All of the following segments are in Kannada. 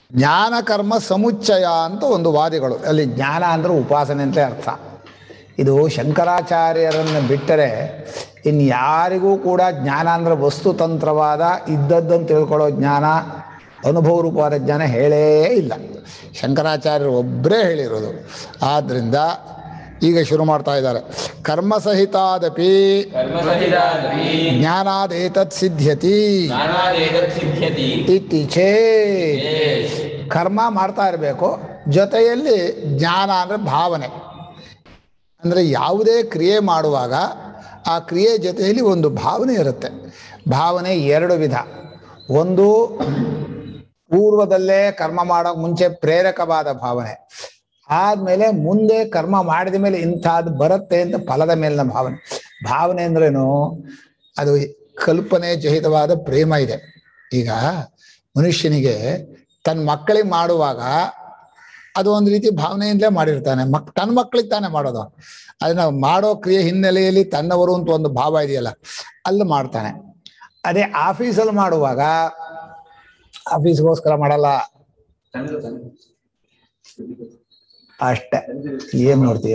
ಜ್ಞಾನ ಕರ್ಮ ಸಮುಚ್ಚಯ ಅಂತ ಒಂದು ವಾದಿಗಳು ಅಲ್ಲಿ ಜ್ಞಾನ ಅಂದ್ರೆ ಉಪಾಸನೆ ಅಂತಲೇ ಅರ್ಥ ಇದು ಶಂಕರಾಚಾರ್ಯರನ್ನು ಬಿಟ್ಟರೆ ಇನ್ನು ಯಾರಿಗೂ ಕೂಡ ಜ್ಞಾನ ಅಂದ್ರೆ ವಸ್ತುತಂತ್ರವಾದ ಇದ್ದದ್ದನ್ನು ತಿಳ್ಕೊಳ್ಳೋ ಜ್ಞಾನ ಅನುಭವ ರೂಪವಾದ ಜ್ಞಾನ ಹೇಳೇ ಇಲ್ಲ ಶಂಕರಾಚಾರ್ಯರು ಒಬ್ಬರೇ ಹೇಳಿರೋದು ಆದ್ದರಿಂದ ಈಗ ಶುರು ಮಾಡ್ತಾ ಇದ್ದಾರೆ ಕರ್ಮಸಹಿತಾದಪಿ ಕರ್ಮಸಹಿತಾದಪಿ ಜ್ಞಾನಾದೇತತ್ ಸಿದ್ಧ್ಯತಿ ಜ್ಞಾನಾದೇತತ್ ಸಿದ್ಧ್ಯತಿ ಇತ್ತೀಚೆ ಯೇಷ್. ಕರ್ಮ ಮಾಡ್ತಾ ಇರಬೇಕು ಜೊತೆಯಲ್ಲಿ ಜ್ಞಾನ ಅಂದರೆ ಭಾವನೆ ಅಂದರೆ ಯಾವುದೇ ಕ್ರಿಯೆ ಮಾಡುವಾಗ ಆ ಕ್ರಿಯೆ ಜೊತೆಯಲ್ಲಿ ಒಂದು ಭಾವನೆ ಇರುತ್ತೆ ಭಾವನೆ ಎರಡು ವಿಧ ಒಂದು ಪೂರ್ವದಲ್ಲೇ ಕರ್ಮ ಮಾಡೋಕೆ ಮುಂಚೆ ಪ್ರೇರಕವಾದ ಭಾವನೆ ಆದಮೇಲೆ ಮುಂದೆ ಕರ್ಮ ಮಾಡಿದ ಮೇಲೆ ಇಂಥದ್ದು ಬರುತ್ತೆ ಅಂತ ಫಲದ ಮೇಲಿನ ಭಾವನೆ ಭಾವನೆ ಅಂದ್ರೇನು ಅದು ಕಲ್ಪನೆ ಜಹಿತವಾದ ಪ್ರೇಮ ಇದೆ ಈಗ ಮನುಷ್ಯನಿಗೆ ತನ್ನ ಮಕ್ಕಳಿಗೆ ಮಾಡುವಾಗ ಅದು ಒಂದು ರೀತಿ ಭಾವನೆಯಿಂದಲೇ ಮಾಡಿರ್ತಾನೆ ಮಕ್ ತನ್ನ ಮಕ್ಕಳಿಗೆ ತಾನೇ ಮಾಡೋದು ಅದನ್ನ ಮಾಡೋ ಕ್ರಿಯೆ ಹಿನ್ನೆಲೆಯಲ್ಲಿ ತನ್ನವರು ಅಂತ ಒಂದು ಭಾವ ಇದೆಯಲ್ಲ ಅಲ್ಲಿ ಮಾಡ್ತಾನೆ ಅದೇ ಆಫೀಸಲ್ಲಿ ಮಾಡುವಾಗ ಆಫೀಸ್ಗೋಸ್ಕರ ಮಾಡಲ್ಲ ಅಷ್ಟೇ ಏನ್ ನೋಡ್ತೀಯ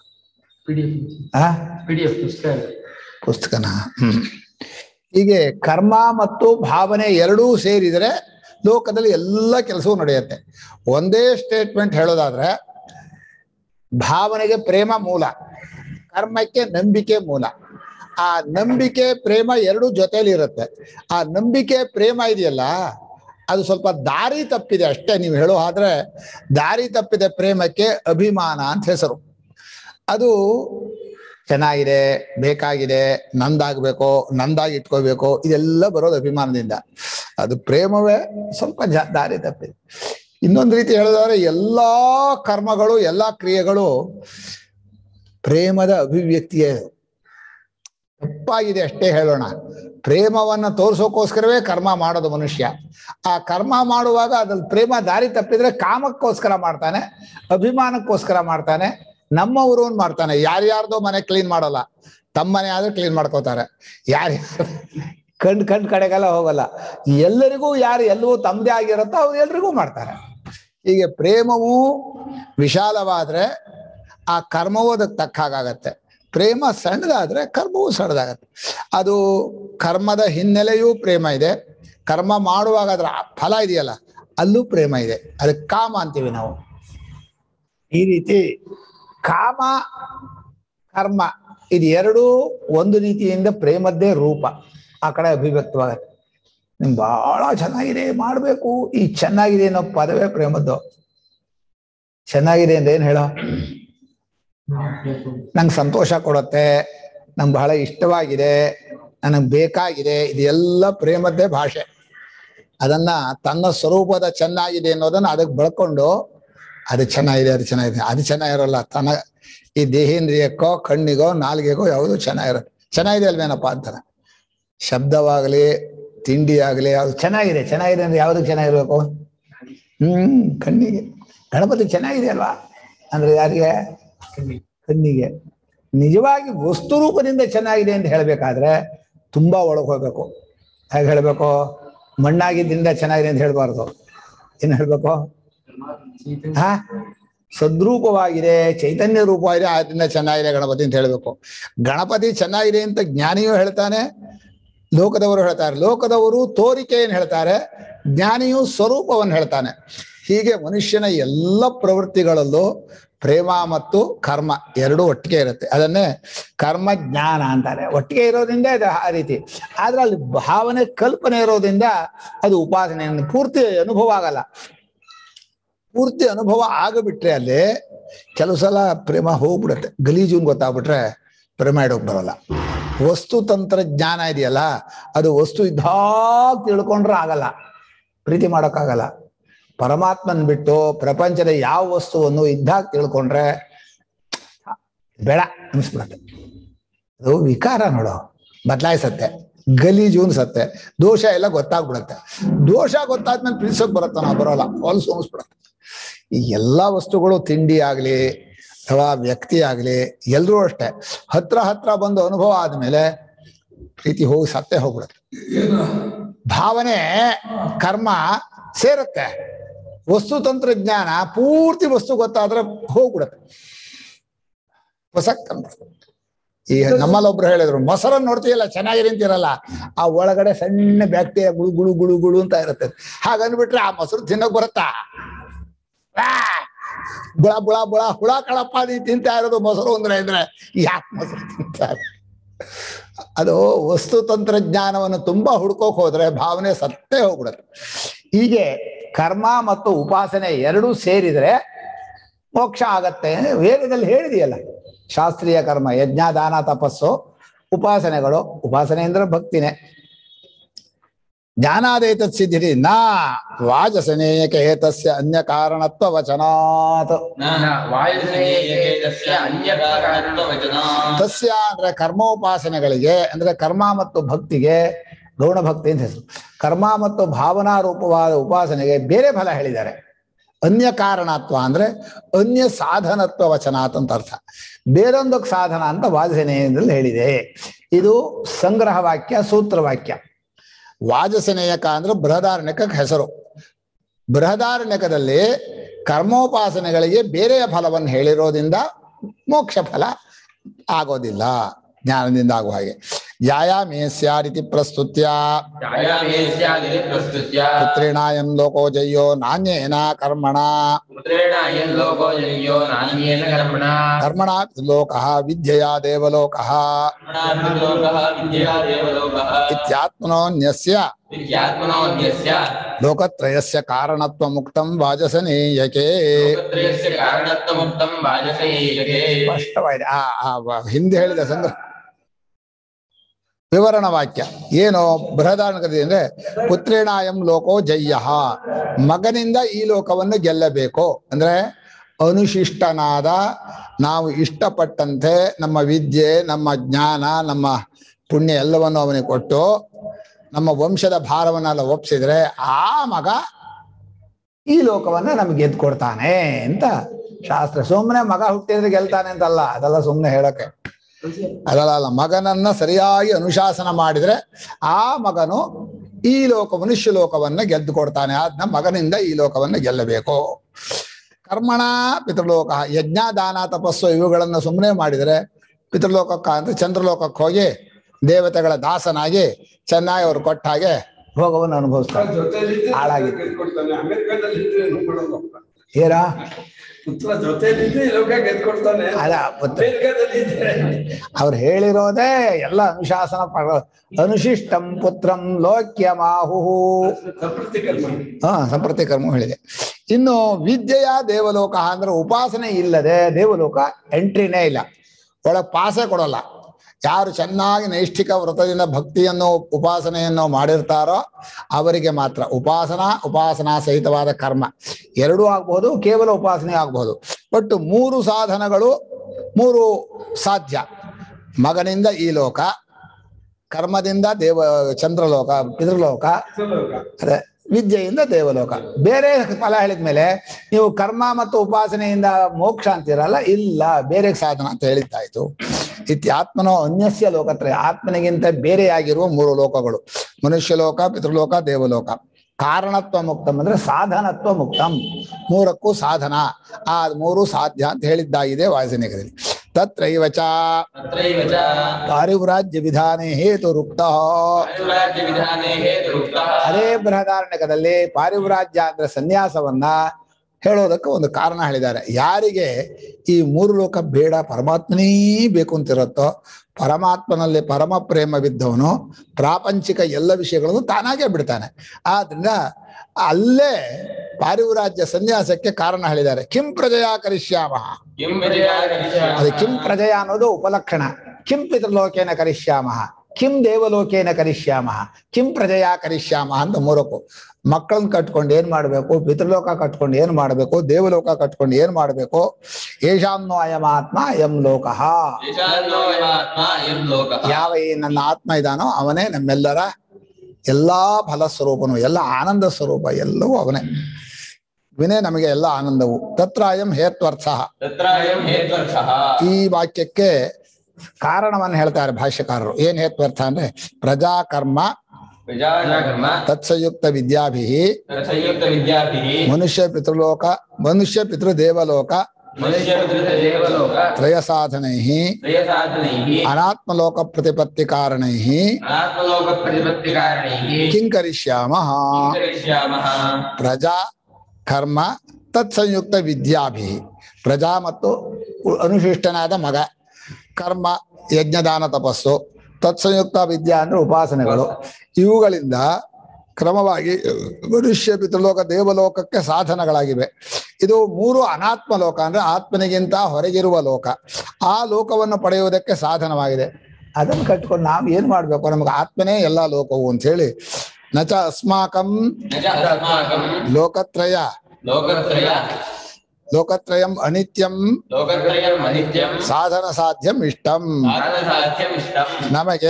ಆ ಪಿಡಿಎಫ್ ಪುಸ್ತಕ ಪುಸ್ತಕನ ಹ್ಮ್ ಹೀಗೆ ಕರ್ಮ ಮತ್ತು ಭಾವನೆ ಎರಡೂ ಸೇರಿದರೆ ಲೋಕದಲ್ಲಿ ಎಲ್ಲ ಕೆಲಸವೂ ನಡೆಯುತ್ತೆ ಒಂದೇ ಸ್ಟೇಟ್ಮೆಂಟ್ ಹೇಳೋದಾದ್ರೆ ಭಾವನೆಗೆ ಪ್ರೇಮ ಮೂಲ ಕರ್ಮಕ್ಕೆ ನಂಬಿಕೆ ಮೂಲ ಆ ನಂಬಿಕೆ ಪ್ರೇಮ ಎರಡು ಜೊತೆಲಿ ಇರುತ್ತೆ ಆ ನಂಬಿಕೆ ಪ್ರೇಮ ಇದೆಯಲ್ಲ ಅದು ಸ್ವಲ್ಪ ದಾರಿ ತಪ್ಪಿದೆ ಅಷ್ಟೇ ನೀವು ಹೇಳೋ ಆದ್ರೆ ದಾರಿ ತಪ್ಪಿದ ಪ್ರೇಮಕ್ಕೆ ಅಭಿಮಾನ ಅಂತ ಹೆಸರು ಅದು ಚೆನ್ನಾಗಿದೆ ಬೇಕಾಗಿದೆ ನಂದಾಗಬೇಕು ನಂದಾಗಿ ಇಟ್ಕೋಬೇಕು ಇದೆಲ್ಲ ಬರೋದು ಅಭಿಮಾನದಿಂದ ಅದು ಪ್ರೇಮವೇ ಸ್ವಲ್ಪ ಜಾ ದಾರಿ ತಪ್ಪಿದೆ ಇನ್ನೊಂದು ರೀತಿ ಹೇಳೋದಾದ್ರೆ ಎಲ್ಲಾ ಕರ್ಮಗಳು ಎಲ್ಲಾ ಕ್ರಿಯೆಗಳು ಪ್ರೇಮದ ಅಭಿವ್ಯಕ್ತಿಯೇ ತಪ್ಪಾಗಿದೆ ಅಷ್ಟೇ ಹೇಳೋಣ ಪ್ರೇಮವನ್ನ ತೋರ್ಸೋಕೋಸ್ಕರವೇ ಕರ್ಮ ಮಾಡೋದು ಮನುಷ್ಯ ಆ ಕರ್ಮ ಮಾಡುವಾಗ ಅದ್ರಲ್ಲಿ ಪ್ರೇಮ ದಾರಿ ತಪ್ಪಿದ್ರೆ ಕಾಮಕ್ಕೋಸ್ಕರ ಮಾಡ್ತಾನೆ ಅಭಿಮಾನಕ್ಕೋಸ್ಕರ ಮಾಡ್ತಾನೆ ನಮ್ಮವರು ಅಂತ ಮಾಡ್ತಾನೆ ಯಾರ್ಯಾರ್ದೋ ಮನೆ ಕ್ಲೀನ್ ಮಾಡೋಲ್ಲ ತಮ್ಮ ಮನೆ ಆದ್ರೆ ಕ್ಲೀನ್ ಮಾಡ್ಕೋತಾರೆ ಯಾರ್ಯಾರು ಕಂಡ್ ಕಂಡ್ ಕಡೆಗೆಲ್ಲ ಹೋಗಲ್ಲ ಎಲ್ಲರಿಗೂ ಯಾರು ಎಲ್ಲವೂ ತಮ್ಮದೇ ಆಗಿರುತ್ತೋ ಅವ್ರು ಎಲ್ರಿಗೂ ಮಾಡ್ತಾರೆ ಹೀಗೆ ಪ್ರೇಮವು ವಿಶಾಲವಾದ್ರೆ ಆ ಕರ್ಮವು ಅದಕ್ಕೆ ತಕ್ಕ ಹಾಗಾಗತ್ತೆ ಪ್ರೇಮ ಸಣ್ಣದಾದ್ರೆ ಕರ್ಮವೂ ಸಣ್ಣದಾಗತ್ತೆ ಅದು ಕರ್ಮದ ಹಿನ್ನೆಲೆಯೂ ಪ್ರೇಮ ಇದೆ ಕರ್ಮ ಮಾಡುವಾಗ ಅದರ ಫಲ ಇದೆಯಲ್ಲ ಅಲ್ಲೂ ಪ್ರೇಮ ಇದೆ ಅದಕ್ಕೆ ಕಾಮ ಅಂತೀವಿ ನಾವು ಈ ರೀತಿ ಕಾಮ ಕರ್ಮ ಇದು ಎರಡೂ ಒಂದು ರೀತಿಯಿಂದ ಪ್ರೇಮದ್ದೇ ರೂಪ ಆ ಕಡೆ ಅಭಿವ್ಯಕ್ತವಾಗತ್ತೆ ನಿಮ್ಗೆ ಬಹಳ ಚೆನ್ನಾಗಿದೆ ಮಾಡಬೇಕು ಈ ಚೆನ್ನಾಗಿದೆ ಅನ್ನೋ ಪದವೇ ಪ್ರೇಮದ್ದು ಚೆನ್ನಾಗಿದೆ ಅಂತ ಏನ್ ಹೇಳೋ ನಂಗೆ ಸಂತೋಷ ಕೊಡುತ್ತೆ ನಂಗೆ ಬಹಳ ಇಷ್ಟವಾಗಿದೆ ನನಗೆ ಬೇಕಾಗಿದೆ ಇದೆಲ್ಲ ಪ್ರೇಮದ್ದೇ ಭಾಷೆ ಅದನ್ನ ತನ್ನ ಸ್ವರೂಪದ ಚೆನ್ನಾಗಿದೆ ಅನ್ನೋದನ್ನ ಅದಕ್ಕೆ ಬೆಳ್ಕೊಂಡು ಅದು ಚೆನ್ನಾಗಿದೆ ಅದು ಚೆನ್ನಾಗಿದೆ ಅದು ಚೆನ್ನಾಗಿರೋಲ್ಲ ತನ್ನ ಈ ದೇಹೇಂದ್ರಿಯಕ್ಕೋ ಕಣ್ಣಿಗೋ ನಾಲ್ಗೆಗೋ ಯಾವುದು ಚೆನ್ನಾಗಿರುತ್ತೆ ಚೆನ್ನಾಗಿದೆ ಅಲ್ವೇನಪ್ಪ ಅಂತಾನೆ ಶಬ್ದವಾಗಲಿ ತಿಂಡಿ ಆಗಲಿ ಅದು ಚೆನ್ನಾಗಿದೆ ಚೆನ್ನಾಗಿದೆ ಅಂದ್ರೆ ಯಾವ್ದಕ್ಕೆ ಚೆನ್ನಾಗಿರ್ಬೇಕು ಹ್ಮ್ ಕಣ್ಣಿಗೆ ಗಣಪತಿ ಚೆನ್ನಾಗಿದೆ ಅಲ್ವಾ ಅಂದ್ರೆ ಯಾರಿಗೆ ಕಣ್ಣಿಗೆ ನಿಜವಾಗಿ ವಸ್ತು ರೂಪದಿಂದ ಚೆನ್ನಾಗಿದೆ ಅಂತ ಹೇಳ್ಬೇಕಾದ್ರೆ ತುಂಬಾ ಒಳಗೆ ಹೋಗ್ಬೇಕು ಹೇಗೆ ಹೇಳ್ಬೇಕು ಮಣ್ಣಾಗಿದ್ದರಿಂದ ಚೆನ್ನಾಗಿದೆ ಅಂತ ಹೇಳ್ಬಾರ್ದು ಏನ್ ಹೇಳ್ಬೇಕು ಹಾ ಸದ್ರೂಪವಾಗಿದೆ ಚೈತನ್ಯ ರೂಪವಾಗಿದೆ ಆದ್ರಿಂದ ಚೆನ್ನಾಗಿದೆ ಗಣಪತಿ ಅಂತ ಹೇಳ್ಬೇಕು ಗಣಪತಿ ಚೆನ್ನಾಗಿದೆ ಅಂತ ಜ್ಞಾನಿಯೂ ಹೇಳ್ತಾನೆ ಲೋಕದವರು ಹೇಳ್ತಾರೆ ಲೋಕದವರು ತೋರಿಕೆಯನ್ನು ಹೇಳ್ತಾರೆ ಜ್ಞಾನಿಯು ಸ್ವರೂಪವನ್ನು ಹೇಳ್ತಾನೆ ಹೀಗೆ ಮನುಷ್ಯನ ಎಲ್ಲ ಪ್ರವೃತ್ತಿಗಳಲ್ಲೂ ಪ್ರೇಮ ಮತ್ತು ಕರ್ಮ ಎರಡೂ ಒಟ್ಟಿಗೆ ಇರುತ್ತೆ ಅದನ್ನೇ ಕರ್ಮ ಜ್ಞಾನ ಅಂತಾರೆ ಒಟ್ಟಿಗೆ ಇರೋದ್ರಿಂದ ಇದು ಆ ರೀತಿ ಆದ್ರೆ ಅಲ್ಲಿ ಭಾವನೆ ಕಲ್ಪನೆ ಇರೋದ್ರಿಂದ ಅದು ಉಪಾಸನೆ ಪೂರ್ತಿ ಅನುಭವ ಆಗಲ್ಲ ಪೂರ್ತಿ ಅನುಭವ ಆಗಬಿಟ್ರೆ ಅಲ್ಲಿ ಕೆಲವು ಸಲ ಪ್ರೇಮ ಹೋಗ್ಬಿಡುತ್ತೆ ಗಲೀಜು ಅಂತ ಗೊತ್ತಾಗ್ಬಿಟ್ರೆ ಪ್ರೇಮ ಇಡೋಕ್ ಬರಲ್ಲ ವಸ್ತು ತಂತ್ರಜ್ಞಾನ ಇದೆಯಲ್ಲ ಅದು ವಸ್ತು ಇದ್ದಾಗ ತಿಳ್ಕೊಂಡ್ರೆ ಆಗಲ್ಲ ಪ್ರೀತಿ ಮಾಡೋಕ್ಕಾಗಲ್ಲ ಪರಮಾತ್ಮನ್ ಬಿಟ್ಟು ಪ್ರಪಂಚದ ಯಾವ ವಸ್ತುವನ್ನು ಇದ್ದಾಗ ತಿಳ್ಕೊಂಡ್ರೆ ಬೇಡ ಅನ್ಸ್ಬಿಡತ್ತೆ ಅದು ವಿಕಾರ ನೋಡು ಬದಲಾಯಿಸತ್ತೆ ಗಲೀಜು ಅನ್ಸತ್ತೆ ದೋಷ ಎಲ್ಲ ಗೊತ್ತಾಗ್ಬಿಡತ್ತೆ ದೋಷ ಗೊತ್ತಾದ್ಮೇಲೆ ಪ್ರೀಸೋಕ್ ಬರುತ್ತ ನಾವು ಬರೋಲ್ಲ ಹೊಲಸು ಅನ್ಸ್ಬಿಡತ್ತೆ ಈ ಎಲ್ಲಾ ವಸ್ತುಗಳು ತಿಂಡಿ ಆಗ್ಲಿ ಅಥವಾ ವ್ಯಕ್ತಿ ಆಗ್ಲಿ ಎಲ್ರೂ ಅಷ್ಟೇ ಹತ್ರ ಹತ್ರ ಬಂದು ಅನುಭವ ಆದ್ಮೇಲೆ ಪ್ರೀತಿ ಹೋಗಿ ಸತ್ತೇ ಹೋಗ್ಬಿಡುತ್ತೆ ಭಾವನೆ ಕರ್ಮ ಸೇರುತ್ತೆ ವಸ್ತು ತಂತ್ರಜ್ಞಾನ ಪೂರ್ತಿ ವಸ್ತು ಗೊತ್ತಾದ್ರೆ ಹೋಗ್ಬಿಡುತ್ತೆ ಹೊಸಕ್ ಅಂದ್ಬಿಡುತ್ತೆ. ಈಗ ನಮ್ಮಲ್ಲೊಬ್ರು ಹೇಳಿದ್ರು ಮೊಸರನ್ನ ನೋಡ್ತೀಯಲ್ಲ ಚೆನ್ನಾಗಿದೆ ಅಂತೀರಲ್ಲ ಆ ಒಳಗಡೆ ಸಣ್ಣ ಬ್ಯಾಕ್ಟೀರಿಯಾ ಗುಳು ಗುಳು ಗುಳು ಗುಳು ಅಂತ ಇರುತ್ತೆ ಹಾಗನ್ಬಿಟ್ರೆ ಆ ಮೊಸರು ತಿನ್ನಕ್ ಬರುತ್ತಾ ಆ! ಬುಳ ಬುಳ ಬುಳ ಹುಳ ಕಳಪ್ಪ ನೀ ತಿಂತಾ ಇರೋದು ಮೊಸರು ಅಂದ್ರೆ ಅಂದ್ರೆ ಯಾಕೆ ಮೊಸರು ತಿಂತಾರೆ ಅದು ವಸ್ತು ತಂತ್ರಜ್ಞಾನವನ್ನು ತುಂಬಾ ಹುಡ್ಕೋಕ್ ಹೋದ್ರೆ ಭಾವನೆ ಸತ್ತೇ ಹೋಗ್ಬಿಡುತ್ತೆ ಹೀಗೆ ಕರ್ಮ ಮತ್ತು ಉಪಾಸನೆ ಎರಡೂ ಸೇರಿದ್ರೆ ಮೋಕ್ಷ ಆಗತ್ತೆ ವೇದದಲ್ಲಿ ಹೇಳಿದೆಯಲ್ಲ ಶಾಸ್ತ್ರೀಯ ಕರ್ಮ ಯಜ್ಞ ದಾನ ತಪಸ್ಸು ಉಪಾಸನೆಗಳು ಉಪಾಸನೆ ಅಂದ್ರೆ ಭಕ್ತಿನೇ ಜ್ಞಾನಾದೇತ ಸಿದ್ಧಿ ನಾ ವಾಜಸನೇಯಕ ಹೇತಸ್ಯ ಅನ್ಯ ಕಾರಣತ್ವ ವಚನಾತ್ ನ ವಾಯುಸೇಯಕೇತಸ್ಯ ಅನ್ಯಕಾರಣತ್ವವಚನಾತ್. ತಸ್ಯ ಅಂದ್ರೆ ಕರ್ಮೋಪಾಸನೆಗಳಿಗೆ ಅಂದ್ರೆ ಕರ್ಮ ಮತ್ತು ಭಕ್ತಿಗೆ ಗೌಣ ಭಕ್ತಿ ಅಂತ ಹೆಸರು ಕರ್ಮ ಮತ್ತು ಭಾವನಾ ರೂಪವಾದ ಉಪಾಸನೆಗೆ ಬೇರೆ ಫಲ ಹೇಳಿದ್ದಾರೆ ಅನ್ಯ ಕಾರಣತ್ವ ಅಂದ್ರೆ ಅನ್ಯ ಸಾಧನತ್ವ ವಚನಾತ್ ಅಂತ ಅರ್ಥ ಬೇರೊಂದಕ್ಕೆ ಸಾಧನ ಅಂತ ವಾಜಸೇನೆಯಲ್ಲಿ ಹೇಳಿದೆ ಇದು ಸಂಗ್ರಹ ವಾಕ್ಯ ಸೂತ್ರ ವಾಕ್ಯ ವಾಜಸನೇಯಕ ಅಂದ್ರೆ ಬೃಹದಾರಣ್ಯಕಕ್ಕೆ ಹೆಸರು ಬೃಹದಾರಣ್ಯಕದಲ್ಲಿ ಕರ್ಮೋಪಾಸನೆಗಳಿಗೆ ಬೇರೆಯ ಫಲವನ್ನು ಹೇಳಿರೋದ್ರಿಂದ ಮೋಕ್ಷ ಫಲ ಆಗೋದಿಲ್ಲ ಜ್ಞಾನದಿಂದ ಆಗುವ ಹಾಗೆ ಯಾಯಾಮೇ ಸ್ಯಾರಿತಿ ಪ್ರಸ್ತುತ್ಯ ಛಾಯಾಮೇ ಸ್ಯಾದಿತಿ ಪ್ರಸ್ತುತ್ಯ ಪುತ್ರೇಣಾಯಂ ಲೋಕೋ ಜಯ್ಯೋ ನಾಣ್ಯೇನ ಕರ್ಮಣ ಪುತ್ರೇಣ ಅಯಂ ಲೋಕೋ ಜನಿಯೋ ನಾನ್ಯೇನ ಕರ್ಮಣ ಕರ್ಮಣ ಲೋಕ ವಿದ್ಯೆಯ ದೇವಲೋಕ ಕರ್ಮಣಾಭಿಲೋಕಃ ವಿದ್ಯಾ ದೇವಲೋಕಃ ಇತ್ಯಾತ್ಮನೋನ್ಯಸ್ಯ ವಿದ್ಯಾತ್ಮನೋನ್ಯಸ್ಯ ಲೋಕತ್ರಯಸ್ಯ ಕಾರಣತ್ವ ಮುಕ್ತಂ ವಾಜಸನೇಯಕೆ ಲೋಕತ್ರಯಸ್ಯ ಕಾರಣತ್ವಮುಕ್ತಂ ವಾಜಸೇಯಕೆ ಸ್ಪಷ್ಟವಾಗಿದೆ ಆ ಆ ವ- ಹಿಂದೆ ಹೇಳಿದ ಸಂಗ್ರಹ ವಿವರಣ ವಾಕ್ಯ ಏನು ಬೃಹದಾರಣಕತೆ ಅಂದ್ರೆ ಪುತ್ರೇಣಾಯಂ ಲೋಕೋ ಜಯ್ಯ ಮಗನಿಂದ ಈ ಲೋಕವನ್ನು ಗೆಲ್ಲಬೇಕು ಅಂದ್ರೆ ಅನುಶಿಷ್ಟನಾದ ನಾವು ಇಷ್ಟಪಟ್ಟಂತೆ ನಮ್ಮ ವಿದ್ಯೆ ನಮ್ಮ ಜ್ಞಾನ ನಮ್ಮ ಪುಣ್ಯ ಎಲ್ಲವನ್ನು ಅವನಿಗೆ ಕೊಟ್ಟು ನಮ್ಮ ವಂಶದ ಭಾರವನ್ನೆಲ್ಲ ಒಪ್ಸಿದ್ರೆ ಆ ಮಗ ಈ ಲೋಕವನ್ನ ನಮ್ಗೆ ಗೆದ್ದು ಕೊಡ್ತಾನೆ ಅಂತ ಶಾಸ್ತ್ರ ಸುಮ್ಮನೆ ಮಗ ಹುಟ್ಟಿದ್ರೆ ಗೆಲ್ತಾನೆ ಅಂತಲ್ಲ ಅದೆಲ್ಲ ಸುಮ್ಮನೆ ಹೇಳಕ್ಕೆ ಅದಲ್ಲ ಅಲ್ಲ ಮಗನನ್ನ ಸರಿಯಾಗಿ ಅನುಶಾಸನ ಮಾಡಿದ್ರೆ ಆ ಮಗನು ಈ ಲೋಕ ಮನುಷ್ಯ ಲೋಕವನ್ನ ಗೆದ್ದು ಕೊಡ್ತಾನೆ ಅದನ್ನ ಮಗನಿಂದ ಈ ಲೋಕವನ್ನ ಗೆಲ್ಲಬೇಕು ಕರ್ಮಣ ಪಿತೃಲೋಕ ಯಜ್ಞ ದಾನ ತಪಸ್ಸು ಇವುಗಳನ್ನ ಸುಮ್ಮನೆ ಮಾಡಿದ್ರೆ ಪಿತೃಲೋಕಕ್ಕ ಅಂದ್ರೆ ಚಂದ್ರಲೋಕಕ್ಕೆ ಹೋಗಿ ದೇವತೆಗಳ ದಾಸನಾಗಿ ಚೆನ್ನಾಗಿ ಅವ್ರು ಕೊಟ್ಟ ಹಾಗೆ ಭೋಗವನ್ನು ಅನುಭವಿಸ್ತಾರೆ ಜೊತೆಲಿದ್ರೆ ಹಾಳಾಗಿ. ಗೆದ್ಕೊಡ್ತಾನೆ ಅಮೆರಿಕದಲ್ಲಿ ಇದ್ರೆ ಏನು ಮಾಡೋದು ಏನ ಪುತ್ರ ಜೊತೆಲಿದ್ರೆ ಈ ಲೋಕ ಗೆದ್ಕೊಡ್ತಾನೆ ಅದ ಪುತ್ರ ಅಮೆರಿಕದಲ್ಲಿ ಇದ್ರೆ ಅವ್ರು ಹೇಳಿರೋದೇ ಎಲ್ಲ ಅನುಶಾಸನ ಪಡ ಅನುಶಿಷ್ಟಂ ಪುತ್ರಂ ಲೋಕ್ಯಮಾಹು ಪ್ರಕೃತಿ ಕರ್ಮ ಹಾ ಸಂಪ್ರತಿ ಕರ್ಮ ಹೇಳಿದೆ ಇನ್ನು ವಿದ್ಯೆಯ ದೇವಲೋಕ ಅಂದ್ರೆ ಉಪಾಸನೆ ಇಲ್ಲದೆ ದೇವಲೋಕ ಎಂಟ್ರಿನೇ ಇಲ್ಲ ಒಳಗೆ ಪಾಸೇ ಕೊಡಲ್ಲ ಯಾರು ಚೆನ್ನಾಗಿ ನೈಷ್ಠಿಕ ವ್ರತದಿಂದ ಭಕ್ತಿಯನ್ನು ಉಪಾಸನೆಯನ್ನು ಮಾಡಿರ್ತಾರೋ ಅವರಿಗೆ ಮಾತ್ರ ಉಪಾಸನಾ ಉಪಾಸನಾ ಸಹಿತವಾದ ಕರ್ಮ ಎರಡೂ ಆಗ್ಬಹುದು ಕೇವಲ ಉಪಾಸನೆ ಆಗ್ಬಹುದು ಒಟ್ಟು ಮೂರು ಸಾಧನಗಳು ಮೂರು ಸಾಧ್ಯ ಮಗನಿಂದ ಈ ಲೋಕ ಕರ್ಮದಿಂದ ದೇವ ಚಂದ್ರಲೋಕ ಪಿತೃಲೋಕ ಲೋಕ ಅದೇ ವಿದ್ಯೆಯಿಂದ ದೇವಲೋಕ ಬೇರೆ ಫಲ ಹೇಳಿದ್ಮೇಲೆ ನೀವು ಕರ್ಮ ಮತ್ತು ಉಪಾಸನೆಯಿಂದ ಮೋಕ್ಷ ಅಂತೀರಲ್ಲ ಇಲ್ಲ ಬೇರೆ ಸಾಧನ ಅಂತ ಹೇಳಿದ್ದಾಯ್ತು ಇತ್ಯಾತ್ಮನೋ ಅನ್ಯಸ್ಯ ಲೋಕತ್ರಯ ಆತ್ಮನಿಗಿಂತ ಬೇರೆಯಾಗಿರುವ ಮೂರು ಲೋಕಗಳು ಮನುಷ್ಯ ಲೋಕ ಪಿತೃಲೋಕ ದೇವಲೋಕ ಕಾರಣತ್ವ ಮುಕ್ತಂ ಅಂದ್ರೆ ಸಾಧನತ್ವ ಮುಕ್ತಂ ಮೂರಕ್ಕೂ ಸಾಧನ ಆ ಮೂರು ಸಾಧ್ಯ ಅಂತ ಹೇಳಿದ್ದಾಗಿದೆ ವಾಸನಿಕದಲ್ಲಿ ತತ್ರೈವ ಚ ತತ್ರೈವ ಚ ಪಾರಿವ್ರಾಜ್ಯ ವಿಧಾನೇ ಹೇತು ರುಕ್ತ ಅನುರಾಜ್ಯ ವಿಧಾನೇ ಹೇತುರುಕ್ತಃ ಅದೇ ಬೃಹದಾರಣ್ಯಕದಲ್ಲಿ ಪಾರಿವ್ರಾಜ್ಯ ಅಂದ್ರೆ ಸನ್ಯಾಸವನ್ನ ಹೇಳೋದಕ್ಕೆ ಒಂದು ಕಾರಣ ಹೇಳಿದ್ದಾರೆ ಯಾರಿಗೆ ಈ ಮೂರು ಲೋಕ ಬೇಡ ಪರಮಾತ್ಮನೇ ಬೇಕು ಅಂತಿರುತ್ತೋ ಪರಮಾತ್ಮನಲ್ಲಿ ಪರಮ ಪ್ರೇಮವಿದ್ದವನು ಪ್ರಾಪಂಚಿಕ ಎಲ್ಲ ವಿಷಯಗಳನ್ನು ತಾನಾಗೆ ಬಿಡ್ತಾನೆ ಆದ್ರಿಂದ ಅಲ್ಲೇ ಪಾರಿವ್ರಾಜ್ಯ ಸನ್ಯಾಸಕ್ಕೆ ಕಾರಣ ಹೇಳಿದ್ದಾರೆ ಕಿಂ ಪ್ರಜೆಯ ಕರಿಷ್ಯಾಮ ಕಿಂ ವಿಜಯ ಅದು ಕಿಂ ಪ್ರಜೆಯ ಅನ್ನೋದು ಉಪಲಕ್ಷಣ ಕಿಂ ಪಿತೃಲೋಕೇನ ಕರಿಷ್ಯಾಮ ಕಿಂ ದೇವಲೋಕೇನ ಕರಿಷ್ಯಾಮ ಕಿಂ ಪ್ರಜೆಯ ಕರಿಷ್ಯಾಮ ಅಂತ ಮೂರಕ್ಕೂ ಮಕ್ಕಳನ್ನ ಕಟ್ಕೊಂಡು ಏನ್ ಮಾಡ್ಬೇಕು ಪಿತೃಲೋಕ ಕಟ್ಕೊಂಡು ಏನ್ ಮಾಡ್ಬೇಕು ದೇವಲೋಕ ಕಟ್ಕೊಂಡು ಏನ್ ಮಾಡ್ಬೇಕು ಏಷಾಂನೋ ಅಯಮಾತ್ಮ ಅಯಂ ಲೋಕಃ ಯಶಾನ್ನೋ ಯಮಾತ್ಮ ಅಯಂ ಲೋಕಃ ಯಾವ ಈ ನನ್ನ ಆತ್ಮ ಇದಾನೋ ಅವನೇ ನಮ್ಮೆಲ್ಲರ ಎಲ್ಲಾ ಫಲ ಸ್ವರೂಪನು ಎಲ್ಲ ಆನಂದ ಸ್ವರೂಪ ಎಲ್ಲವೂ ಅವನೇ ವಿನೇ ನಮಗೆ ಎಲ್ಲ ಆನಂದವು ತತ್ರ ಅಯಂ ಹೇತ್ವರ್ಥ ತತ್ರ ಅಯಂ ಹೇತ್ವರ್ಥಃ ಈ ವಾಕ್ಯಕ್ಕೆ ಕಾರಣವನ್ನು ಹೇಳ್ತಾರೆ ಭಾಷ್ಯಕಾರರು ಏನ್ ಹೇತ್ವರ್ಥ ಅಂದ್ರೆ ಪ್ರಜಾಕರ್ಮ ವಿಜಾನಕರ್ಮ ತತ್ಸಯುಕ್ತ ವಿದ್ಯಾಭಿ ಸಂಯುಕ್ತ ವಿದ್ಯಾಭಿಃ ಮನುಷ್ಯ ಪಿತೃಲೋಕ ಮನುಷ್ಯ ಪಿತೃದೇವಲೋಕ ಮನುಷ್ಯ ದೇವಲೋಕ ತ್ರಯ ಸಾಧನೈ ತ್ರಯ ಸಾಧನೈಃ ಅನಾತ್ಮಲೋಕ ಪ್ರತಿಪತ್ತಿ ಕಾರಣೈ ಅನಾತ್ಮಲೋಕ ಪ್ರತಿಪತ್ತಿ ಕಾರಣೈಃ ಕಿಂಕರಿಷ್ಯಾಮ ಕರಿಷ್ಯಾಮಃ ಪ್ರಜಾ ಕರ್ಮ ತತ್ಸಂಯುಕ್ತ ವಿದ್ಯಾಭಿ ಪ್ರಜಾ ಮತ್ತು ಉ- ಅನುಶಿಷ್ಟನಾದ ಮಗ ಕರ್ಮ ಯಜ್ಞದಾನ ತಪಸ್ಸು ತತ್ಸಂಯುಕ್ತ ವಿದ್ಯಾ ಅಂದ್ರೆ ಉಪಾಸನೆಗಳು ಇವುಗಳಿಂದ ಕ್ರಮವಾಗಿ ಮನುಷ್ಯ ಪಿತೃಲೋಕ ದೇವಲೋಕಕ್ಕೆ ಸಾಧನಗಳಾಗಿವೆ ಇದು ಮೂರು ಅನಾತ್ಮ ಲೋಕ ಅಂದ್ರೆ ಆತ್ಮನಿಗಿಂತ ಹೊರಗಿರುವ ಲೋಕ ಆ ಲೋಕವನ್ನು ಪಡೆಯುವುದಕ್ಕೆ ಸಾಧನವಾಗಿದೆ ಅದನ್ನು ಕಟ್ಕೊಂಡು ನಾವು ಏನ್ ಮಾಡ್ಬೇಕು ನಮಗೆ ಆತ್ಮನೇ ಎಲ್ಲಾ ಲೋಕವು ಅಂತ ಹೇಳಿ ನಚ ಅಸ್ಮಾಕಂ ನ ಚ ಅಸ್ಮಾಕಂ ಲೋಕತ್ರಯ ಲೋಕತ್ರಯ ಲೋಕತ್ರಯಂ ಅನಿತ್ಯಂ ಲೋಕತ್ರಯಂ ಅನಿತ್ಯಂ ಸಾಧನ ಸಾಧ್ಯಂ ಇಷ್ಟಂ ಸಾಧನ ಸಾಧ್ಯಂ ಇಷ್ಟಂ ನಮಗೆ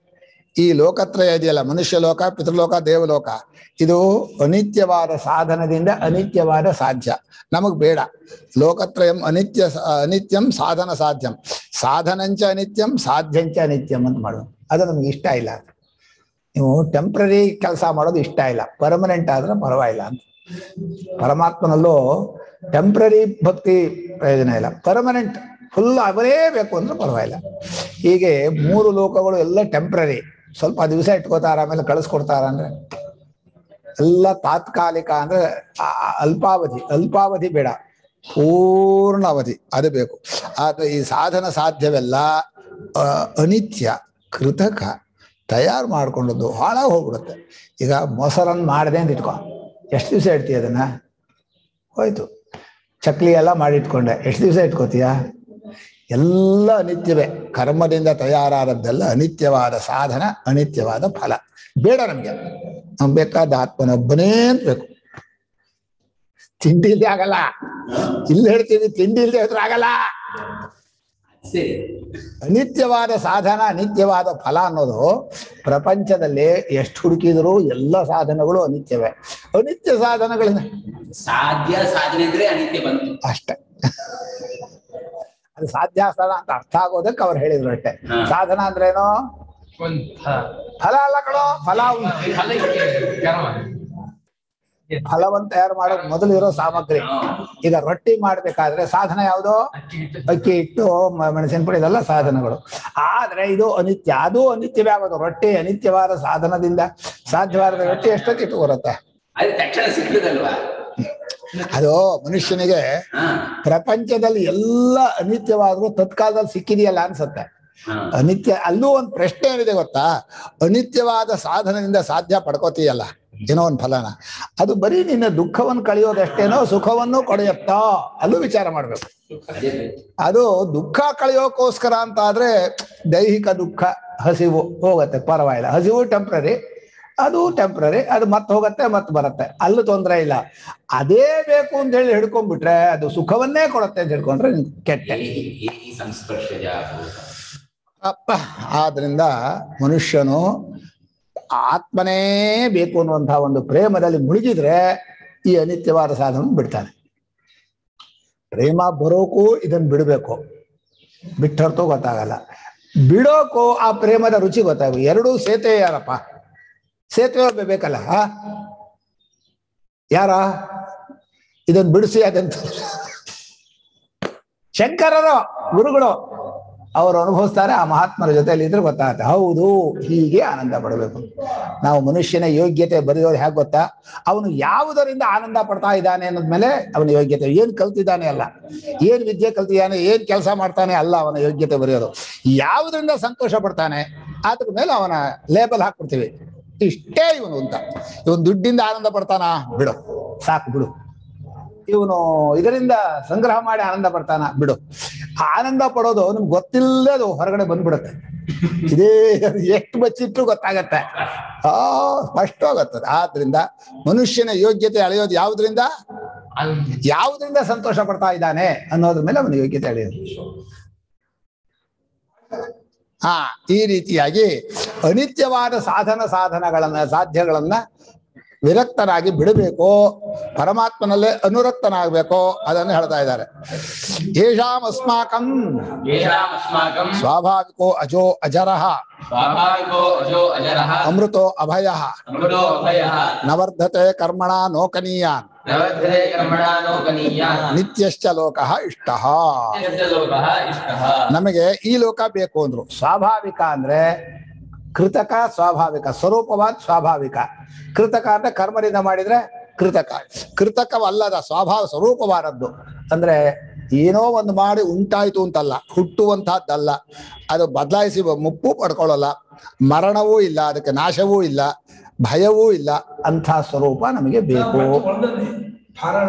ಈ ಲೋಕತ್ರಯ ಇದೆಯಲ್ಲ ಮನುಷ್ಯ ಲೋಕ ಪಿತೃಲೋಕ ದೇವಲೋಕ ಇದು ಅನಿತ್ಯವಾದ ಸಾಧನದಿಂದ ಅನಿತ್ಯವಾದ ಸಾಧ್ಯ ನಮಗ್ ಬೇಡ ಲೋಕತ್ರಯಂ ಅನಿತ್ಯ ಅನಿತ್ಯಂ ಸಾಧನ ಸಾಧ್ಯಂ ಸಾಧನಂಚ ಅನಿತ್ಯಂ ಸಾಧ್ಯಂಚ ಅನಿತ್ಯಂ ಅಂತ ಮಾಡೋದು ಅದು ನಮ್ಗೆ ಇಷ್ಟ ಇಲ್ಲ ನೀವು ಟೆಂಪ್ರರಿ ಕೆಲಸ ಮಾಡೋದು ಇಷ್ಟ ಇಲ್ಲ ಪರ್ಮನೆಂಟ್ ಆದ್ರೆ ಪರವಾಗಿಲ್ಲ ಅಂತ ಪರಮಾತ್ಮನಲ್ಲೂ ಟೆಂಪ್ರರಿ ಭಕ್ತಿ ಪ್ರಯೋಜನ ಇಲ್ಲ ಪರ್ಮನೆಂಟ್ ಫುಲ್ ಅವರೇ ಬೇಕು ಅಂದ್ರೆ ಪರವಾಗಿಲ್ಲ ಹೀಗೆ ಮೂರು ಲೋಕಗಳು ಎಲ್ಲ ಟೆಂಪ್ರರಿ ಸ್ವಲ್ಪ ದಿವಸ ಇಟ್ಕೋತಾರ ಆಮೇಲೆ ಕಳಿಸ್ಕೊಡ್ತಾರ ಅಂದ್ರೆ ಎಲ್ಲ ತಾತ್ಕಾಲಿಕ ಅಂದ್ರೆ ಆ- ಆ ಅಲ್ಪಾವಧಿ ಅಲ್ಪಾವಧಿ ಬೇಡ ಪೂರ್ಣ ಅವಧಿ ಅದು ಬೇಕು ಆದ್ರೆ ಈ ಸಾಧನ ಸಾಧ್ಯವೆಲ್ಲ ಆ, ಅನಿತ್ಯ ಕೃತಕ ತಯಾರು ಮಾಡ್ಕೊಂಡದ್ದು ಹಾಳಾಗಿ ಹೋಗ್ಬಿಡುತ್ತೆ ಈಗ ಮೊಸರನ್ನು ಮಾಡದೆ ಅಂತ ಇಟ್ಕೊ ಎಷ್ಟು ದಿವಸ ಇಡ್ತೀಯ ಅದನ್ನ ಹೋಯ್ತು ಚಕ್ಲಿ ಎಲ್ಲ ಮಾಡಿಟ್ಕೊಂಡೆ ಎಷ್ಟು ದಿವಸ ಇಟ್ಕೋತೀಯ ಎಲ್ಲ ಅನಿತ್ಯವೇ ಕರ್ಮದಿಂದ ತಯಾರಾದದ್ದೆಲ್ಲ ಅನಿತ್ಯವಾದ ಸಾಧನ ಅನಿತ್ಯವಾದ ಫಲ ಬೇಡ ನಮ್ಗೆ ನಮ್ಗೆ ಬೇಕಾದ ಆತ್ಮನೊಬ್ಬನೇ ಅಂತ ಬೇಕು ತಿಂಡಿ ಇಲ್ದೆ ಆಗಲ್ಲ ಇಲ್ಲಿ ಹೇಳ್ತೀವಿ ತಿಂಡಿ ಇಲ್ದೆ ಹೋದ್ರೆ ಆಗಲ್ಲ ಸರಿ ಅನಿತ್ಯವಾದ ಸಾಧನ ಅನಿತ್ಯವಾದ ಫಲ ಅನ್ನೋದು ಪ್ರಪಂಚದಲ್ಲಿ ಎಷ್ಟು ಹುಡುಕಿದರೂ ಎಲ್ಲ ಸಾಧನಗಳು ಅನಿತ್ಯವೇ ಅನಿತ್ಯ ಸಾಧನಗಳಿಂದ ಸಾಧ್ಯ ಸಾಧನೆ ಅಂದ್ರೆ ಅನಿತ್ಯ ಬಂತು ಅಷ್ಟೇ ಅದು ಸಾಧ್ಯ ಸಾಧನ ಅಂತ ಅರ್ಥ ಆಗೋದಕ್ಕೆ ಅವ್ರು ಹೇಳಿದ್ರು ಅಷ್ಟೇ ಹಾ. ಸಾಧನ ಅಂದ್ರೇನು ಒಂದ್ ಫಲ ಫಲ ಅಲ್ಲ ಕಣೋ ಫಲ ಉಂಟು. ಫಲಕ್ಕೆ ಕರ್ಮ ಫಲವನ್ನು ತಯಾರು ಮಾಡೋದು ಮೊದಲು ಇರೋ ಸಾಮಗ್ರಿ ಈಗ ರೊಟ್ಟಿ ಮಾಡ್ಬೇಕಾದ್ರೆ ಸಾಧನ ಯಾವುದು ಅಕ್ಕಿ ಹಿಟ್ಟು ಅಕ್ಕಿ ಹಿಟ್ಟು ಮ- ಮೆಣಸಿನ ಪುಡಿ ಇದೆಲ್ಲ ಸಾಧನಗಳು ಆದ್ರೆ ಇದು ಅನಿತ್ಯ ಅದು ಅನಿತ್ಯವೇ ಆಗೋದು ರೊಟ್ಟಿ ಅನಿತ್ಯವಾದ ಸಾಧನದಿಂದ ಸಾಧ್ಯವಾದ ರೊಟ್ಟಿ ಎಷ್ಟೊತ್ತು ಇಟ್ಟು ಬರುತ್ತೆ ಅದು ತಕ್ಷಣ ಸಿಕ್ಕಿದಲ್ವಾ ಅದು ಮನುಷ್ಯನಿಗೆ ಹಾ ಪ್ರಪಂಚದಲ್ಲಿ ಎಲ್ಲ ಅನಿತ್ಯವಾದ್ರೂ ತತ್ಕಾಲದಲ್ಲಿ ಸಿಕ್ಕಿದೆಯಲ್ಲ ಅನ್ಸುತ್ತೆ ಹಾ ಅನಿತ್ಯ ಅಲ್ಲೂ ಒಂದು ಪ್ರಶ್ನೆ ಏನಿದೆ ಗೊತ್ತಾ ಅನಿತ್ಯವಾದ ಸಾಧನದಿಂದ ಸಾಧ್ಯ ಪಡ್ಕೋತೀಯಲ್ಲ ಏನೋ ಒಂದು ಫಲನ ಅದು ಬರೀ ನಿನ್ನ ದುಃಖವನ್ನು ಕಳೆಯೋದಷ್ಟೇನೋ ಸುಖವನ್ನು ಕೊಡೆಯುತ್ತೋ ಅಲ್ಲೂ ವಿಚಾರ ಮಾಡ್ಬೇಕು ಅದೇ ಅದು ದುಃಖ ಕಳೆಯೋಕೋಸ್ಕರ ಅಂತ ಆದ್ರೆ ದೈಹಿಕ ದುಃಖ ಹಸಿವು ಹೋಗತ್ತೆ ಪರವಾಗಿಲ್ಲ ಹಸಿವು ಟೆಂಪ್ರರಿ ಅದು ಟೆಂಪ್ರರಿ ಅದು ಮತ್ತೆ ಹೋಗತ್ತೆ ಮತ್ತೆ ಬರುತ್ತೆ ಅಲ್ಲೂ ತೊಂದರೆ ಇಲ್ಲ ಅದೇ ಬೇಕು ಅಂತ ಹೇಳಿ ಹಿಡ್ಕೊಂಡ್ಬಿಟ್ರೆ ಅದು ಸುಖವನ್ನೇ ಕೊಡುತ್ತೆ ಅಂತ ಹಿಡ್ಕೊಂಡ್ರೆ ನಿನ್ ಕೆಟ್ಟ ಈ ಸಂಸ್ಪರ್ಶಜ ಅಪ್ಪ ಆದ್ರಿಂದ ಮನುಷ್ಯನು ಆತ್ಮನೇ ಬೇಕು ಅನ್ನುವಂತಹ ಒಂದು ಪ್ರೇಮದಲ್ಲಿ ಮುಳುಗಿದ್ರೆ ಈ ಅನಿತ್ಯವಾದ ಸಾಧನ ಬಿಡ್ತಾನೆ ಪ್ರೇಮ ಬರೋಕು ಇದನ್ನ ಬಿಡಬೇಕು ಬಿಟ್ಟರ್ತೂ ಗೊತ್ತಾಗಲ್ಲ ಬಿಡೋಕು ಆ ಪ್ರೇಮದ ರುಚಿ ಗೊತ್ತಾಗು ಎರಡೂ ಸೇತುವೆ ಯಾರಪ್ಪ ಸೇತುವೆ ಒಬ್ಬ ಬೇಕಲ್ಲ ಆ? ಯಾರ ಇದನ್ನ ಬಿಡಿಸಿ ಅದಂತ ಶಂಕರರು ಗುರುಗಳು ಅವರು ಅನುಭವಿಸ್ತಾರೆ ಆ ಮಹಾತ್ಮರ ಜೊತೆಯಲ್ಲಿ ಇದ್ರೆ ಗೊತ್ತಾಗುತ್ತೆ ಹೌದು ಹೀಗೆ ಆನಂದ ಪಡಬೇಕು ನಾವು ಮನುಷ್ಯನ ಯೋಗ್ಯತೆ ಬರೆಯೋದು ಹೇಗೆ ಗೊತ್ತಾ ಅವನು ಯಾವುದರಿಂದ ಆನಂದ ಪಡ್ತಾ ಇದ್ದಾನೆ ಅನ್ನೋದ್ಮೇಲೆ ಅವನ ಯೋಗ್ಯತೆ ಏನ್ ಕಲ್ತಿದ್ದಾನೆ ಅಲ್ಲ ಏನ್ ವಿದ್ಯೆ ಕಲ್ತಿದ್ದಾನೆ ಏನ್ ಕೆಲಸ ಮಾಡ್ತಾನೆ ಅಲ್ಲ ಅವನ ಯೋಗ್ಯತೆ ಬರೆಯೋದು ಯಾವುದರಿಂದ ಸಂತೋಷ ಪಡ್ತಾನೆ ಅದ್ರ ಮೇಲೆ ಅವನ ಲೇಬಲ್ ಹಾಕ್ಬಿಡ್ತೀವಿ ಇಷ್ಟೇ ಇವನು ಅಂತ ಇವನು ದುಡ್ಡಿಂದ ಆನಂದ ಪಡ್ತಾನ ಬಿಡು ಸಾಕು ಬಿಡು ಇವನು ಇದರಿಂದ ಸಂಗ್ರಹ ಮಾಡಿ ಆನಂದ ಪಡ್ತಾನ ಬಿಡು ಆನಂದ ಪಡೋದು ನಿಮ್ಗೆ ಗೊತ್ತಿಲ್ಲದೆ ಅದು ಹೊರಗಡೆ ಬಂದ್ಬಿಡುತ್ತೆ ಇದೇ ಎಷ್ಟು ಬಚ್ಚಿಟ್ರು ಗೊತ್ತಾಗತ್ತೆ ಆ ಸ್ಪಷ್ಟವಾಗತ್ತದೆ ಆದ್ರಿಂದ ಮನುಷ್ಯನ ಯೋಗ್ಯತೆ ಅಳೆಯೋದು ಯಾವುದರಿಂದ ಅದು ಯಾವುದರಿಂದ ಸಂತೋಷ ಪಡ್ತಾ ಇದ್ದಾನೆ ಅನ್ನೋದ್ರ ಮೇಲೆ ಅವನ ಯೋಗ್ಯತೆ ಅಳೆಯೋದು ಹಾ ಈ ರೀತಿಯಾಗಿ ಅನಿತ್ಯವಾದ ಸಾಧನ ಸಾಧನಗಳನ್ನ ಸಾಧ್ಯಗಳನ್ನ ವಿರಕ್ತನಾಗಿ ಬಿಡಬೇಕು ಪರಮಾತ್ಮನಲ್ಲೇ ಅನುರಕ್ತನಾಗಬೇಕು ಅದನ್ನು ಹೇಳ್ತಾ ಇದ್ದಾರೆ ಯೇಷಾಂ ಅಸ್ಮಾಕಂ येषामस्माकं ಸ್ವಾಭಾವಿಕೋ ಅಜೋ ಅಜರಃ स्वाभाविको अजो अजरः ಅಮೃತೋ ಅಭಯ अमृतो अभयः ನವರ್ಧತೆ ಕರ್ಮಣ ನೋಕನೀಯಾನ್ नवग्रहे कर्मणा नोकनीयाः ನಿತ್ಯಶ್ಚ ಲೋಕ ಇಷ್ಟ लोकः इष्टः ನಮಗೆ ಈ ಲೋಕ ಬೇಕು ಅಂದ್ರು ಸ್ವಾಭಾವಿಕ ಅಂದ್ರೆ ಕೃತಕ ಸ್ವಾಭಾವಿಕ ಸ್ವರೂಪವಾದ ಸ್ವಾಭಾವಿಕ ಕೃತಕ ಅಂದ್ರೆ ಕರ್ಮದಿಂದ ಮಾಡಿದ್ರೆ ಕೃತಕ ಕೃತಕವಲ್ಲದ ಸ್ವಭಾವ ಸ್ವರೂಪವಾದದ್ದು ಅಂದ್ರೆ ಏನೋ ಒಂದು ಮಾಡಿ ಉಂಟಾಯ್ತು ಅಂತಲ್ಲ ಹುಟ್ಟುವಂತಹದ್ದಲ್ಲ ಅದು ಬದಲಾಯಿಸಿ ಮುಪ್ಪು ಪಡ್ಕೊಳ್ಳಲ್ಲ ಮರಣವೂ ಇಲ್ಲ ಅದಕ್ಕೆ ನಾಶವೂ ಇಲ್ಲ ಭಯವೂ ಇಲ್ಲ ಅಂಥ ಸ್ವರೂಪ ನಮಗೆ ಬೇಕು ಹೊಲದಲ್ಲಿ ಹಾರಾಡ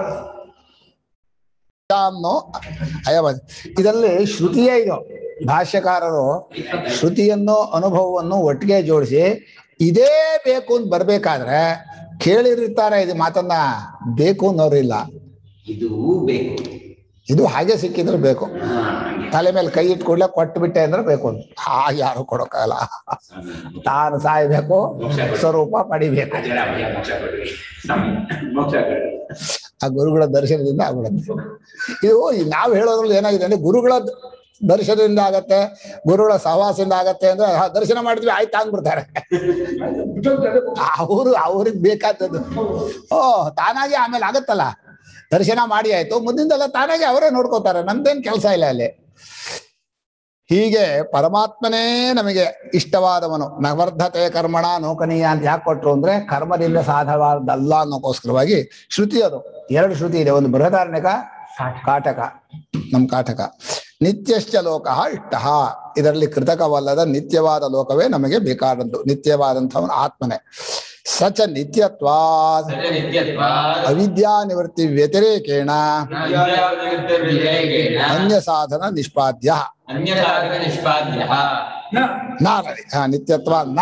ಅನ್ನೋ ಅಯವ ಇದರಲ್ಲಿ ಶ್ರುತಿಯೇ ಇದು ಭಾಷ್ಯಕಾರರು ಶ್ರುತಿಯನ್ನು ಅನುಭವವನ್ನು ಒಟ್ಟಿಗೆ ಜೋಡಿಸಿ ಇದೇ ಬೇಕು ಅಂತ ಬರ್ಬೇಕಾದ್ರೆ ಕೇಳಿರ್ತಾರೆ ಇದು ಮಾತನ್ನ ಬೇಕು ಅನ್ನೋರಿಲ್ಲ ಇದು ಬೇಕು ಇದು ಹಾಗೆ ಸಿಕ್ಕಿದ್ರೆ ಬೇಕು ಹಾ, ಹಂಗೆ. ತಲೆ ಮೇಲೆ ಕೈ ಇಟ್ಟು ಕೂಡಲೇ ಕೊಟ್ಟು ಬಿಟ್ಟೆ ಅಂದ್ರೆ ಬೇಕು ಅಂತ ಹಾಗೆ ಯಾರು ಕೊಡೋಕ್ಕಾಗಲ್ಲ ಸ್ವಾಮಿ, ತಾನು ಸಾಯ್ಬೇಕು ಸ್ವರೂಪ ಪಡಿಬೇಕು ಅಜರ ಭಯ ಮೋಕ್ಷ ಕೊಡ್ರಿ ಸ್ವಾಮಿ, ಮೋಕ್ಷ ಕೊಡ್ರಿ ಆ ಗುರುಗಳ ದರ್ಶನದಿಂದ ಆಗ್ಬಿಡುತ್ತೆ ಇದು ನಾವು ಹೇಳೋದ್ರಲ್ಲಿ ಏನಾಗಿದೆ ಅಂದ್ರೆ ಗುರುಗಳ ದರ್ಶನದಿಂದ ಆಗತ್ತೆ ಗುರುಗಳ ಸಹವಾಸದಿಂದ ಆಗತ್ತೆ ಅಂದ್ರೆ ಆ, ದರ್ಶನ ಮಾಡಿದ್ವಿ ಆಯ್ತಾ ಅಂದ್ಬಿಡ್ತಾರೆ ಬಿಟ್ಟೋಗ್ತಾರೆ ಅವರು ಅವ್ರಿಗೆ ಬೇಕಾದದ್ದು ಓ ತಾನಾಗಿ ಆಮೇಲೆ ಆಗತ್ತಲ್ಲ ದರ್ಶನ ಮಾಡಿ ಆಯ್ತು ಮುಂದಿಂದೆಲ್ಲ ತಾನಾಗಿ ಅವರೇ ನೋಡ್ಕೋತಾರೆ ನಮ್ದೇನ್ ಕೆಲಸ ಇಲ್ಲ ಅಲ್ಲಿ ಹೀಗೆ ಪರಮಾತ್ಮನೇ ನಮಗೆ ಇಷ್ಟವಾದವನು ನವರ್ಧತೆ ಕರ್ಮಣ ನೋಕನೀಯ ಅಂತ ಯಾಕೆ ಕೊಟ್ರು ಅಂದ್ರೆ ಕರ್ಮದಿಂದ ಸಾಧವಾದಲ್ಲ ಅನ್ನೋಕ್ಕೋಸ್ಕರವಾಗಿ ಶ್ರುತಿ ಅದು ಎರಡು ಶ್ರುತಿ ಇದೆ ಒಂದು ಬೃಹದಾರಣ್ಯಕ ಕಾಟಕ ನಮ್ ಕಾಟಕ ನಿತ್ಯಶ್ಚ ಲೋಕ ಇಷ್ಟ ಇದರಲ್ಲಿ ಕೃತಕವಲ್ಲದ ನಿತ್ಯವಾದ ಲೋಕವೇ ನಮಗೆ ಬೇಕಾದದ್ದು ನಿತ್ಯವಾದಂಥವನು ಆತ್ಮನೇ ಸಚ ನಿತ್ಯತ್ವಾ सच नित्यत्वात् ಅವಿದ್ಯಾ ನಿವೃತ್ತಿ ವ್ಯತಿರೇಕೇಣ अविद्याविनिवृत्तिर्विवेकेन ಅನ್ಯ ಸಾಧನ ನಿಷ್ಪಾದ್ಯ अन्यसाधननिष्पाद्यः ನ ನಾ ನೋಡಿ. ಹಾ, ನಿತ್ಯತ್ವ ನ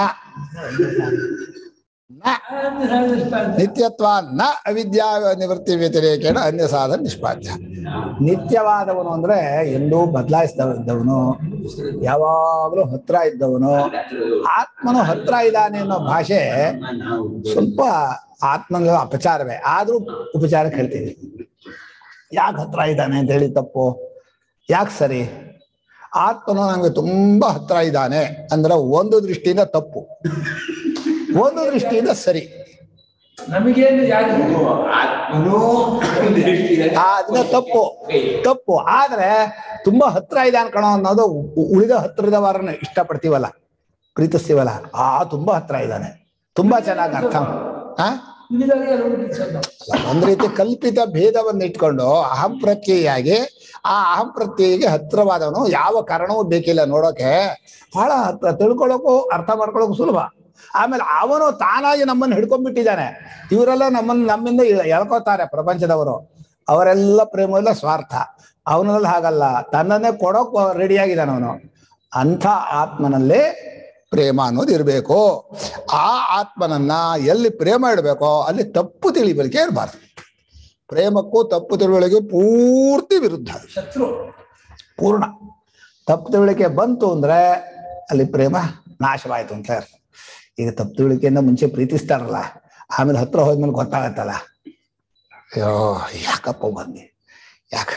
ನ ನಿತ್ಯತ್ವ ನ ಅವಿದ್ಯಾ ನಿವೃತ್ತಿ ವ್ಯತಿರೇಕೇಣ ಅನ್ಯ ಸಾಧನ ನಿಷ್ಪಾದ್ಯ ನಿತ್ಯವಾದವನು ಅಂದ್ರೆ ಎಂದೂ ಬದಲಾಯಿಸಿದವನು ಯಾವಾಗಲೂ ಹತ್ರ ಇದ್ದವನು ಆತ್ಮನು ಹತ್ರ ಇದ್ದಾನೆ ಅನ್ನೋ ಭಾಷೆ ನಾವು ಸ್ವಲ್ಪ ಆತ್ಮನ ಅಪಚಾರವೇ ಆದ್ರೂ ಉಪಚಾರಕ್ಕೆ ಹೇಳ್ತೀವಿ ಯಾಕೆ ಹತ್ರ ಇದ್ದಾನೆ ಅಂತ ಹೇಳಿ ತಪ್ಪು ಯಾಕೆ ಸರಿ ಆತ್ಮನು ನಮ್ಗೆ ತುಂಬಾ ಹತ್ರ ಇದ್ದಾನೆ ಅಂದ್ರೆ ಒಂದು ದೃಷ್ಟಿಯಿಂದ ತಪ್ಪು ಒಂದು ದೃಷ್ಟಿಯಿಂದ ಸರಿ ನಮಗೇನು ಯಾರು ಆತ್ಮನೂ ಒಂದು ದೃಷ್ಟಿಯಲ್ಲಿ ಆ ಅದನ್ನ ತಪ್ಪು ತಪ್ಪು ಆದ್ರೆ ತುಂಬಾ ಹತ್ರ ಇದೆ ಅನ್ಕಣೋ ಅನ್ನೋದು ಉ- ಉಳಿದ ಹತ್ರದವರನ್ನ ಇಷ್ಟಪಡ್ತೀವಲ್ಲ ಪ್ರೀತಿಸ್ತೀವಲ್ಲ ಆ ತುಂಬಾ ಹತ್ರ ಇದ್ದಾನೆ ತುಂಬಾ ಚೆನ್ನಾಗಿ ಅರ್ಥ ಆ ಉಳಿದಾಗ ಎಲ್ಲರೂ ಕೆಲಸ ಅಲ್ಲ, ಒಂದ್ ರೀತಿ ಕಲ್ಪಿತ ಭೇದವನ್ನು ಇಟ್ಕೊಂಡು ಅಹಂ ಪ್ರತ್ಯಯಾಗಿ ಆ ಅಹಂ ಪ್ರತ್ಯಯಿಗೆ ಹತ್ರವಾದವನು ಯಾವ ಕಾರಣವೂ ಬೇಕಿಲ್ಲ ನೋಡೋಕೆ ಬಹಳ ಹತ್ರ ತಿಳ್ಕೊಳ್ಳೋಕು ಅರ್ಥ ಮಾಡ್ಕೊಳ್ಳೋಕು ಸುಲಭ ಆಮೇಲೆ ಅವನು ತಾನಾಗಿ ನಮ್ಮನ್ನು ಹಿಡ್ಕೊಂಡ್ಬಿಟ್ಟಿದ್ದಾನೆ ಇವರೆಲ್ಲ ನಮ್ಮನ್ನು ನಮ್ಮಿಂದ ಎಳ್- ಎಳ್ಕೋತಾರೆ ಪ್ರಪಂಚದವರು ಅವರೆಲ್ಲ ಪ್ರೇಮ ಎಲ್ಲ ಸ್ವಾರ್ಥ ಅವನಲ್ಲಿ ಹಾಗಲ್ಲ ತನ್ನನ್ನೇ ಕೊಡೋಕ್ ರೆಡಿಯಾಗಿದ್ದಾನೆ ಅವನು ಅಂಥ ಆತ್ಮನಲ್ಲೇ ಪ್ರೇಮ ಅನ್ನೋದು ಇರಬೇಕು ಆ ಆತ್ಮನನ್ನ ಎಲ್ಲಿ ಪ್ರೇಮ ಇಡಬೇಕೋ ಅಲ್ಲಿ ತಪ್ಪು ತಿಳಿಬಲಿಕೆ ಇರಬಾರ್ದು ಪ್ರೇಮಕ್ಕೂ ತಪ್ಪು ತಿಳುವಳಿಕೆ ಪೂರ್ತಿ ವಿರುದ್ಧ ಶತ್ರು ಪೂರ್ಣ ತಪ್ಪು ತಿಳುವಳಿಕೆ ಬಂತು ಅಂದ್ರೆ ಅಲ್ಲಿ ಪ್ರೇಮ ನಾಶವಾಯ್ತು ಅಂತ ಅರ್ಥ ಈಗ ತಪ್ಪು ತಿಳುವಳಿಕೆಯಿಂದ ಮುಂಚೆ ಪ್ರೀತಿಸ್ತಾರಲ್ಲ ಆಮೇಲೆ ಹತ್ರ ಹೋದ್ಮೇಲೆ ಗೊತ್ತಾಗತ್ತಲ್ಲ ಅಯ್ಯೋ ಯಾಕಪ್ಪ ಬಂದಿ ಯಾಕ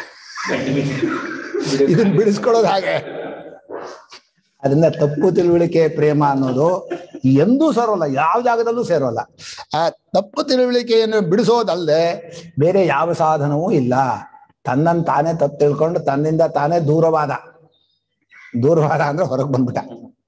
ಇದನ್ನ ಬಿಡಿಸ್ಕೊಳ್ಳೋದು ಹಾಗೆ ಅದರಿಂದ ತಪ್ಪು ತಿಳುವಳಿಕೆ ಪ್ರೇಮ ಅನ್ನೋದು ಎಂದೂ ಸೇರೋಲ್ಲ ಯಾವ ಜಾಗದಲ್ಲೂ ಸೇರೋಲ್ಲ ಆ ತಪ್ಪು ತಿಳುವಳಿಕೆಯನ್ನು ಬಿಡಿಸೋದಲ್ಲದೆ ಬೇರೆ ಯಾವ ಸಾಧನವೂ ಇಲ್ಲ ತನ್ನನ್ನು ತಾನೇ ತಪ್ಪು ತಿಳ್ಕೊಂಡು ತನ್ನಿಂದ ತಾನೇ ದೂರವಾದ ದೂರವಾದ ಅಂದ್ರೆ ಹೊರಗೆ ಬಂದ್ಬಿಟ್ಟ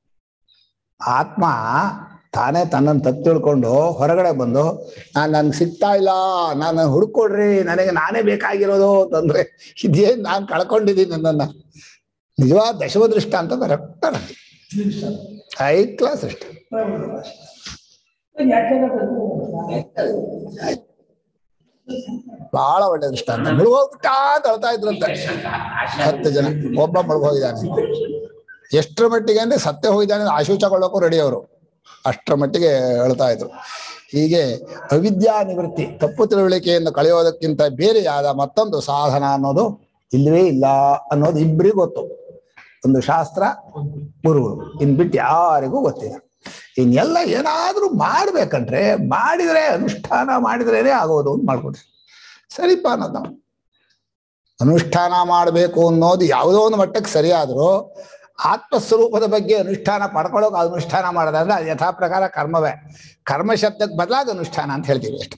ಆತ್ಮ ತಾನೇ ತನ್ನನ್ನು ತಪ್ಪು ತಿಳ್ಕೊಂಡು ಹೊರಗಡೆ ಬಂದು ನಾನು ನನ್ಗೆ ಸಿಗ್ತಾ ಇಲ್ಲ ನಾನು ಹುಡ್ಕೊಡ್ರಿ ನನಗೆ ನಾನೇ ಬೇಕಾಗಿರೋದು ಅಂತಂದ್ರೆ ಇದೇನ್ ನಾನು ಕಳ್ಕೊಂಡಿದ್ದೀನಿ ನನ್ನನ್ನ ನಿಜವಾದ ದಶವದೃಷ್ಟ ಅಂತ ಕರೆಕ್ಟ್ ಹೈ ಕ್ಲಾಸ್ ಅಷ್ಟೆ ಬಹಳ ಒಳ್ಳೆ ದೃಷ್ಟ ಅಂತ ಮುಳುಗೋಗ್ಬಿಟ್ಟ ಅಂತ ಅಳ್ತಾ ಇದ್ರಂತೆ ಹತ್ತು ಜನ ಒಬ್ಬ ಮುಳುಗೋಗಿದ್ದಾನೆ ಎಷ್ಟರ ಮಟ್ಟಿಗೆ ಅಂದ್ರೆ ಸತ್ಯ ಹೋಗಿದ್ದಾನೆ ಅಂತ ಆಶೋಚಕೊಳ್ಳೋಕ್ಕೂ ರೆಡಿ ಅವರು ಅಷ್ಟರ ಮಟ್ಟಿಗೆ ಹೇಳ್ತಾ ಇದ್ರು ಹೀಗೆ ಅವಿದ್ಯಾ ನಿವೃತ್ತಿ ತಪ್ಪು ತಿಳುವಳಿಕೆಯನ್ನು ಕಳೆಯೋದಕ್ಕಿಂತ ಬೇರೆಯಾದ ಮತ್ತೊಂದು ಸಾಧನ ಅನ್ನೋದು ಇಲ್ಲವೇ ಇಲ್ಲ ಅನ್ನೋದು ಇಬ್ಬರಿಗೂ ಗೊತ್ತು ಒಂದು ಶಾಸ್ತ್ರ ಗುರುಗಳು ಇನ್ ಬಿಟ್ಟು ಯಾರಿಗೂ ಗೊತ್ತಿಲ್ಲ ಇನ್ನೆಲ್ಲ ಏನಾದ್ರೂ ಮಾಡ್ಬೇಕಂದ್ರೆ ಮಾಡಿದ್ರೆ ಅನುಷ್ಠಾನ ಮಾಡಿದ್ರೇನೆ ಆಗೋದು ಅಂತ ಮಾಡ್ಕೊಡ್ರಿ ಸರಿಪ ಅನ್ನೋದು ನಾವು ಅನುಷ್ಠಾನ ಮಾಡಬೇಕು ಅನ್ನೋದು ಯಾವುದೋ ಒಂದು ಮಟ್ಟಕ್ಕೆ ಸರಿಯಾದರೂ ಆತ್ಮಸ್ವರೂಪದ ಬಗ್ಗೆ ಅನುಷ್ಠಾನ ಪಡ್ಕೊಳ್ಳೋಕೆ ಅನುಷ್ಠಾನ ಮಾಡೋದಂದ್ರೆ ಅದು ಯಥಾ ಪ್ರಕಾರ ಕರ್ಮವೇ ಕರ್ಮ ಶಬ್ದಕ್ಕೆ ಬದಲಾಗಿ ಅನುಷ್ಠಾನ ಅಂತ ಹೇಳ್ತೀವಿ ಅಷ್ಟೆ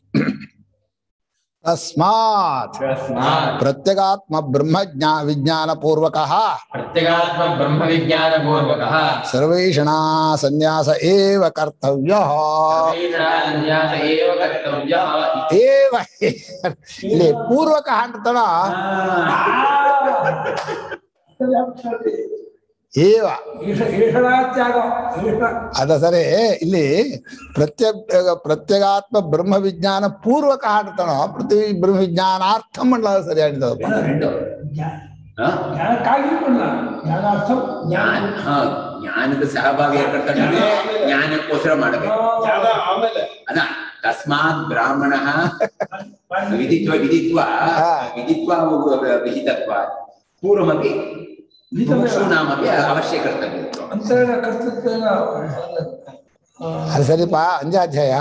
ತಸ್ಮಾತ್ ತಸ್ಮಾತ್ ಪ್ರತ್ಯಗಾತ್ಮ ಬ್ರಹ್ಮ ಜ್ಞಾ ವಿಜ್ಞಾನ ಪೂರ್ವಕ ಪ್ರತ್ಯಗಾತ್ಮ ಬ್ರಹ್ಮ ವಿಜ್ಞಾನ ಪೂರ್ವಕಃ ಸರ್ವೇಷಣ ಸನ್ಯಾಸ ಏವ ಕರ್ತವ್ಯ ಸರ್ವೇಷಾನ್ಯಾಸ ಏವ ಕರ್ತವ್ಯಃ ಏವ ಇಲ್ಲಿ ಪೂರ್ವಕ ಅಂತಣ ಏವ ಏಷಣಾತ್ಯಾಗ ಏಷ ಅದ ಸರಿ ಇಲ್ಲಿ ಪ್ರತ್ಯ ಪ್ರತ್ಯಗಾತ್ಮ ಬ್ರಹ್ಮ ವಿಜ್ಞಾನ ಪೂರ್ವಕ ಹಾಡ್ತಾನೋ ಪ್ರತಿ ಬ್ರಹ್ಮ ವಿಜ್ಞಾನಾರ್ಥಂ ಮಂಡಲ ಸರಿ ಆಡಿದಪ್ಪ ಹಾ? ಜ್ಞಾನಕ್ಕಾಗಿರ್ಬಲ್ಲ ಜ್ಞಾನಾರ್ಥ ಜ್ಞಾನ ಹಾ ಜ್ಞಾನದ ಸಹಭಾಗಿ ಏರ್ಪಡ್ತಾನೆ ಜ್ಞಾನಕ್ಕೋಸ್ಕರ ಮಾಡಬೇಕು ಅದ ತಸ್ಮಾತ್ ಬ್ರಾಹ್ಮಣ ವಿಧಿತ್ವ ವಿಧಿತ್ವ ಹಾ. ವಿಧಿತ್ವ ವಿಹಿತತ್ವ ಪೂರ್ವಮಪಿ ಮುಕ್ಷೂಣಾಮಪಿ ಅವಶ್ಯ ಕರ್ತವ್ಯ ಅಂತೇಳಿ ಕರ್ತೃತ್ವೇನ ಅದು ಸರಿಪ ಅಂಜಾಧ್ಯಾಯ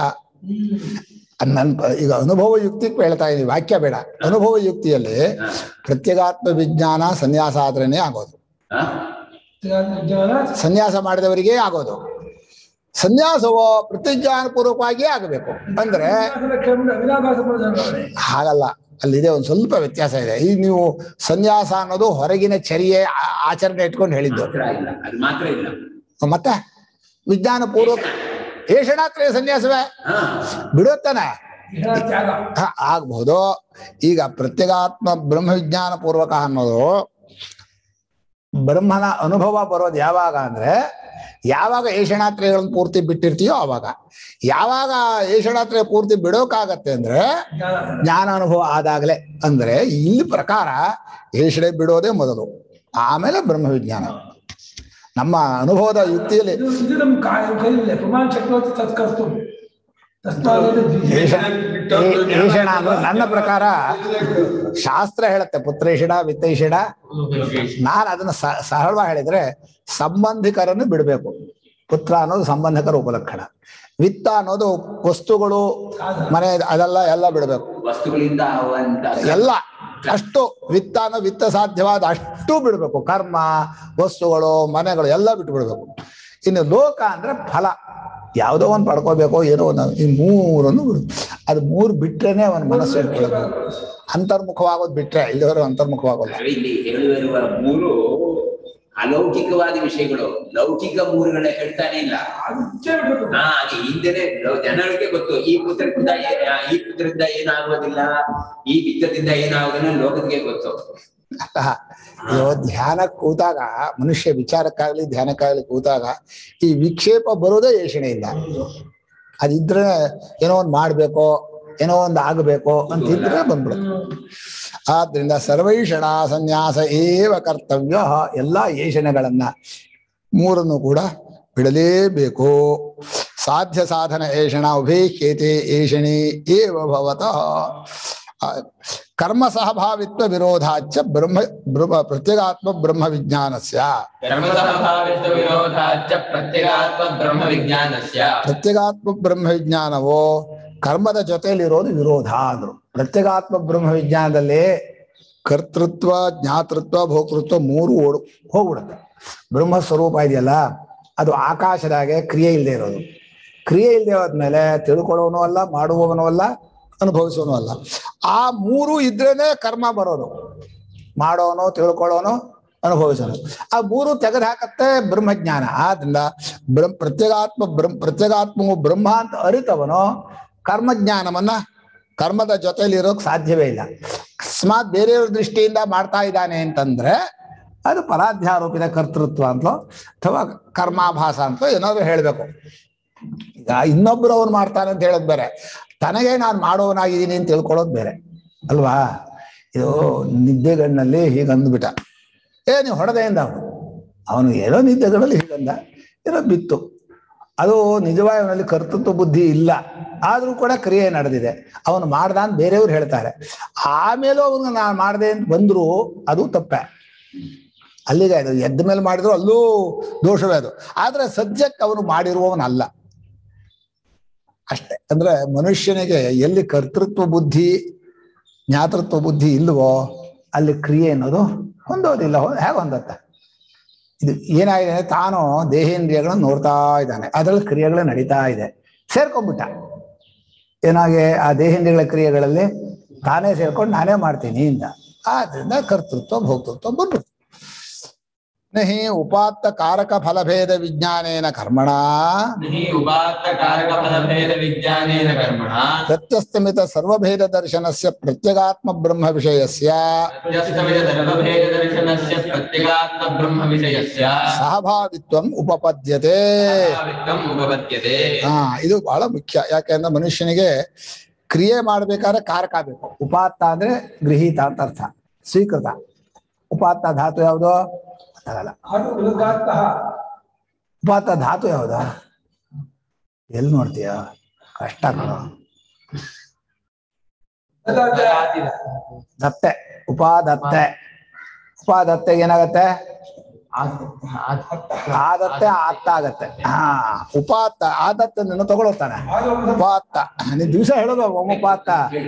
ಅದ್ ನನ್ ಪ- ಈಗ ಅನುಭವ ಯುಕ್ತಿಗೆ ಹೇಳ್ತಾ ಇದೀನಿ ವಾಕ್ಯ ಬೇಡ ಅನುಭವ ಯುಕ್ತಿಯಲ್ಲಿ ಪ್ರತ್ಯಗಾತ್ಮ ವಿಜ್ಞಾನ ಸನ್ಯಾಸ ಆದ್ರೇನೆ ಆಗೋದು ಹಾ? ಜ್ಞಾನ ಸನ್ಯಾಸ ಮಾಡಿದವರಿಗೆ ಆಗೋದು ಸನ್ಯಾಸವೋ ಪ್ರತಿಜ್ಞಾನ ಪೂರ್ವಕವಾಗಿಯೇ ಆಗಬೇಕು ಅಂದ್ರೆ ಅವಿನಾಭಾಸ ಪ್ರಧಾನ ಹಾಗಲ್ಲ ಅಲ್ಲಿದೆ ಒಂದು ಸ್ವಲ್ಪ ವ್ಯತ್ಯಾಸ ಇದೆ ಈಗ ನೀವು ಸನ್ಯಾಸ ಅನ್ನೋದು ಹೊರಗಿನ ಚರ್ಯೆ ಆ- ಆಚರಣೆ ಇಟ್ಕೊಂಡು ಹೇಳಿದ್ದು ಮಾತ್ರ ಇಲ್ಲ ಅದು ಮಾತ್ರ ಇಲ್ಲ ಮತ್ತೆ ವಿಜ್ಞಾನ ಪೂರ್ವಕ ಏಷಣಾತ್ರೆಯ ಸನ್ಯಾಸವೇ ಹಾ ಬಿಡುತ್ತಾನೆ ತ್ಯಾಗ ಹ, ಆಗ್ಬಹುದು ಈಗ ಪ್ರತ್ಯಗಾತ್ಮ ಬ್ರಹ್ಮ ವಿಜ್ಞಾನ ಪೂರ್ವಕ ಅನ್ನೋದು ಬ್ರಹ್ಮನ ಅನುಭವ ಬರೋದು ಯಾವಾಗ ಅಂದ್ರೆ ಯಾವಾಗ ಏಷಣಾತ್ರೆಗಳನ್ನ ಪೂರ್ತಿ ಬಿಟ್ಟಿರ್ತೀಯೋ ಅವಾಗ ಯಾವಾಗ ಏಷಣಾತ್ರೆ ಪೂರ್ತಿ ಬಿಡೋಕಾಗತ್ತೆ ಅಂದ್ರೆ ಜ್ಞಾನ ಜ್ಞಾನ ಅನುಭವ ಆದಾಗಲೇ ಅಂದ್ರೆ ಇಲ್ಲಿ ಪ್ರಕಾರ ಏಷಣೆ ಬಿಡೋದೇ ಮೊದಲು ಆಮೇಲೆ ಬ್ರಹ್ಮ ವಿಜ್ಞಾನ ನಮ್ಮ ಅನುಭವದ ಯುಕ್ತಿಯಲ್ಲಿ ಇದು ಇದು ನಮ್ಮ ಕಾಯ ಕೈಲಿದೆ ಪ್ರಮಾಣ ಚಕ್ರವರ್ತಿ ತತ್ಕರ್ತು ತಸ್ಮಾತ್ ಏಷ- ಏ- ಏಷಣ ಅಂದ್ರೆ ನನ್ನ ಪ್ರಕಾರ ಶಾಸ್ತ್ರ ಹೇಳುತ್ತೆ ಪುತ್ರೇಷಣ ವಿತ್ತೈಷಣ ನಾನು ಅದನ್ನ ಸ- ಸರಳವಾಗಿ ಹೇಳಿದ್ರೆ ಸಂಬಂಧಿಕರನ್ನು ಬಿಡಬೇಕು ಪುತ್ರ ಅನ್ನೋದು ಸಂಬಂಧಿಕರ ಉಪಲಕ್ಷಣ ವಿತ್ತ ಅನ್ನೋದು ವಸ್ತುಗಳು ಮನೆ ಅದೆಲ್ಲ ಎಲ್ಲ ಬಿಡಬೇಕು ವಸ್ತುಗಳಿಂದ ಅವಂತ ಎಲ್ಲ ಅಷ್ಟು ವಿತ್ತ ಅನ್ನೋ ವಿತ್ತ ಸಾಧ್ಯವಾದ ಅಷ್ಟು ಬಿಡಬೇಕು ಕರ್ಮ ವಸ್ತುಗಳು ಮನೆಗಳು ಎಲ್ಲ ಬಿಟ್ಟು ಬಿಡಬೇಕು ಇನ್ನು ಲೋಕ ಅಂದ್ರೆ ಫಲ ಯಾವುದೋ ಒಂದು ಪಡ್ಕೋಬೇಕು ಏನೋ ಒಂದು ಈ ಮೂರನ್ನು ಬಿಡು ಅದು ಮೂರು ಬಿಟ್ರೇನೆ ಅವನ ಮನಸ್ಸು ಇಟ್ಕೊಳ್ಬೇಕು ಅಂತರ್ಮುಖವಾಗೋದು ಬಿಟ್ರೆ ಇಲ್ಲಿವರೆಗೂ ಅಂತರ್ಮುಖವಾಗೋಲ್ಲ ಇಲ್ಲಿ ಹೇಳಿರುವ ಮೂರು ಅಲೌಕಿಕವಾದ ವಿಷಯಗಳು ಲೌಕಿಕ ಮೂರುಗಳ ಹೇಳ್ತಾನೆ ಇಲ್ಲ ಅದಕ್ಕೆ ಬಿಡ್ಬೇಕು ಹಾ ಅದು ಹಿಂದೆನೆ ಲೌ- ಜನಗಳಿಗೆ ಗೊತ್ತು ಈ ಪುತ್ರದಿಂದ ಏ- ಆ, ಈ ಪುತ್ರದಿಂದ ಏನಾಗುವುದಿಲ್ಲ ಈ ವಿತ್ತದಿಂದ ಏನಾಗುವುದಿಲ್ಲ ಲೋಕಕ್ಕೆ ಗೊತ್ತು ಅಯ್ಯೋ ಧ್ಯಾನಕ್ಕೆ ಕೂತಾಗ ಮನುಷ್ಯ ವಿಚಾರಕ್ಕಾಗ್ಲಿ ಧ್ಯಾನಕ್ಕಾಗ್ಲಿ ಕೂತಾಗ ಈ ವಿಕ್ಷೇಪ ಬರೋದೇ ಯೋಚನೆಯಿಂದ ಅದಿದ್ರೆ ಏನೋ ಒಂದು ಮಾಡ್ಬೇಕು ಏನೋ ಒಂದು ಆಗಬೇಕು ಅಂತಿದ್ರೆ ಬಂದ್ಬಿಡುತ್ತೆ ಆದ್ರಿಂದ ಸರ್ವೈಷಣ ಸನ್ಯಾಸ ಏವ ಕರ್ತವ್ಯ ಎಲ್ಲ ಏಷಣೆಗಳನ್ನ ಮೂರನ್ನು ಕೂಡ ಬಿಡಲೇಬೇಕು ಸಾಧ್ಯ ಸಾಧನ ಏಷಣ ಉಭೇಹ್ಯತೆ ಏಷಣಿ ಏವ ಭವತಃ ಆ, ಕರ್ಮ ಸಹಭಾವಿತ್ವ ವಿರೋಧಾಚ ಬ್ರಹ್ಮ ಬ್ರಹ್ಮ ಪ್ರತ್ಯಗಾತ್ಮ ಬ್ರಹ್ಮ ವಿಜ್ಞಾನಸ್ಯ ಕರ್ಮಸಹಭಾವಿತ್ವ ವಿರೋಧಾಚ್ಚ ಪ್ರತ್ಯಗಾತ್ಮ ಬ್ರಹ್ಮ ವಿಜ್ಞಾನಸ್ಯ ಪ್ರತ್ಯಗಾತ್ಮ ಬ್ರಹ್ಮ ವಿಜ್ಞಾನವು ಕರ್ಮದ ಜೊತೆಯಲ್ಲಿರೋದು ವಿರೋಧ ಅಂದ್ರು ಪ್ರತ್ಯಗಾತ್ಮ ಬ್ರಹ್ಮ ವಿಜ್ಞಾನದಲ್ಲಿ ಕರ್ತೃತ್ವ ಜ್ಞಾತೃತ್ವ ಭೋಕ್ತೃತ್ವ ಮೂರು ಓಡು ಹೋಗ್ಬಿಡುತ್ತೆ ಬ್ರಹ್ಮ ಸ್ವರೂಪ ಇದೆಯಲ್ಲ ಅದು ಆಕಾಶದಾಗೆ ಕ್ರಿಯೆ ಇಲ್ಲದೆ ಇರೋದು ಕ್ರಿಯೆ ಇಲ್ಲದೆ ಹೋದ್ಮೇಲೆ ತಿಳ್ಕೊಳ್ಳೋನು ಅಲ್ಲ ಮಾಡುವವನು ಅಲ್ಲ ಅನುಭವಿಸೋನು ಅಲ್ಲ ಆ ಮೂರು ಇದ್ರೇನೆ ಕರ್ಮ ಬರೋದು ಮಾಡೋನು ತಿಳ್ಕೊಳ್ಳೋನು ಅನುಭವಿಸೋನು ಆ ಮೂರು ತೆಗೆದು ಹಾಕತ್ತೆ ಬ್ರಹ್ಮಜ್ಞಾನ ಆದ್ರಿಂದ ಬ್ರಹ್ಮ ಪ್ರತ್ಯೇಗಾತ್ಮ ಬ್ರಹ್ಮ ಪ್ರತ್ಯೇಗಾತ್ಮವು ಬ್ರಹ್ಮ ಅಂತ ಅರಿತವನು ಕರ್ಮಜ್ಞಾನವನ್ನ ಕರ್ಮದ ಜೊತೆಲಿ ಇರೋಕ್ ಸಾಧ್ಯವೇ ಇಲ್ಲ ಅಕಸ್ಮಾತ್ ಬೇರೆಯವ್ರ ದೃಷ್ಟಿಯಿಂದ ಮಾಡ್ತಾ ಇದ್ದಾನೆ ಅಂತಂದ್ರೆ ಅದು ಪರಾಧ್ಯಾರೋಪಿತ ಕರ್ತೃತ್ವ ಅಂತಲೋ ಅಥವಾ ಕರ್ಮಾಭಾಸ ಅಂತಲೋ ಏನಾದ್ರು ಹೇಳ್ಬೇಕು ಈಗ ಇನ್ನೊಬ್ರು ಅವನು ಮಾಡ್ತಾನೆ ಅಂತ ಹೇಳೋದು ಬೇರೆ ತನಗೆ ನಾನು ಮಾಡೋವನಾಗಿದ್ದೀನಿ ಅಂತ ತಿಳ್ಕೊಳ್ಳೋದು ಬೇರೆ ಅಲ್ವಾ ಇದು ನಿದ್ದೆಗಣ್ಣಲ್ಲಿ ಹೀಗೆ ಅಂದ್ಬಿಟ್ಟ ಏ ನೀವು ಹೊಡೆದೆಯಿಂದ ಅವನು ಅವನು ಏನೋ ನಿದ್ದೆಗಳಲ್ಲಿ ಹೀಗಂದ ಏನೋ ಬಿತ್ತು ಅದು ನಿಜವಾಗಿ ಅವನಲ್ಲಿ ಕರ್ತೃತ್ವ ಬುದ್ಧಿ ಇಲ್ಲ ಆದ್ರೂ ಕೂಡ ಕ್ರಿಯೆ ನಡೆದಿದೆ ಅವನು ಮಾಡ್ದ ಅಂತ ಬೇರೆಯವ್ರು ಹೇಳ್ತಾರೆ ಆಮೇಲೂ ಅವನು ನಾನು ಮಾಡ್ದೆ ಅಂತ ಬಂದ್ರು ಅದು ತಪ್ಪೆ ಅಲ್ಲಿಗೆ ಅದು ಎದ್ದ ಮೇಲೆ ಮಾಡಿದ್ರು ಅಲ್ಲೂ ದೋಷವೇ ಅದು ಆದ್ರೆ ಸದ್ಯಕ್ಕೆ ಅವನು ಮಾಡಿರುವವನಲ್ಲ ಅಷ್ಟೇ ಅಂದ್ರೆ ಮನುಷ್ಯನಿಗೆ ಎಲ್ಲಿ ಕರ್ತೃತ್ವ ಬುದ್ಧಿ ಜ್ಞಾತೃತ್ವ ಬುದ್ಧಿ ಇಲ್ವೋ ಅಲ್ಲಿ ಕ್ರಿಯೆ ಅನ್ನೋದು ಹೊಂದೋದಿಲ್ಲ ಹೊ- ಹೇಗೆ ಹೊಂದತ್ತೆ ಇದು ಏನಾಗಿದೆ ಅಂದ್ರೆ ತಾನು ದೇಹೇಂದ್ರಿಯಗಳನ್ನು ನೋಡ್ತಾ ಇದ್ದಾನೆ ಅದ್ರಲ್ಲಿ ಕ್ರಿಯೆಗಳು ನಡೀತಾ ಇದೆ ಸೇರ್ಕೊಂಡ್ಬಿಟ್ಟ ಏನಾಗೆ ಆ ದೇಹೇಂದ್ರಿಯಗಳ ಕ್ರಿಯೆಗಳಲ್ಲಿ ತಾನೇ ಸೇರ್ಕೊಂಡು ನಾನೇ ಮಾಡ್ತೀನಿ ಇಂದ ಆದ್ರಿಂದ ಕರ್ತೃತ್ವ ಭೋಕ್ತೃತ್ವ ಬಂದ್ಬಿಡ್ತು ನಹಿ ಉಪಾತ್ತ ಕಾರಕ ಫಲಭೇದ ವಿಜ್ಞಾನೇನ ಕರ್ಮಣ हि उपात्त कारक फलभेद विज्ञानेन कर्मणा ಪ್ರತ್ಯಸ್ತಮಿತ ಸರ್ವಭೇದ ದರ್ಶನಸ್ಯ ಪ್ರತ್ಯಗಾತ್ಮ ಬ್ರಹ್ಮ ವಿಷಯಸ್ಯ प्रत्यस्तमित सर्वभेद दर्शनस्य प्रत्यगात्म ब्रह्म विषयस्य ಸಹಭಾವಿತ್ವಂ ಉಪಪದ್ಯತೆ वित्तम् उपपद्यते ಹಾ ಇದು ಬಹಳ ಮುಖ್ಯ ಯಾಕೆಂದ್ರೆ ಮನುಷ್ಯನಿಗೆ ಕ್ರಿಯೆ ಮಾಡ್ಬೇಕಾದ್ರೆ ಕಾರಕ ಬೇಕು ಉಪಾತ್ತ ಅಂದ್ರೆ ಗೃಹೀತ ಅಂತ ಅರ್ಥ ಸ್ವೀಕೃತ ಉಪಾತ್ತ ಧಾತು ಯಾವುದು ಗೊತ್ತಾಗಲ್ಲ ಅದು ಉಲಗಾತ್ತಃ ಉಪಾತ್ತ ಧಾತು ಯಾವುದು ಎಲ್ಲಿ ನೋಡ್ತೀಯ ಕಷ್ಟ ಕಣೋ. ದತ್ತೆ ಉಪಾದತ್ತೆ ಉಪಾದತ್ತೆಗೆ ಏನಾಗತ್ತೆ ಆದತ್ತೆ ಆತ್ತ ಆಗತ್ತೆ ಹಾ ಉಪಾತ್ತ ಆದತ್ತೆ ನಿನ್ನ ತಗೊಳ್ತಾನೆ ಉಪಾತ್ತ ನೀನ್ ದಿವಸ ಹೇಳೋದು ಮಮ ಉಪಾತ್ತ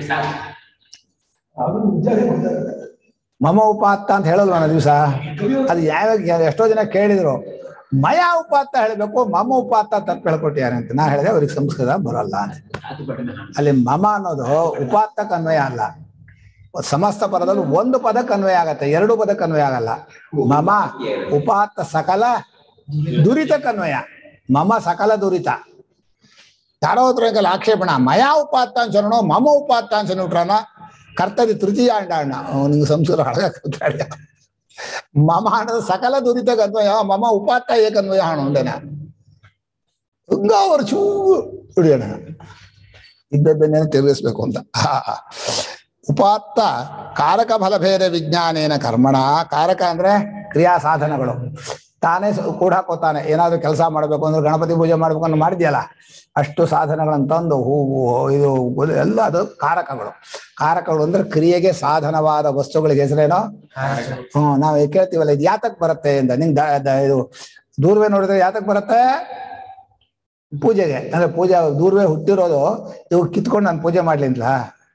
ಅದು ನಿಜ ಗೊತ್ತಾಗುತ್ತೆ. ಮಮ ಉಪಾತ್ತ ಅಂತ ಹೇಳಲ್ವ ನಾನು ದಿವಸ ಅದು ಯಾವಾಗ ಎಷ್ಟೋ ಜನ ಕೇಳಿದ್ರು ಮಯ ಉಪಾತ್ತ ಹೇಳ್ಬೇಕು ಮಮ ಉಪಾತ್ತ ತಪ್ಪು ಹೇಳ್ಕೊಟ್ಟಿದ್ದಾರೆ ಅಂತ ನಾ ಹೇಳಿದೆ ಅವ್ರಿಗೆ ಸಂಸ್ಕೃತ ಬರಲ್ಲ ಅಂತ ಅಲ್ಲಿ ಮಮ ಅನ್ನೋದು ಉಪಾತ್ತಕ್ಕೆ ಅನ್ವಯ ಅಲ್ಲ ಸಮಸ್ತ ಪದದಲ್ಲಿ ಒಂದು ಪದಕ್ಕೆ ಅನ್ವಯ ಆಗತ್ತೆ ಎರಡು ಪದಕ್ಕೆ ಅನ್ವಯ ಆಗಲ್ಲ ಮಮ ಉಪಾತ್ತ ಸಕಲ ದುರಿತಕ್ಕೆ ಅನ್ವಯ ಮಮ ಸಕಲ ದುರಿತ ಯಾರೋ ಹತ್ರ ಕಲ್ ಆಕ್ಷೇಪಣ ಮಯಾ ಉಪಾತ್ತ ಅನ್ಸೋಣ ಮಮ ಉಪಾತ್ತ ಅನ್ಸೋಣ ಕರ್ತದಿ ತೃತೀಯ ಅಂಡಾಣ ನಿಂಗೆ ಸಂಸ್ಕೃತ ಹಳಗ ಮಮ ಅನ್ನೋದು ಸಕಲ ದುರಿತ ಅನ್ವಯ ಮಮ ಉಪಾತ್ತ ಏಕನ್ವಯ ಹಣ ಹಂಗ ಅವ್ರು ಚೂ ಹಿಡಿಯೋಣ ಇದ್ದದ್ದನ್ನೇ ತಿರುಗಿಸ್ಬೇಕು ಅಂತ ಹಾ. ಉಪಾತ್ತ ಕಾರಕ ಫಲಭೇದ ವಿಜ್ಞಾನೇನ ಕರ್ಮಣ ಕಾರಕ ಅಂದ್ರೆ ಕ್ರಿಯಾ ಸಾಧನಗಳು ತಾನೇ ಸ- ಕೂಡ ಹಾಕೋತಾನೆ ಏನಾದ್ರು ಕೆಲಸ ಮಾಡ್ಬೇಕು ಅಂದ್ರೆ ಗಣಪತಿ ಪೂಜೆ ಮಾಡ್ಬೇಕು ಅನ್ನೋ ಮಾಡಿದ್ಯಲ್ಲ ಅಷ್ಟು ಸಾಧನಗಳನ್ನು ತಂದು ಹೂವು ಇದು ಗುಲ್- ಎಲ್ಲ ಅದು ಕಾರಕಗಳು ಕಾರಕಗಳು ಅಂದ್ರೆ ಕ್ರಿಯೆಗೆ ಸಾಧನವಾದ ವಸ್ತುಗಳಿಗೆ ಹೆಸರೇನೋ ಹ್ಮ್ ನಾವ್ ಕೇಳ್ತೀವಲ್ಲ ಇದು ಯಾತಕ್ ಬರುತ್ತೆ ಅಂತ ನಿಂಗ್ ದ- ದ- ಇದು ದೂರ್ವೆ ನೋಡಿದ್ರೆ ಯಾತಕ್ ಬರುತ್ತೆ ಪೂಜೆಗೆ ಅಂದ್ರೆ ಪೂಜೆ ದೂರ್ವೆ ಹುಟ್ಟಿರೋದು ಇವು ಕಿತ್ಕೊಂಡು ನಾನು ಪೂಜೆ ಮಾಡ್ಲಿ ಅಂತಲ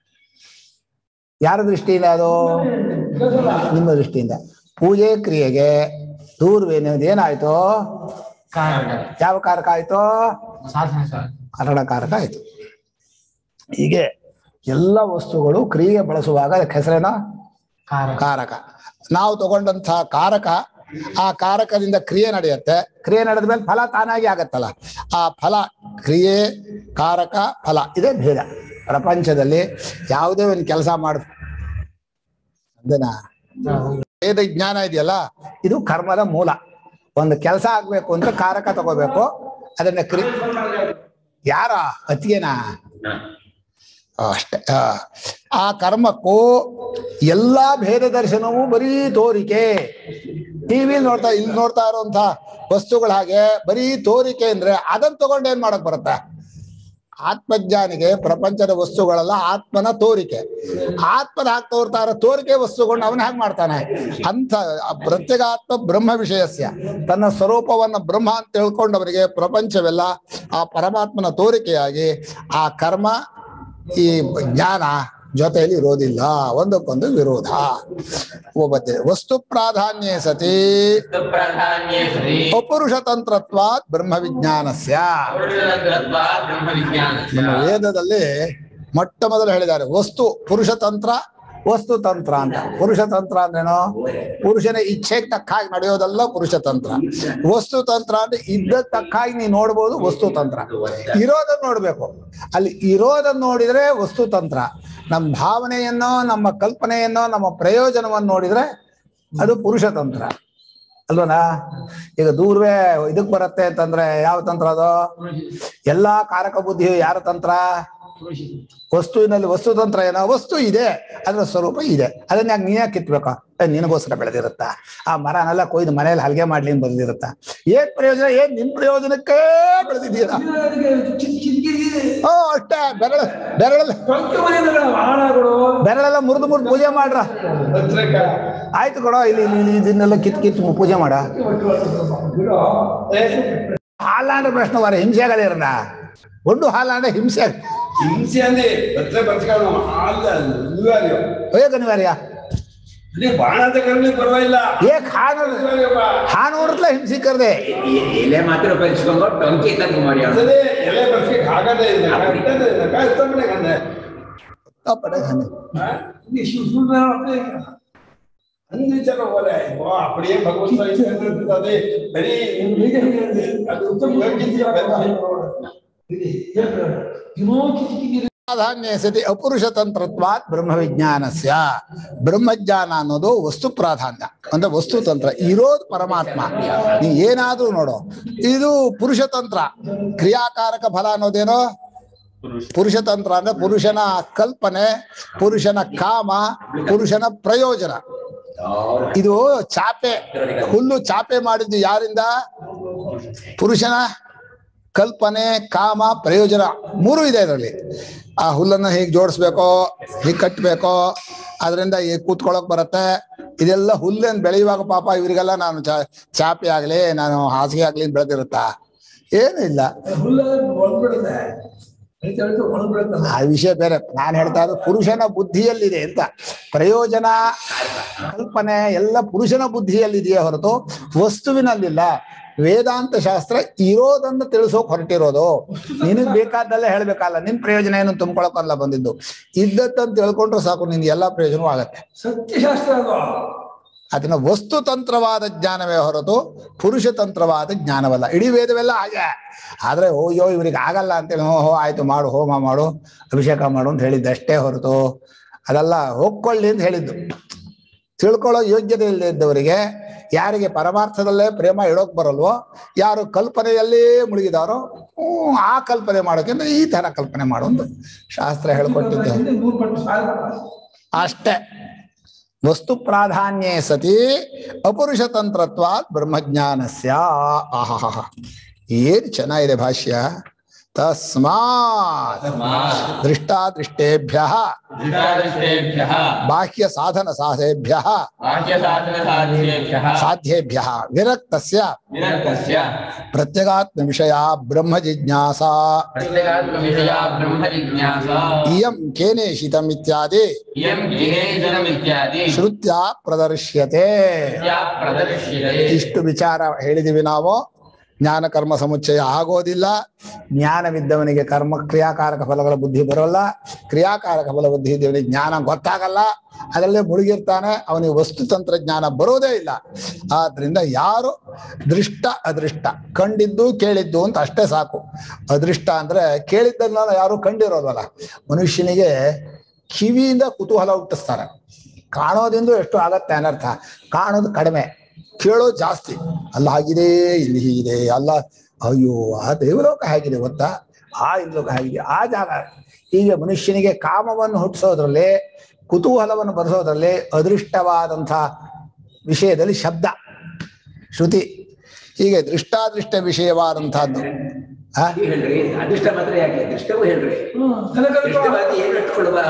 ಯಾರ ದೃಷ್ಟಿಯಿಂದ ಅದು ನಿಮ್ಮ ದೃಷ್ಟಿಯಿಂದ ಪೂಜೆ ಕ್ರಿಯೆಗೆ ದೂರ್ವೆ ಅನ್ನೋದು ಏನಾಯ್ತು ಯಾವ ಕಾರಕ ಆಯ್ತು ಸಾಧನ ಸರ್ ಕನ್ನಡ ಕಾರಕ ಆಯ್ತು ಹೀಗೆ ಎಲ್ಲ ವಸ್ತುಗಳು ಕ್ರಿಯೆಗೆ ಬಳಸುವಾಗ ಅದಕ್ಕೆ ಹೆಸರೇನೋ ಕಾರ ಕಾರಕ ನಾವು ತಗೊಂಡಂತಹ ಕಾರಕ ಆ ಕಾರಕದಿಂದ ಕ್ರಿಯೆ ನಡೆಯುತ್ತೆ ಕ್ರಿಯೆ ನಡೆದ ಮೇಲೆ ಫಲ ತಾನಾಗಿ ಆಗತ್ತಲ್ಲ ಆ ಫಲ ಕ್ರಿಯೆ ಕಾರಕ ಫಲ ಇದೇ ಭೇದ ಪ್ರಪಂಚದಲ್ಲಿ ಯಾವುದೇ ಒಂದು ಕೆಲಸ ಮಾಡ ಅಂದನಾ ವೇದ ಜ್ಞಾನ ಇದೆಯಲ್ಲ ಇದು ಕರ್ಮದ ಮೂಲ ಒಂದು ಕೆಲಸ ಆಗ್ಬೇಕು ಅಂದ್ರೆ ಕಾರಕ ತಗೋಬೇಕು ಅದನ್ನ ಕ್ರಿ ಯಾರ ಅತಿಗೆನಾ ಅಷ್ಟೇ ಆ. ಆ ಕರ್ಮಕ್ಕೂ ಎಲ್ಲಾ ಭೇದ ದರ್ಶನವೂ ಬರೀ ತೋರಿಕೆ ಟಿವಿ ನೋಡ್ತಾ ಇಲ್ಲಿ ನೋಡ್ತಾ ಇರುವಂತ ವಸ್ತುಗಳ ಹಾಗೆ ಬರೀ ತೋರಿಕೆ ಅಂದ್ರೆ ಅದನ್ನ ತಗೊಂಡು ಏನ್ ಮಾಡಕ್ ಬರುತ್ತೆ ಆತ್ಮಜ್ಞಾನಿಗೆ ಪ್ರಪಂಚದ ವಸ್ತುಗಳೆಲ್ಲ ಆತ್ಮನ ತೋರಿಕೆ ಆತ್ಮನ ಹಾಕಿ ತೋರ್ತಾ ಇರೋ ತೋರಿಕೆ ವಸ್ತುಗಳನ್ನ ಅವನ ಹಾಗೆ ಮಾಡ್ತಾನೆ ಅಂತ ಆ ಪ್ರತ್ಯೇಗಾತ್ಮ ಬ್ರಹ್ಮ ವಿಷಯಸ್ಯ ತನ್ನ ಸ್ವರೂಪವನ್ನ ಬ್ರಹ್ಮ ಅಂತ ತಿಳ್ಕೊಂಡವರಿಗೆ ಪ್ರಪಂಚವೆಲ್ಲ ಆ ಪರಮಾತ್ಮನ ತೋರಿಕೆಯಾಗಿ ಆ ಕರ್ಮ ಈ ಜ್ಞಾನ ಜೊತೆಯಲ್ಲಿ ಇರೋದಿಲ್ಲ ಒಂದಕ್ಕೊಂದು ವಿರೋಧ ಒಬ್ಬತ್ತೆ ವಸ್ತು ಪ್ರಾಧಾನ್ಯ ಸತಿ ಪ್ರಾಧಾನ್ಯೇ ಸರಿ ಅಪುರುಷ ತಂತ್ರತ್ವಾತ್ ಬ್ರಹ್ಮ ವಿಜ್ಞಾನಸ್ಯ ಪುರುಷತಂತ್ರತ್ವಾತ್ ಬ್ರಹ್ಮ ವಿಜ್ಞಾನಸ್ಯ ನಮ್ಮ ವೇದದಲ್ಲಿ ಮೊಟ್ಟ ಮೊದಲು ಹೇಳಿದ್ದಾರೆ ವಸ್ತು ಪುರುಷ ತಂತ್ರ ವಸ್ತು ತಂತ್ರ ಅಂತ ಪುರುಷ ತಂತ್ರ ಅಂದ್ರೇನು ಪುರುಷನ ಇಚ್ಛೆಗೆ ತಕ್ಕ ಹಾಗೆ ನಡೆಯೋದಲ್ಲ ಪುರುಷ ತಂತ್ರ ವಸ್ತು ತಂತ್ರ ಅಂದ್ರೆ ಇದ್ದ ತಕ್ಕ ಹಾಗೆ ನೀ ನೋಡ್ಬೋದು ವಸ್ತು ತಂತ್ರ ಇರೋದನ್ನ ನೋಡ್ಬೇಕು ಅಲ್ಲಿ ಇರೋದನ್ನ ನೋಡಿದ್ರೆ ವಸ್ತು ತಂತ್ರ ನಮ್ಮ ಭಾವನೆಯನ್ನೋ ನಮ್ಮ ಕಲ್ಪನೆಯನ್ನೋ ನಮ್ಮ ಪ್ರಯೋಜನವನ್ನು ನೋಡಿದ್ರೆ ಅದು ಪುರುಷ ತಂತ್ರ ಅಲ್ವನಾ ಈಗ ದೂರವೇ ಇದಕ್ ಬರುತ್ತೆ ಅಂತಂದ್ರೆ ಯಾವ ತಂತ್ರ ಅದು ಎಲ್ಲಾ ಕಾರಕ ಬುದ್ಧಿಯು ಯಾರ ತಂತ್ರ ವಸ್ತುವಿನಲ್ಲಿ ವಸ್ತುತಂತ್ರ ಏನೋ ವಸ್ತು ಇದೆ ಅದರ ಸ್ವರೂಪ ಇದೆ ಅದನ್ನ ಯಾಕೆ ನೀನೇ ಕಿತ್ಬೇಕಾ ಏ, ನಿನಗೋಸ್ಕರ ಬೆಳೆದಿರುತ್ತಾ ಆ ಮರನೆಲ್ಲ ಕೊಯ್ದು ಮನೇಲಿ ಹಲ್ಗೆ ಮಾಡ್ಲಿ ಅಂತ ಬಂದಿರುತ್ತಾ ಏನ್ ಪ್ರಯೋಜನ ಏನ್ ನಿನ್ ಪ್ರಯೋಜನಕ್ಕೇ ಬೆಳೆದಿದ್ದೀರಾ ಓ ಅಷ್ಟೇ ಬೆರಳ ಬೆರಳಲ್ಲ ವಾಹನಗಳು ಬೆರಳೆಲ್ಲ ಮುರಿದು ಮುರಿದು ಪೂಜೆ ಮಾಡ್ರ ಆಯ್ತು ಕೊಡೋ ಇಲ್ಲಿ ಇಲ್ಲಿ- ಇಲ್ಲಿ ಇದನ್ನೆಲ್ಲ ಕಿತ್ ಕಿತ್ತು ಪೂಜೆ ಮಾಡ ಹಾಲಾಂಡ್ರೆ ಪ್ರಶ್ನೆ ವಾರ ಹಿಂಸೆ ಆಗದೇ ಇರಲ್ಲ ಒಂದು ಹಾಲಾಂಡ್ರೆ ಹಿಂಸೆ ಆಗ- ಹಿಂಸೆ ಅಂದ್ರೆ ಹತ್ರ ಬರ್ಸ್ಕೊಂಡು ಅಲ್ಲ ಅನಿವಾರ್ಯ ಹೇಗೆ ಅನಿವಾರ್ಯ ಅದೇ ಬಾಣ ತಗೊಂಡ್ರೆ ಪರವಾಗಿಲ್ಲ ಏಕ್ ಹಾನು ಅನಿವಾರ್ಯಪ್ಪ. ಹಾನೂರ್ಲೆ ಹಿಂಸೆ ಕರ್ದೆ ಎ- ಎಲೆ ಮಾತ್ರ ಪರಿಸ್ಕೊಂಡು ಟೊಂಕಿ ತಂದು ಮಾಡಿ ಅವ್ನು. ಅದೇ ಎಲೆ ಬರ್ಸ್ಲಿಕ್ಕೆ ಆಗದೇ ಇಲ್ಲ ಕಟ್ಟದೆ ಇಲ್ಲ ಕಾಯ್ತಂದ್ರೆ ಕಂದೆ ಅಂದಿಚಾರ ಹೋಲೆ ಓ அப்படியே ಭಗವಂತ ಇದ್ದಂದ್ರೆ ಅದೇ ಬರೀ ಅದು ಯೋಗ್ಯತೆಯ ಪ್ರಾಧಾನ್ಯ ಸತಿ ಅಪುರುಷ ತಂತ್ರತ್ವಾತ್ ಬ್ರಹ್ಮ ವಿಜ್ಞಾನಸ್ಯ ಬ್ರಹ್ಮಜ್ಞಾನ ಅನ್ನೋದು ವಸ್ತು ಪ್ರಾಧಾನ್ಯ ಅಂದ್ರೆ ವಸ್ತು ತಂತ್ರ ಇರೋದು ಪರಮಾತ್ಮ ನೀ ಏನಾದ್ರೂ ನೋಡು ಇದು ಪುರುಷ ತಂತ್ರ ಕ್ರಿಯಾಕಾರಕ ಫಲ ಅನ್ನೋದೇನೋ ಪುರುಷ ತಂತ್ರ ಅಂದ್ರೆ ಪುರುಷನ ಕಲ್ಪನೆ ಪುರುಷನ ಕಾಮ ಪುರುಷನ ಪ್ರಯೋಜನ ಇದು ಚಾಪೆ ಹುಲ್ಲು ಚಾಪೆ ಮಾಡಿದ್ದು ಯಾರಿಂದ ಪುರುಷನ ಕಲ್ಪನೆ ಕಾಮ ಪ್ರಯೋಜನ ಮೂರು ಇದೆ ಇದರಲ್ಲಿ ಆ ಹುಲ್ಲನ್ನು ಹೇಗೆ ಜೋಡಿಸ್ಬೇಕೋ ಹೀಗೆ ಕಟ್ಟಬೇಕೋ ಅದರಿಂದ ಹೇಗೆ ಕೂತ್ಕೊಳ್ಳೋಕೆ ಬರುತ್ತೆ ಇದೆಲ್ಲ ಹುಲ್ಲೇನು ಬೆಳೆಯುವಾಗ ಪಾಪ ಇವರಿಗೆಲ್ಲ ನಾನು ಚಾ ಚಾಪೆ ಆಗಲಿ ನಾನು ಹಾಸಿಗೆ ಆಗಲಿ ಬೆಳೆದಿರುತ್ತಾ ಏನೂ ಇಲ್ಲ ಒಳಗ್ಬಿಡುತ್ತೆ ಒಳಗ್ಬಿಡುತ್ತೆ ಆ ವಿಷಯ ಬೇರೆ ನಾನು ಹೇಳ್ತಾ ಇರೋದು ಪುರುಷನ ಬುದ್ಧಿಯಲ್ಲಿದೆ ಅಂತ ಪ್ರಯೋಜನ ಕಲ್ಪನೆ ಎಲ್ಲ ಪುರುಷನ ಬುದ್ಧಿಯಲ್ಲಿದೆಯೇ ಹೊರತು ವಸ್ತುವಿನಲ್ಲಿಲ್ಲ ವೇದಾಂತ ಶಾಸ್ತ್ರ ಇರೋದನ್ನು ತಿಳಿಸೋಕ್ ಹೊರಟಿರೋದು ನಿನಗ್ ಬೇಕಾದ್ದೆಲ್ಲ ಹೇಳ್ಬೇಕಲ್ಲ ನಿನ್ ಪ್ರಯೋಜನ ಏನು ತುಂಬ್ಕೊಳಕಲ್ಲ ಬಂದಿದ್ದು ಇದ್ದತ್ತಂತ ತಿಳ್ಕೊಂಡ್ರೆ ಸಾಕು ನಿನ್ಗೆ ಎಲ್ಲಾ ಪ್ರಯೋಜನವೂ ಆಗತ್ತೆ ಸತ್ಯಶಾಸ್ತ್ರ ಅದು ಅದನ್ನ ವಸ್ತು ತಂತ್ರವಾದ ಜ್ಞಾನವೇ ಹೊರತು ಪುರುಷ ತಂತ್ರವಾದ ಜ್ಞಾನವಲ್ಲ ಇಡೀ ವೇದವೆಲ್ಲ ಹಾಗೆ ಆದ್ರೆ ಓಯ್ಯೋ ಇವ್ರಿಗೆ ಆಗಲ್ಲ ಅಂತೇಳಿ ಹೋ ಹೋ ಆಯ್ತು ಮಾಡು ಹೋಮ ಮಾಡು ಅಭಿಷೇಕ ಮಾಡು ಅಂತ ಹೇಳಿದ್ದು ಅಷ್ಟೇ ಹೊರತು ಅದೆಲ್ಲ ಹೋಗ್ಕೊಳ್ಳಿ ಅಂತ ಹೇಳಿದ್ದು ತಿಳ್ಕೊಳ್ಳೋ ಯೋಗ್ಯತೆ ಇಲ್ಲದೆ ಇದ್ದವರಿಗೆ ಯಾರಿಗೆ ಪರಮಾರ್ಥದಲ್ಲೇ ಪ್ರೇಮ ಇಡೋಕ್ ಬರಲ್ವೋ ಯಾರು ಕಲ್ಪನೆಯಲ್ಲೇ ಮುಳುಗಿದಾರೋ ಹ್ಮ್, ಆ ಕಲ್ಪನೆ ಮಾಡೋಕ್ಕಿಂತ ಈ ತರ ಕಲ್ಪನೆ ಮಾಡೋದು ಶಾಸ್ತ್ರ ಹೇಳ್ಕೊಟ್ಟಿದ್ದು ಹಿಂದೆ ನೂರು ಪಟ್ಟು ಸಾವಿರ ಅಷ್ಟೇ ವಸ್ತು ಪ್ರಾಧಾನ್ಯೇ ಸತಿ ಅಪುರುಷ ತಂತ್ರತ್ವಾತ್ ಬ್ರಹ್ಮಜ್ಞಾನಸ್ಯ ಆಹಹ ಏನ್ ಚೆನ್ನಾಗಿದೆ ಭಾಷ್ಯ ತಸ್ಮಾತ್ ದೃಷ್ಟಾದೃಷ್ಟೇಭ್ಯ ದೃಷ್ಟಾದೃಷ್ಟೇಭ್ಯ ಬಾಹ್ಯ ಸಾಧನ ಸಾಧೇಭ್ಯ ಬಾಹ್ಯಸಾಧನಸಾಧ್ಯೇಭ್ಯ ಸಾಧ್ಯೇಭ್ಯ ವಿರಕ್ತಸ್ಯ ನಿರಕ್ತಸ್ಯ ಪ್ರತ್ಯಗಾತ್ಮ ವಿಷಯ ಬ್ರಹ್ಮ ಜಿಜ್ಞಾಸಾ ಪ್ರತ್ಯಗಾತ್ಮವಿಷಯ ಬ್ರಹ್ಮ ಜಿಜ್ಞಾಸ ಇಯಂ ಕೇನೇಷಿತಂ ಇತ್ಯಾದಿ ಇಯಂ ಗಿನೇಜನಮಿತ್ಯಾದಿ ಶ್ರುತ್ಯ ಪ್ರದರ್ಶ್ಯತೆ ಯಾ ಪ್ರದರ್ಶ್ಯತೆ ಇಷ್ಟು ವಿಚಾರ ಹೇಳಿದೀವಿ ನಾವು ಜ್ಞಾನ ಕರ್ಮ ಸಮುಚ್ಚಯ ಆಗೋದಿಲ್ಲ ಜ್ಞಾನವಿದ್ದವನಿಗೆ ಕರ್ಮ ಕ್ರಿಯಾಕಾರಕ ಫಲಗಳ ಬುದ್ಧಿ ಬರೋಲ್ಲ ಕ್ರಿಯಾಕಾರಕ ಫಲ ಬುದ್ಧಿ ಇದ್ದವನಿಗೆ ಜ್ಞಾನ ಗೊತ್ತಾಗಲ್ಲ ಅದರಲ್ಲೇ ಮುಳುಗಿರ್ತಾನೆ ಅವನಿಗೆ ವಸ್ತು ತಂತ್ರಜ್ಞಾನ ಬರೋದೇ ಇಲ್ಲ ಆದ್ರಿಂದ ಯಾರು ದೃಷ್ಟ ಅದೃಷ್ಟ ಕಂಡಿದ್ದು ಕೇಳಿದ್ದು ಅಂತ ಅಷ್ಟೇ ಸಾಕು ಅದೃಷ್ಟ ಅಂದ್ರೆ ಕೇಳಿದ್ದನ್ನ ಯಾರು ಕಂಡಿರೋದಲ್ಲ ಮನುಷ್ಯನಿಗೆ ಕಿವಿಯಿಂದ ಕುತೂಹಲ ಹುಟ್ಟಿಸ್ತಾರೆ ಕಾಣೋದಿಂದ ಎಷ್ಟು ಆಗತ್ತೆ ಅನರ್ಥ ಕಾಣೋದು ಕಡಿಮೆ ಕೇಳೋದು ಜಾಸ್ತಿ ಅಲ್ಲ ಆಗಿದೆ ಇಲ್ಲಿ ಹೀಗಿದೆ ಅಲ್ಲ ಅಯ್ಯೋ ಆ ದೇವಲೋಕ ಹೇಗಿದೆ ಗೊತ್ತಾ ಆ ಇಲ್ಲೋಕ ಹೇಗಿದೆ ಆ ಜಾಗ ಹೀಗೆ ಮನುಷ್ಯನಿಗೆ ಕಾಮವನ್ನು ಹುಟ್ಟಿಸೋದ್ರಲ್ಲಿ ಕುತೂಹಲವನ್ನು ಬರೆಸೋದ್ರಲ್ಲಿ ಅದೃಷ್ಟವಾದಂಥ ವಿಷಯದಲ್ಲಿ ಶಬ್ದ ಶ್ರುತಿ ಹೀಗೆ ದೃಷ್ಟಾದೃಷ್ಟ ವಿಷಯವಾದಂತಹದ್ದು ಆ ಅದು ಹೇಳ್ರಿ ಅದೃಷ್ಟ ಮಾತ್ರ ಯಾಕೆ ದೃಷ್ಟವೂ ಹೇಳ್ರಿ ದೃಷ್ಟವಾಗಿ ಏನ್ ಇಟ್ಕೊಳ್ಬ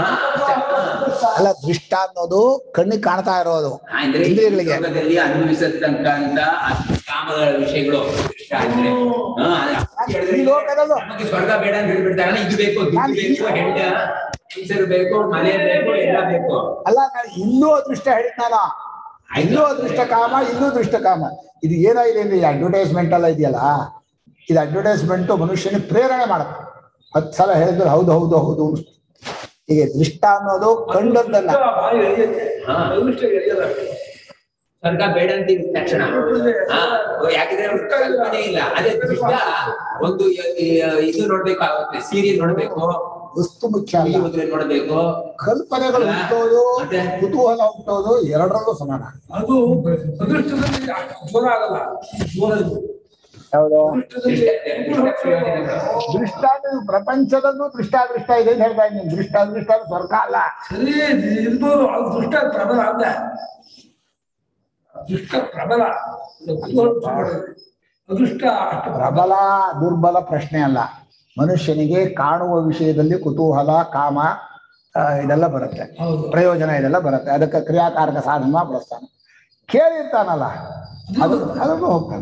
ಅಲ್ಲ ದೃಷ್ಟ ಅನ್ನೋದು ಕಣ್ಣಿಗೆ ಕಾಣ್ತಾ ಇರೋದು ಅಂದ್ರೆ ಈ ಇಂದ್ರಿಯಗಳಿಗೆ ಲೋಕದಲ್ಲಿ ಅನುಭವಿಸತಕ್ಕಂತ ಕಾಮಗಳ ವಿಷಯಗಳು ದೃಷ್ಟ ಅಂದ್ರೆ ಹಾ, ಅದು ಹೇಳಿದ್ರೆ ಈ ಲೋಕದಲ್ಲೂ ನಮಗೆ ಸ್ವರ್ಗ ಬೇಡ ಅಂತ ಹೇಳ್ಬಿಡ್ತಾರಲ್ಲ ಇದು ಬೇಕು ದುಡ್ಡು ಬೇಕು ಹೆಂಡ ಹೆಸರು ಬೇಕು ಮನೆ ಬೇಕು ಎಲ್ಲ ಬೇಕು ಅಲ್ಲ ನಾನು ಇನ್ನೂ ಅದೃಷ್ಟ ಹೇಳಿದ್ನಾನ ಇಲ್ಲೂ ಅದೃಷ್ಟ ಕಾಮ ಇಲ್ಲೂ ದೃಷ್ಟ ಕಾಮ ಇದು ಏನಾಗಿದೆ ಅಂದ್ರೆ ಈ ಅಡ್ವರ್ಟೈಸ್ಮೆಂಟ್ ಎಲ್ಲ ಇದೆಯಲ್ಲ ಇದು ಅಡ್ವರ್ಟೈಸ್ಮೆಂಟ್ ಮನುಷ್ಯನಿಗೆ ಪ್ರೇರಣೆ ಮಾಡುತ್ತೆ ಹತ್ತು ಸಲ ಹೇಳಿದ್ರೆ ಹೌದು ಹೌದು ಹೌದು ಅನ್ಸುತ್ತೆ. ಹೀಗೆ ದೃಷ್ಟ ಅನ್ನೋದು ಕಂಡದ್ದನ್ನ ಭಾರಿ ಎಳೆಯುತ್ತೆ. ಹಾ. ಅದೃಷ್ಟ ಎಳೆಯಲ್ಲ. ಸ್ವರ್ಗ ಬೇಡ ಅಂತ ಇದ್ದ ತಕ್ಷಣ ಹಾ, ಯಾಕಂದ್ರೆ ಅವ್ರಿಗೆ ಕಲ್ಪನೆ ಇಲ್ಲ ಅದೇ ದೃಷ್ಟ ಒಂದು ಯ- ಯ- ಇದು ನೋಡ್ಬೇಕಾಗುತ್ತೆ ಸೀರಿಯಲ್ ನೋಡ್ಬೇಕು ವಸ್ತು ಮುಖ್ಯ ಅಲ್ಲ ಮುದ್ರೆ ನೋಡ್ಬೇಕು ಕಲ್ಪನೆಗಳು ಹುಟ್ಟೋದು ಮತ್ತೆ? ಕುತೂಹಲ ಹುಟ್ಟೋದು ಎರಡರಲ್ಲೂ ಸಮಾನ ಅದು ಅದೃಷ್ಟದಲ್ಲಿ ಜ್ವರ ಆಗಲ್ಲ ಜ್ವರ ಇದು ಯಾವುದು ಪ್ರಯೋಜನಗಳು ದೃಷ್ಟ ಅಂದ್ರೆ ಪ್ರಪಂಚದಲ್ಲೂ ದೃಷ್ಟಾದೃಷ್ಟ ಇದೆ ಅಂತ ಹೇಳ್ತಾ ಇದ್ದೀನಿ ದೃಷ್ಟಾದೃಷ್ಟ ಅಂದ್ರೆ ಸ್ವರ್ಗ ಅಲ್ಲ ಸರಿ ಇರ್ಬೋದು ಅದು ದುಷ್ಟ ಪ್ರಬಲ ಅಲ್ಲ ದುಷ್ಟ ಪ್ರಬಲ ಅದು ಕುತೂಹಲ ತಗೊಳ್ಳೋದು. ಅದೃಷ್ಟ ಅಷ್ಟು ಪ್ರಬಲ ದುರ್ಬಲ ಪ್ರಶ್ನೆ ಅಲ್ಲ ಮನುಷ್ಯನಿಗೆ ಕಾಣುವ ವಿಷಯದಲ್ಲಿ ಕುತೂಹಲ ಕಾಮ ಆ, ಇದೆಲ್ಲ ಬರುತ್ತೆ ಹೌದು ಪ್ರಯೋಜನ ಇದೆಲ್ಲ ಬರುತ್ತೆ ಅದಕ್ಕೆ ಕ್ರಿಯಾಕಾರಕ ಸಾಧನ ಬಳಸ್ತಾನೆ ಕೇಳಿರ್ತಾನಲ್ಲ ಅದು ಅದನ್ನು ಹೋಗ್ತಾನೆ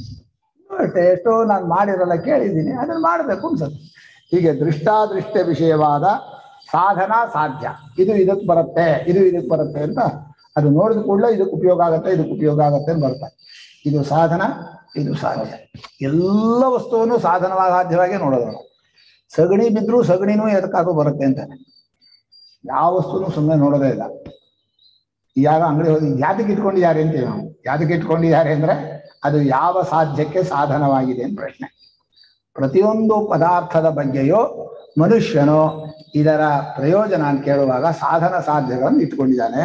ಅಷ್ಟೇ ಎಷ್ಟೋ ನಾನು ಮಾಡಿರಲ್ಲ ಕೇಳಿದ್ದೀನಿ ಅದನ್ನ ಮಾಡಬೇಕು ಅನ್ಸುತ್ತೆ ಹೀಗೆ ದೃಷ್ಟಾದೃಷ್ಟ ವಿಷಯವಾದ ಸಾಧನ ಸಾಧ್ಯ ಇದು ಇದಕ್ಕೆ ಬರುತ್ತೆ ಇದು ಇದಕ್ಕೆ ಬರುತ್ತೆ ಅಂತ ಅದು ನೋಡಿದ ಕೂಡಲೇ ಇದಕ್ಕೆ ಉಪಯೋಗ ಆಗುತ್ತೆ ಇದಕ್ಕೆ ಉಪಯೋಗ ಆಗುತ್ತೆ ಅಂತ ಬರ್ತಾರೆ ಇದು ಸಾಧನ ಇದು ಸಾಧ್ಯ ಎಲ್ಲ ವಸ್ತುವನ್ನು ಸಾಧನವಾಗಿ ಸಾಧ್ಯವಾಗಿ ನೋಡೋದು ನಾವು. ಸಗಣಿ ಬಿದ್ದರೂ ಸಗಣಿನೂ ಎದಕ್ಕಾದ್ರೂ ಬರುತ್ತೆ ಅಂತಾನೆ ಯಾವ ವಸ್ತುನು ಸುಮ್ಮನೆ ನೋಡೋದೇ ಇಲ್ಲ ಯಾರೋ ಅಂಗಡಿ ಹೋಗಿ ಯಾತಕ್ಕೆ ಇಟ್ಕೊಂಡಿದ್ದಾರೆ ಅಂತೀವಿ ನಾವು ಯಾತಕ್ಕೆ ಇಟ್ಕೊಂಡಿದ್ದಾರೆ ಅಂದ್ರೆ ಅದು ಯಾವ ಸಾಧ್ಯಕ್ಕೆ ಸಾಧನವಾಗಿದೆ ಅಂತ ಪ್ರಶ್ನೆ ಪ್ರತಿಯೊಂದು ಪದಾರ್ಥದ ಬಗ್ಗೆಯೂ ಮನುಷ್ಯನು ಇದರ ಪ್ರಯೋಜನ ಅಂತ ಕೇಳುವಾಗ ಸಾಧನ ಸಾಧ್ಯಗಳನ್ನು ಇಟ್ಕೊಂಡಿದ್ದಾನೆ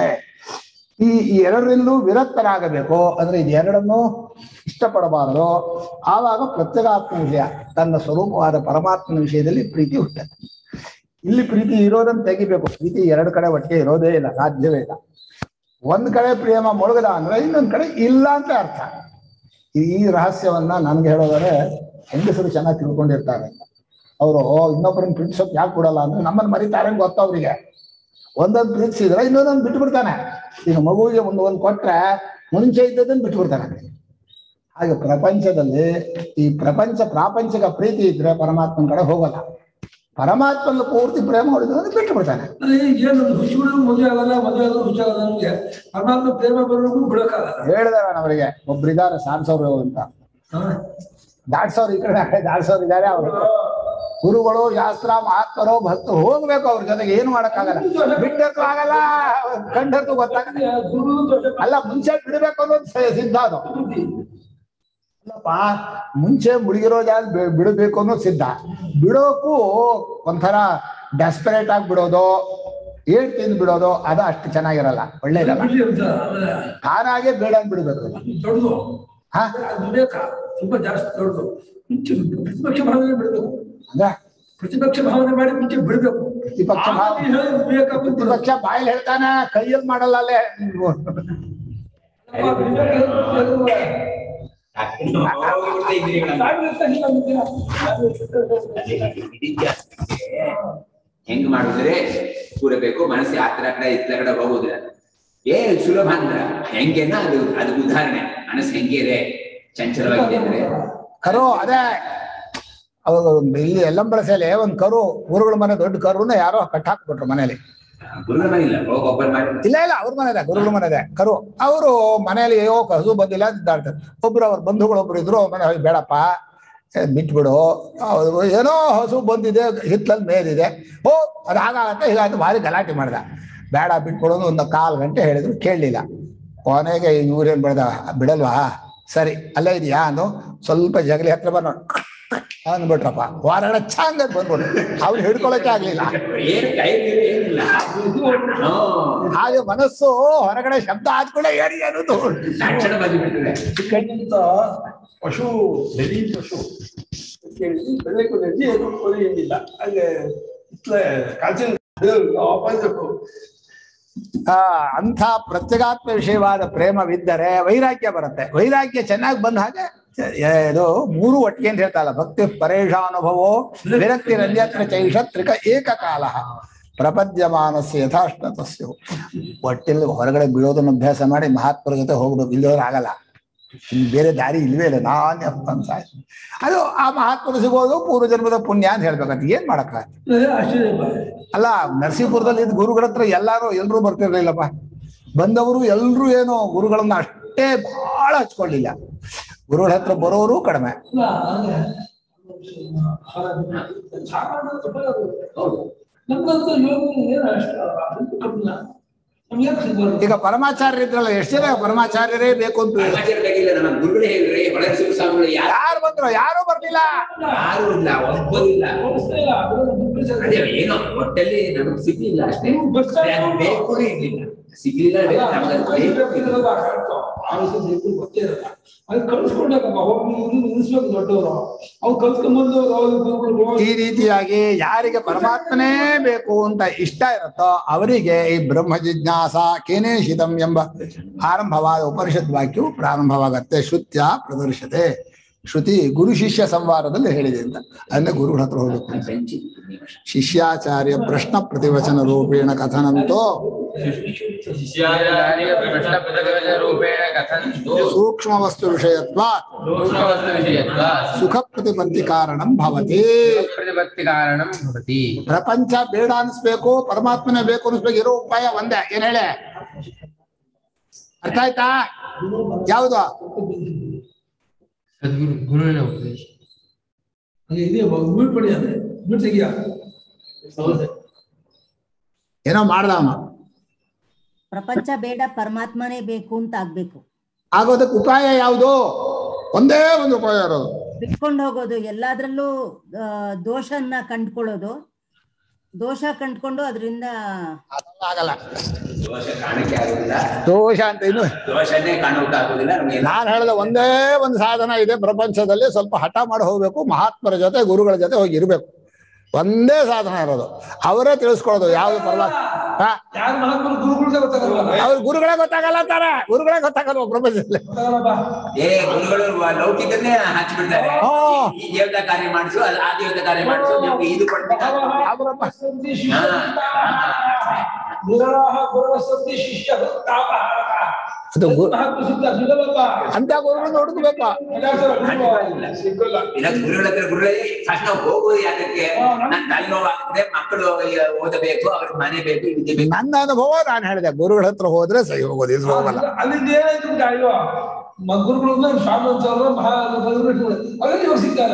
ಈ ಈ ಎರಡರಲ್ಲೂ ವಿರಕ್ತರಾಗಬೇಕು ಅಂದ್ರೆ ಇದು ಎರಡನ್ನೂ ಇಷ್ಟಪಡಬಾರದು ಆವಾಗ ಪ್ರತ್ಯೇಗಾತ್ಮ ವಿಷಯ ತನ್ನ ಸ್ವರೂಪವಾದ ಪರಮಾತ್ಮನ ವಿಷಯದಲ್ಲಿ ಪ್ರೀತಿ ಹುಟ್ಟುತ್ತೆ ಇಲ್ಲಿ ಪ್ರೀತಿ ಇರೋದನ್ನ ತೆಗಿಬೇಕು ಪ್ರೀತಿ ಎರಡು ಕಡೆ ಒಟ್ಟಿಗೆ ಇರೋದೇ ಇಲ್ಲ ಸಾಧ್ಯವೇ ಇಲ್ಲ ಒಂದ್ ಕಡೆ ಪ್ರೇಮ ಮುಳುಗದ ಅಂದ್ರೆ ಇನ್ನೊಂದ್ ಕಡೆ ಇಲ್ಲ ಅಂತ ಅರ್ಥ ಈ ಈ ರಹಸ್ಯವನ್ನ ನನ್ಗೆ ಹೇಳೋದಾದ್ರೆ ಹೆಂಗಸರು ಚೆನ್ನಾಗಿ ತಿಳ್ಕೊಂಡಿರ್ತಾರೆ ಅಂತ ಅವರು ಇನ್ನೊಬ್ಬರನ್ನ ಪ್ರೀತಿಸೋಕ್ ಯಾಕೆ ಕೊಡಲ್ಲ ಅಂದ್ರೆ ನಮ್ಮನ್ನ ಮರಿತಾರೆ ಅಂತ ಗೊತ್ತು ಅವ್ರಿಗೆ ಒಂದೊಂದು ಪ್ರೀತಿಸಿದ್ರೆ ಇನ್ನೊಂದೊಂದು ಬಿಟ್ಟು ಬಿಡ್ತಾನೆ ಈಗ ಮಗುವಿಗೆ ಒಂದು ಒಂದು ಕೊಟ್ರೆ ಮುಂಚೆ ಇದ್ದದನ್ನ ಬಿಟ್ಟು ಬಿಡ್ತಾನೆ ಹಾಗೆ ಪ್ರಪಂಚದಲ್ಲಿ ಈ ಪ್ರಪಂಚ ಪ್ರಾಪಂಚಿಕ ಪ್ರೀತಿ ಇದ್ರೆ ಪರಮಾತ್ಮನ ಕಡೆ ಹೋಗಲ್ಲ ಪರಮಾತ್ಮನ ಪೂರ್ತಿ ಪ್ರೇಮ ಹೊಡೆದ್ರೆ ಬಿಟ್ಟು ಬಿಡ್ತಾನೆ ಅದೇ ಏನೊಂದು ಹುಚ್ಚುಗಳು ಮದುವೆ ಆಗಲ್ಲ ಮದುವೆ ಆಗೋದು ಹುಚ್ಚಾಗಲ್ಲ ನಮ್ಗೆ ಪರಮಾತ್ಮ ಪ್ರೇಮ ಬರೋದು ಬಿಡಕ್ಕಾಗಲ್ಲ ಹೇಳಿದಾರೆ ಅವರಿಗೆ ಒಬ್ರಿದ್ದಾರೆ ಸಾನ್ಸವ್ರು ಅಂತ ಹಾ. ದಾಟ್ಸೋರು ಈ ಕಡೆ ಆ ಕಡೆ ದಾಟ್ಸೋರು ಇದ್ದಾರೆ ಅವರು ಗುರುಗಳು ಶಾಸ್ತ್ರ ಮಹಾತ್ಮರು ಭಕ್ತರು ಹೋಗ್ಬೇಕು ಅವ್ರ ಜೊತೆಗೆ ಏನು ಮಾಡಕ್ಕಾಗಲ್ಲ ಬಿಟ್ಟದ್ದು ಆಗಲ್ಲ ಕಂಡದ್ದು ಗೊತ್ತಾಗಲ್ಲ ಗುರು ದೋಷ ಅಲ್ಲ ಮುಂಚೆ ಬಿಡ್ಬೇಕು ಅನ್ನೋದು ಸ- ಸಿದ್ಧ ಅದು ಅಲ್ಲಪ್ಪ ಮುಂಚೆ ಮುಳುಗಿರೋ ಜಾಗ ಬಿ- ಬಿಡಬೇಕು ಅನ್ನೋದು ಸಿದ್ಧ ಬಿಡೋಕು ಒಂಥರ ಡೆಸ್ಪರೇಟ್ ಆಗಿ ಬಿಡೋದು ಏಟ್ ತಿಂದು ಬಿಡೋದು ಅದು ಅಷ್ಟು ಚೆನ್ನಾಗಿರಲ್ಲ ಒಳ್ಳೇದಲ್ಲ ಬಿಡಿ ಅಂತ ಆಮೇಲೆ ತಾನಾಗೆ ಬೇಡ ಅಂತ ಬಿಡ್ಬೇಕು ದೊಡ್ಡದು ಹಾ ಅದು ಬೇಕಾ ತುಂಬಾ ಜಾಸ್ತಿ ದೊಡ್ಡದು ಮುಂಚೆ ಪ್ರತಿಪಕ್ಷ ಭಾವನೆ ಬಿಡಬೇಕು ಅಂದ್ರೆ ಪ್ರತಿಪಕ್ಷ ಭಾವನೆ ಮಾಡಿ ಮುಂಚೆ ಬಿಡಬೇಕು ಪ್ರತಿಪಕ್ಷ ಭಾವನೆ- ವಿವೇಕ ಪ್ರತಿಪಕ್ಷ ಬಾಯಲ್ಲಿ ಹೇಳ್ತಾನ ಕೈಯಲ್ಲಿ ಮಾಡಲ್ಲ ಅಲ್ಲೇ ಹೋಗ್ಬಿಡುತ್ತೆ ಇಂದ್ರಿಯಗಳನ್ನ. ಹೆಂಗ್ ಮಾಡಿದ್ರೆ ಕೂರಬೇಕು ಮನಸ್ಸು ಆ ತರ ಕಡೆ ಇತ್ಲ ಕಡೆ ಹೋಗುದಿಲ್ಲ ಏ ಸುಲಭ ಅಂದ್ರ ಹೆಂಗೆನ ಅದು ಅದು ಉದಾಹರಣೆ ಮನಸ್ಸು ಹೆಂಗೆ ಇದೆ ಚಂಚಲವಾಗಿದೆ ಅಂದ್ರೆ ಕರು ಅದೇ ಅವಾಗ ಇಲ್ಲಿ ಎಲ್ಲಂಬಳಸೆಲೆ ಒಂದ್ ಕರು ಊರುಗಳ ಮನೆ ದೊಡ್ಡ ಕರುನ ಯಾರೋ ಕಟ್ಟಾಕ್ಬಿಟ್ರು ಮನೇಲಿ ಗುರುಗಳ ಮನೆ ಇಲ್ಲ ಹೋಗಿ ಒಬ್ಬರು ಮಾಡಿ ಇಲ್ಲ ಇಲ್ಲ ಅವ್ರ ಮನೆ ಇದೆ ಗುರುಗಳ ಮನೆ ಇದೆ ಕರು ಅವರು ಮನೆಯಲ್ಲಿ ಅಯ್ಯೋ ಹಸು ಬಂದಿಲ್ಲ ಅಂತ ಇದ್ದಾಡ್ತಾರೆ ಒಬ್ರು ಅವ್ರ ಬಂಧುಗಳು ಒಬ್ರು ಇದ್ರು ಅವ್ರ ಮನೆ ಹೋಗಿ ಬೇಡಪ್ಪ ಏ, ಬಿಟ್ಬಿಡು ಅವ್ರು ಏನೋ ಹಸು ಬಂದಿದೆ ಹಿತ್ತಲಲ್ಲಿ ಮೇಲಿದೆ ಓ ಅದು ಹಾಗಾಗತ್ತೆ ಹೀಗಾಗುತ್ತೆ ಭಾರಿ ಗಲಾಟೆ ಮಾಡ್ದ ಬೇಡ ಬಿಟ್ಬಿಡೋದು ಒಂದು ಕಾಲು ಗಂಟೆ ಹೇಳಿದ್ರು ಕೇಳಲಿಲ್ಲ ಕೊನೆಗೆ ಇವ್ರೇನ್ ಬೆಳೆದ ಬಿಡಲ್ವಾ ಸರಿ ಅಲ್ಲೇ ಇದೆಯಾ ಅಂದು ಸ್ವಲ್ಪ ಜಗಲಿ ಹತ್ರ ಬಂದು ಅಂದ್ಬಿಟ್ರಪ್ಪ ಹೊರಗಡೆ ಚಾಂಗ್ ಅಂತ ಬಂದ್ಬಿಟ್ರು ಅವ್ರು ಹಿಡ್ಕೊಳಕ್ಕೆ ಆಗ್ಲಿಲ್ಲ ಏನು ಕೈ ನೀರು ಏನಿಲ್ಲ ಹ್ಮ್. ಹಾಗೆ ಮನಸ್ಸು ಹೊರಗಡೆ ಶಬ್ದ ಆದ್ಕೊಳ್ಳೆ ಏರಿ ಅನ್ನೋದು ತಕ್ಷಣ ಬಂದು ಬಿಡ್ತದೆ ಚಿಕ್ಕಂತ ಪಶು ಬೆಳಿ ಪಶು ಕೇಳಿ ಬೆಳಕು ನದಿ ಏನು ಕೊನೆಯೇನಿಲ್ಲ ಹಾಗೆ ಇತ್ಲ ಕಾಚಿನ ಆಪೋಸಿಟ್ ಆ ಅಂಥ ಪ್ರತ್ಯಗಾತ್ಮ ವಿಷಯವಾದ ಪ್ರೇಮವಿದ್ದರೆ ವೈರಾಗ್ಯ ಬರುತ್ತೆ ವೈರಾಗ್ಯ ಚೆನ್ನಾಗಿ ಬಂದ ಹಾಗೆ ಇದು ಮೂರು ಒಟ್ಟಿಗೆ ಅಂತ ಹೇಳ್ತಾರಲ್ಲ ಭಕ್ತಿ ಪರೇಶಾನುಭವೋ ವಿರಕ್ತಿ ರಂಜತ್ರ ಚೈಷ ತ್ರಿಕ ಏಕಕಾಲ ಪ್ರಪದ್ಯಮಾನಸ್ಯ ಯಥಾಶ್ನತಸ್ಯು ಒಟ್ಟಿಲ್ಲಿ ಹೊರಗಡೆ ಬೀಳೋದನ್ನ ಅಭ್ಯಾಸ ಮಾಡಿ ಮಹಾತ್ಮರ ಜೊತೆ ಹೋಗ್ಬೇಕು ಇಲ್ಲದವ್ರು ಆಗಲ್ಲ ಇನ್ನು ಬೇರೆ ದಾರಿ ಇಲ್ವೇ ಇಲ್ಲ ನಾನೇ ಅಂತ ಅದು ಆ ಮಹಾತ್ಮರು ಸಿಗೋದು ಪೂರ್ವ ಜನ್ಮದ ಪುಣ್ಯ ಅಂತ ಹೇಳ್ಬೇಕಂತ ಏನ್ ಮಾಡಕ್ಕಾಗತ್ತೆ ಆಶ್ಚರ್ಯ ಅಲ್ಲ ನರಸೀಪುರದಲ್ಲಿ ಇದ್ದ ಗುರುಗಳ ಹತ್ರ ಎಲ್ಲಾರು ಎಲ್ರೂ ಬರ್ತಿರ್ಲಿಲ್ಲಪ್ಪ ಬಂದವರು ಎಲ್ರೂ ಏನು ಗುರುಗಳನ್ನ ಅಷ್ಟೇ ಬಹಳ ಹಚ್ಕೊಳ್ಳಿಲ್ಲ ಗುರುಗಳ ಹತ್ರ ಬರೋರು ಕಡಿಮೆ ಅಲ್ಲ ಹಾಗೆ ಸಾಮಾನ್ಯ ತುಂಬಾ ಹೌದು ನಮ್ಗಂತೂ ಯೋಗ ಏನು ಅಷ್ಟು ಅಷ್ಟು ಕಮ್ಮಿಲ್ಲ ನಮ್ಗೆ ಯಾಕೆ ಸಿಗ್ಬಾರ್ದು ಈಗ ಪರಮಾಚಾರ್ಯ ಇದ್ರಲ್ಲ ಎಷ್ಟು ಜನ ಪರಮಾಚಾರ್ಯರೇ ಬೇಕು ಅಂತ ಸಮಾಚಾರ ಬೇಕಿಲ್ಲ ನಮ್ಮ ಗುರುಗಳು ಹೇಳ್ರಿ ಒಳಗೆ ಶಿವ ಸ್ವಾಮಿಗಳು ಯಾರು ಯಾರು ಬಂದ್ರು ಯಾರು ಬರ್ಲಿಲ್ಲ ಯಾರು ಇಲ್ಲ ಒಬ್ಬರು ಇಲ್ಲ ಹೋಗಿಸ್ತಾ ಇಲ್ಲ ಅದನ್ನು ಬಿಟ್ಟು ಅದೇ ಏನೋ ಒಟ್ಟಲ್ಲಿ ನಮಗ್ ಸಿಗ್ಲಿಲ್ಲ ಅಷ್ಟೇ ನೀವು ಬಸ್ ಅದು ಬೇಕು ಇರ್ಲಿಲ್ಲ ಸಿಗ್ಲಿಲ್ಲ ಅಲ್ಲ, ನಮ್ಗೆ ಅದು ಕಳ್ಸಿ ಬೇಕು. ಇರಲ್ಲ, ಕರೆಕ್ಟು. ಆವೇಶ ಬೇಕು ಗೊತ್ತೇ ಇರಲ್ಲ ಅದು ಕಳ್ಸ್ಕೊಂಡಾಗಪ್ಪ ಹೋಗಿ ಇವ್ರು ನಿಲ್ಲಿಸ್ಬೇಕು ದೊಡ್ಡವರು ಅವ್ರು ಕಲ್ತ್ಕೊಂಡ್ಬಂದು ಅವ್ರು ಗುರುಗಳು ಈ ರೀತಿಯಾಗಿ ಯಾರಿಗೆ ಪರಮಾತ್ಮನೇ ಬೇಕು ಅಂತ ಇಷ್ಟ ಇರುತ್ತೋ ಅವರಿಗೆ ಈ ಬ್ರಹ್ಮ ಜಿಜ್ಞಾಸ ಕೇನೇಶಿತಂ ಎಂಬ ಆರಂಭವಾದ ಉಪನಿಷತ್ ವಾಕ್ಯವು ಪ್ರಾರಂಭವಾಗತ್ತೆ ಶ್ರುತ್ಯ ಪ್ರದರ್ಶತೆ ಶ್ರುತಿ ಗುರು ಶಿಷ್ಯ ಸಂವಾದದಲ್ಲಿ ಹೇಳಿದೆ ಅಂತ ಅಂದ್ರೆ ಗುರುಗಳ ಹತ್ರ ಹೋಗ್ಬೇಕು ಅಂತ. ಬೆಂಚಿ ಶಿಷ್ಯಾಚಾರ್ಯ ಪ್ರಶ್ನ ಪ್ರತಿವಚನ ರೂಪೇಣ ಕಥನಂತೋ ಶಿಷ್ಯಾಚಾರ್ಯ ಪ್ರಶ್ನ ಪ್ರತಿವಚನ ರೂಪೇಣ ಕಥಂತು ಸೂಕ್ಷ್ಮ ವಸ್ತು ವಿಷಯತ್ವ ಸೂಕ್ಷ್ಮವಸ್ತು ವಿಷಯತ್ವ ಸುಖ ಪ್ರತಿಪತ್ತಿ ಕಾರಣಂ ಭವತಿ ಪ್ರತಿಪತ್ತಿ ಕಾರಣಂ ಭವತಿ ಪ್ರಪಂಚ ಬೇಡ ಅನ್ಸ್ಬೇಕು ಪರಮಾತ್ಮನೇ ಬೇಕು ಅನ್ಸ್ಬೇಕು ಇರೋ ಉಪಾಯ ಒಂದೇ ಏನ್ ಹೇಳೆ ಅರ್ಥ ಆಯ್ತಾ ಯಾವುದು ಸದ್ಗುರು ಗುರುವಿನ ಉಪದೇಶ ಹಾಗೆ ಇದೆ ಮ್ಯೂಟ್ ಮಾಡಿ ಅಂದ್ರೆ ಮ್ಯೂಟ್ ತೆಗಿಯ ಹೌದು ಏನೋ ಮಾಡ್ದ ಅವನು ಪ್ರಪಂಚ ಬೇಡ ಪರಮಾತ್ಮನೇ ಬೇಕು ಅಂತ ಆಗ್ಬೇಕು ಆಗೋದಕ್ಕೆ ಉಪಾಯ ಯಾವುದು ಒಂದೇ ಒಂದು ಉಪಾಯ ಇರೋದು ಬಿಟ್ಕೊಂಡು ಹೋಗೋದು ಎಲ್ಲಾದ್ರಲ್ಲೂ ಆ, ದೋಷನ್ನ ಕಂಡ್ಕೊಳ್ಳೋದು ದೋಷ ಕಂಡ್ಕೊಂಡು ಅದರಿಂದ ಅದೆಲ್ಲ ಆಗಲ್ಲ ದೋಷ ಕಾಣಕ್ಕೆ ಆಗುದಿಲ್ಲ ದೋಷ ಅಂತ ಇನ್ನು ದೋಷನೇ ಕಾಣೋಕ್ಕಾಗುದಿಲ್ಲ ನಮ್ಗೆ ನಾನು ಹೇಳಿದ ಒಂದೇ ಒಂದು ಸಾಧನ ಇದೆ ಪ್ರಪಂಚದಲ್ಲಿ ಸ್ವಲ್ಪ ಹಠ ಮಾಡಿ ಹೋಗ್ಬೇಕು ಮಹಾತ್ಮರ ಜೊತೆ ಗುರುಗಳ ಜೊತೆ ಹೋಗಿ ಇರ್ಬೇಕು ಒಂದೇ ಸಾಧನ ಇರೋದು ಅವರೇ ತಿಳಿಸ್ಕೊಳ್ಳೋದು ಯಾವ್ದು ಪರಮಾತ್ಮ ಹಾ ಯಾರು ಮಹಾತ್ಮರು ಗುರುಗಳಿಗೆ ಗೊತ್ತಾಗಲ್ಲ ಅವ್ರ ಗುರುಗಳೇ ಗೊತ್ತಾಗಲ್ಲ ಅಂತಾರೆ ಗುರುಗಳೇ ಗೊತ್ತಾಗಲ್ವ ಪ್ರಪಂಚದಲ್ಲಿ ಗೊತ್ತಾಗಲ್ಲಪ್ಪ ಏ ಗುರುಗಳು ಲೌಕಿಕನ್ನೇ ಹಚ್ಚಿಬಿಡ್ತಾರೆ ಓ. ಈ ದೇವತಾ ಕಾರ್ಯ ಮಾಡಿಸು ಅದು ಆ ದೇವತಾ ಕಾರ್ಯ ಮಾಡಿಸು ನಿಮ್ಗೆ ಇದು ಕೊಡ್ಬೇಕಾಗುತ್ತೆ ಅವರಪ್ಪ ಸಂತಿ ಶಿಷ್ಯ ಗುರರಾಹ ಗುರವ ಸಂತಿ ಶಿಷ್ಯ ತಾಪಹಾರಕ. ಅದು ಗು- ಮಹಾತ್ಮ ಸಿದ್ಧ ಸಿಗಲ್ಲಪ್ಪ ಅಂತ ಗುರುಗಳನ್ನ ಹುಡುಕ್ಬೇಕು ಎಲ್ಲಾದ್ರೂ ಗುರುಗಳು ಸಿಕ್ಕಲ್ಲ ಇಲ್ಲ ಗುರುಗಳ ಹತ್ರ ಗುರುಗಳೇ ಫಸ್ಟ್ ನಾವು ಹೋಗೋದು ಯಾಕಕ್ಕೆ ನನ್ ತಲೆನೋವಾಗುತ್ತೆ ಮಕ್ಕಳು ಈಗ ಓದಬೇಕು ಅವ್ರಿಗೆ ಮನೆ ಬೇಕು ವಿದ್ಯೆ ಬೇಕು ನನ್ನ ಅನುಭವ ನಾನು ಹೇಳಿದೆ ಗುರುಗಳ ಹತ್ರ ಹೋದ್ರೆ ಸರಿ ಹೋಗೋದು ಇದ್ರ ಹೋಗಲ್ಲ ಅಲ್ಲಿಂದ ಏನಾಯ್ತು ಅಂತ ಅಯ್ಯೋ ಮ- ಗುರುಗಳು ಸ್ವಾಮಿ ಅವರು ಮಹಾ ಅಲ್ಲಿ ಇವ್ರು ಸಿಗ್ತಾರ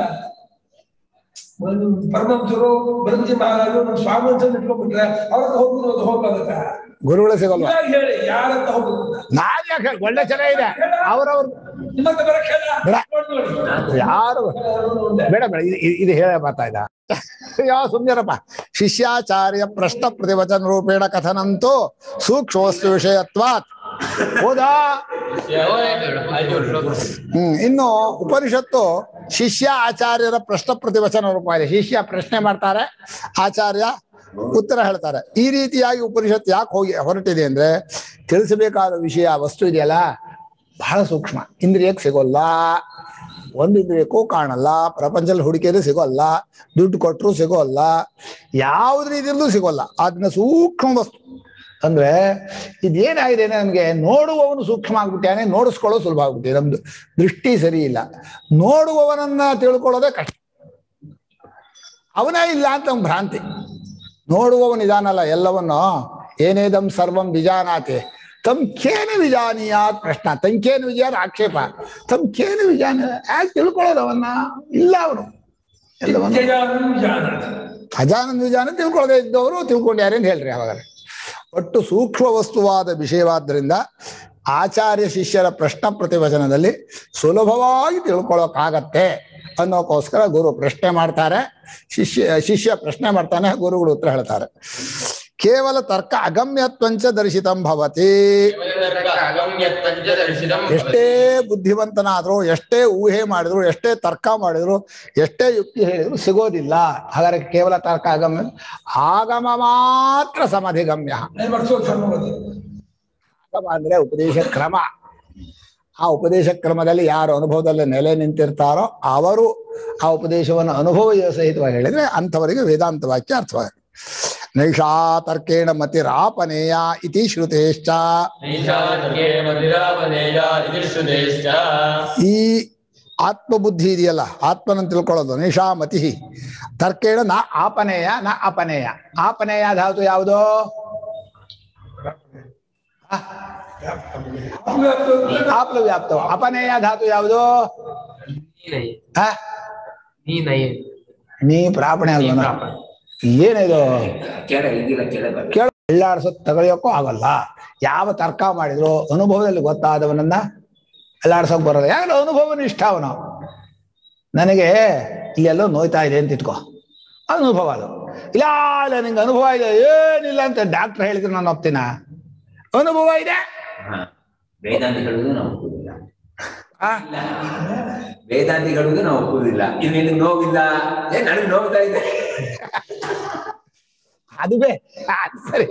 ಪರಮಹಂಸರು ಬ್ರಹ್ಮಜಿ ಮಹಾರಾಜರು ನಮ್ಮ ಸ್ವಾಮಿ ಅಂತ ಇಟ್ಕೊಂಡ್ಬಿಟ್ರೆ ಅವ್ರ ಹತ್ರ ಹೋಗ್ಬಿಡೋದು ಹೋಗ್ಲಾಗತ್ತ ಗುರುಗಳೇ ಸಿಗಲ್ವ ಇವಾಗ ಹೇಳಿ ಯಾರಂತ ಹೋಗ್ಬೇಕು ನಾನ್ ಯಾಕೆ ಹೇಳಿ ಒಳ್ಳೆ ಚೆನ್ನಾಗಿದೆ ಅವ್ರವ್ರ ನಿಮ್ಮ ಹತ್ರ ಬರಕ್ ಹೇಳ ಬೇಡ. ನೋಡಿ ಯಾರು ನೋಡಿ ಬೇಡ ಬೇಡ ಇದು- ಇದು- ಇದು ಹೇಳ ಬರ್ತಾ ಇದ್ದ ಯಾವ ಸುಮ್ನಿರಪ್ಪ ಶಿಷ್ಯಾಚಾರ್ಯ ಪ್ರಶ್ನ ಪ್ರತಿವಚನ ರೂಪೇಣ ಕಥನಂತೂ ಸೂಕ್ಷ್ಮ ವಸ್ತು ವಿಷಯತ್ವಾತ್ ಹೌದಾ ಹ್ಮ್ ಇನ್ನು ಉಪನಿಷತ್ತು ಶಿಷ್ಯ ಆಚಾರ್ಯರ ಪ್ರಶ್ನ ಪ್ರತಿವಚನ ರೂಪ ಇದೆ ಶಿಷ್ಯ ಪ್ರಶ್ನೆ ಮಾಡ್ತಾರೆ ಆಚಾರ್ಯ ಉತ್ತರ ಹೇಳ್ತಾರೆ ಈ ರೀತಿಯಾಗಿ ಉಪನಿಷತ್ತು ಯಾಕೆ ಹೋಗಿ ಹೊರಟಿದೆ ಅಂದ್ರೆ ತಿಳಿಸಬೇಕಾದ ವಿಷಯ ವಸ್ತು ಇದೆಯಲ್ಲ ಬಹಳ ಸೂಕ್ಷ್ಮ ಇಂದ್ರಿಯಕ್ಕೆ ಸಿಗೋಲ್ಲ ಒಂದು ಇಂದ್ರಿಯಕ್ಕೂ ಕಾಣಲ್ಲ ಪ್ರಪಂಚದಲ್ಲಿ ಹುಡುಕಿದ್ರೆ ಸಿಗೋಲ್ಲ ದುಡ್ಡು ಕೊಟ್ಟರು ಸಿಗೋಲ್ಲ ಯಾವ್ದು ರೀತಿಯಲ್ಲೂ ಸಿಗೋಲ್ಲ ಅದನ್ನ ಸೂಕ್ಷ್ಮ ವಸ್ತು ಅಂದ್ರೆ ಇದೇನಾಗಿದೆ ನಮ್ಗೆ ನೋಡುವವನು ಸೂಕ್ಷ್ಮ ಆಗ್ಬಿಟ್ಟಾನೆ ನೋಡಿಸ್ಕೊಳ್ಳೋ ಸುಲಭ ಆಗ್ಬಿಟ್ಟಿದೆ ನಮ್ದು ದೃಷ್ಟಿ ಸರಿ ಇಲ್ಲ ನೋಡುವವನನ್ನ ತಿಳ್ಕೊಳ್ಳೋದೇ ಕಷ್ಟ ಅವನೇ ಇಲ್ಲ ಅಂತ ನಮ್ಗೆ ಭ್ರಾಂತಿ ನೋಡುವವನು ಇದಾನಲ್ಲ ಎಲ್ಲವನ್ನು ಏನೇದಂ ಸರ್ವಂ ವಿಜಾನಾತಿ ತಮ್ ಕೇನು ವಿಜಾನೀಯಾತ್ ಪ್ರಶ್ನ ತಂಕೇನು ವಿಜಯಾನ ಆಕ್ಷೇಪ ತಮ್ ಕೇನು ವಿಜಾನ ಯಾಕೆ ತಿಳ್ಕೊಳ್ಳೋದು ಅವನ್ನ ಇಲ್ಲ ಅವನು ಎಲ್ಲವನ್ನ ನಿತ್ಯಜಾನಂ ಜಾನಾತಿ. ಅಜಾನಂದ ವಿಜಾನ ತಿಳ್ಕೊಳ್ಳದೆ ಇದ್ದವರು ತಿಳ್ಕೊಂಡ್ಯಾರೆ ಅಂತ ಹೇಳ್ರಿ ಅವಾಗ ಒಟ್ಟು ಸೂಕ್ಷ್ಮ ವಸ್ತುವಾದ ವಿಷಯವಾದ್ರಿಂದ ಆಚಾರ್ಯ ಶಿಷ್ಯರ ಪ್ರಶ್ನ ಪ್ರತಿವಚನದಲ್ಲಿ ಸುಲಭವಾಗಿ ತಿಳ್ಕೊಳ್ಳೋಕ್ಕಾಗತ್ತೆ ಅನ್ನೋಕ್ಕೋಸ್ಕರ ಗುರು ಪ್ರಶ್ನೆ ಮಾಡ್ತಾರೆ ಶಿಷ್ಯ ಶಿಷ್ಯ ಪ್ರಶ್ನೆ ಮಾಡ್ತಾನೆ ಗುರುಗಳು ಉತ್ತರ ಹೇಳ್ತಾರೆ ಕೇವಲ ತರ್ಕ ಅಗಮ್ಯತ್ವಂಚ ದರ್ಶಿತಂ ಭವತಿ ಅಗಮ್ಯತ್ವಂಚ ದರ್ಶಿತಂ ಎಷ್ಟೇ ಬುದ್ಧಿವಂತನಾದ್ರು ಎಷ್ಟೇ ಊಹೆ ಮಾಡಿದ್ರು ಎಷ್ಟೇ ತರ್ಕ ಮಾಡಿದ್ರು ಎಷ್ಟೇ ಯುಕ್ತಿ ಹೇಳಿದ್ರು ಸಿಗೋದಿಲ್ಲ ಹಾಗಾದ್ರೆ ಕೇವಲ ತರ್ಕ ಅಗಮ್ಯ ಆಗಮ ಮಾತ್ರ ಸಮಧಿಗಮ್ಯ ಏನ್ ಮಾಡ್ಸೋ ಧರ್ಮಪತಿ ಆಗಮ ಅಂದ್ರೆ ಉಪದೇಶ ಕ್ರಮ ಆ ಉಪದೇಶ ಕ್ರಮದಲ್ಲಿ ಯಾರು ಅನುಭವದಲ್ಲಿ ನೆಲೆ ನಿಂತಿರ್ತಾರೋ ಅವರು ಆ ಉಪದೇಶವನ್ನು ಅನುಭವ ಸಹಿತವಾಗಿ ಹೇಳಿದ್ರೆ ಅಂಥವರಿಗೆ ವೇದಾಂತ ವಾಕ್ಯ ಅರ್ಥವಾಗುತ್ತೆ ನೈಷಾ ತರ್ಕೇಣ ಮತಿರಾಪನೇಯ ಇತಿ ಶ್ರುತೇಶ್ಚ ನೈಷಾರ್ಯೇ ಮಧಿರಾಪನೇಯ ಇತಿ ಶ್ರುತೇಶ್ಚ ಈ ಆತ್ಮಬುದ್ಧಿ ಇದೆಯಲ್ಲ ಆತ್ಮನ ತಿಳ್ಕೊಳ್ಳೋದು ನಿಶಾ ಮತಿ ತರ್ಕೇಣ ನ ಆಪನೇಯ ನ ಅಪನೇಯ ಆಪನೇಯ ಧಾತು ಯಾವುದು ಆಪ್ಲ ವ್ಯಾಪ್ತ ಅಪನೇಯ ಧಾತು ಯಾವುದು ನೀನೈ ಹ? ನೀನೈ ನೀ ಪ್ರಾಪಣೆ ಅಲ್ವನ ಏನಿದು ಕೆಳ ಈಗಿಲ್ಲ ಕೆಳ ಬರ್ಬೇಕು. ಕೇಳ ಎಳ್ಳಾಡ್ಸೋದ್ ತಗೊಳಿಯೋಕ್ಕೂ ಆಗಲ್ಲ ಯಾವ ತರ್ಕ ಮಾಡಿದ್ರು ಅನುಭವದಲ್ಲಿ ಗೊತ್ತಾದವನನ್ನ ಎಳ್ಳಾಡ್ಸೋಕ್ ಬರೋಲ್ಲ ಯಾಕಂದ್ರೆ ಅನುಭವ ನಿಷ್ಠ ಅವನು ನನಗೆ ಇಲ್ಲೆಲ್ಲೋ ನೋಯ್ತಾ ಇದೆ ಅಂತ ಇಟ್ಕೋ ಅನುಭವ ಅದು ಇಲ್ಲ ಇಲ್ಲ ನಿಂಗೆ ಅನುಭವ ಇದೆ ಏನಿಲ್ಲ ಅಂತ ಡಾಕ್ಟರ್ ಹೇಳಿದ್ರೆ ನಾನು ಒಪ್ತೀನ ಅನುಭವ ಇದೆ ಹಾ. ವೇದಾಂತಿ ಹೇಳುವುದು ನಾವು ಒಪ್ಪುವುದಿಲ್ಲ ಆ? ಇಲ್ಲ. ವೇದಾಂತಿ ಹೇಳುವುದು ನಾವು ಒಪ್ಪುವುದಿಲ್ಲ ಇನ್ನು ನಿನಗೆ ನೋವಿಲ್ಲ ಏ ನನಗೆ ನೋವ್ತಾ ಇದೆ ಅದುವೇ ಆ, ಸರಿ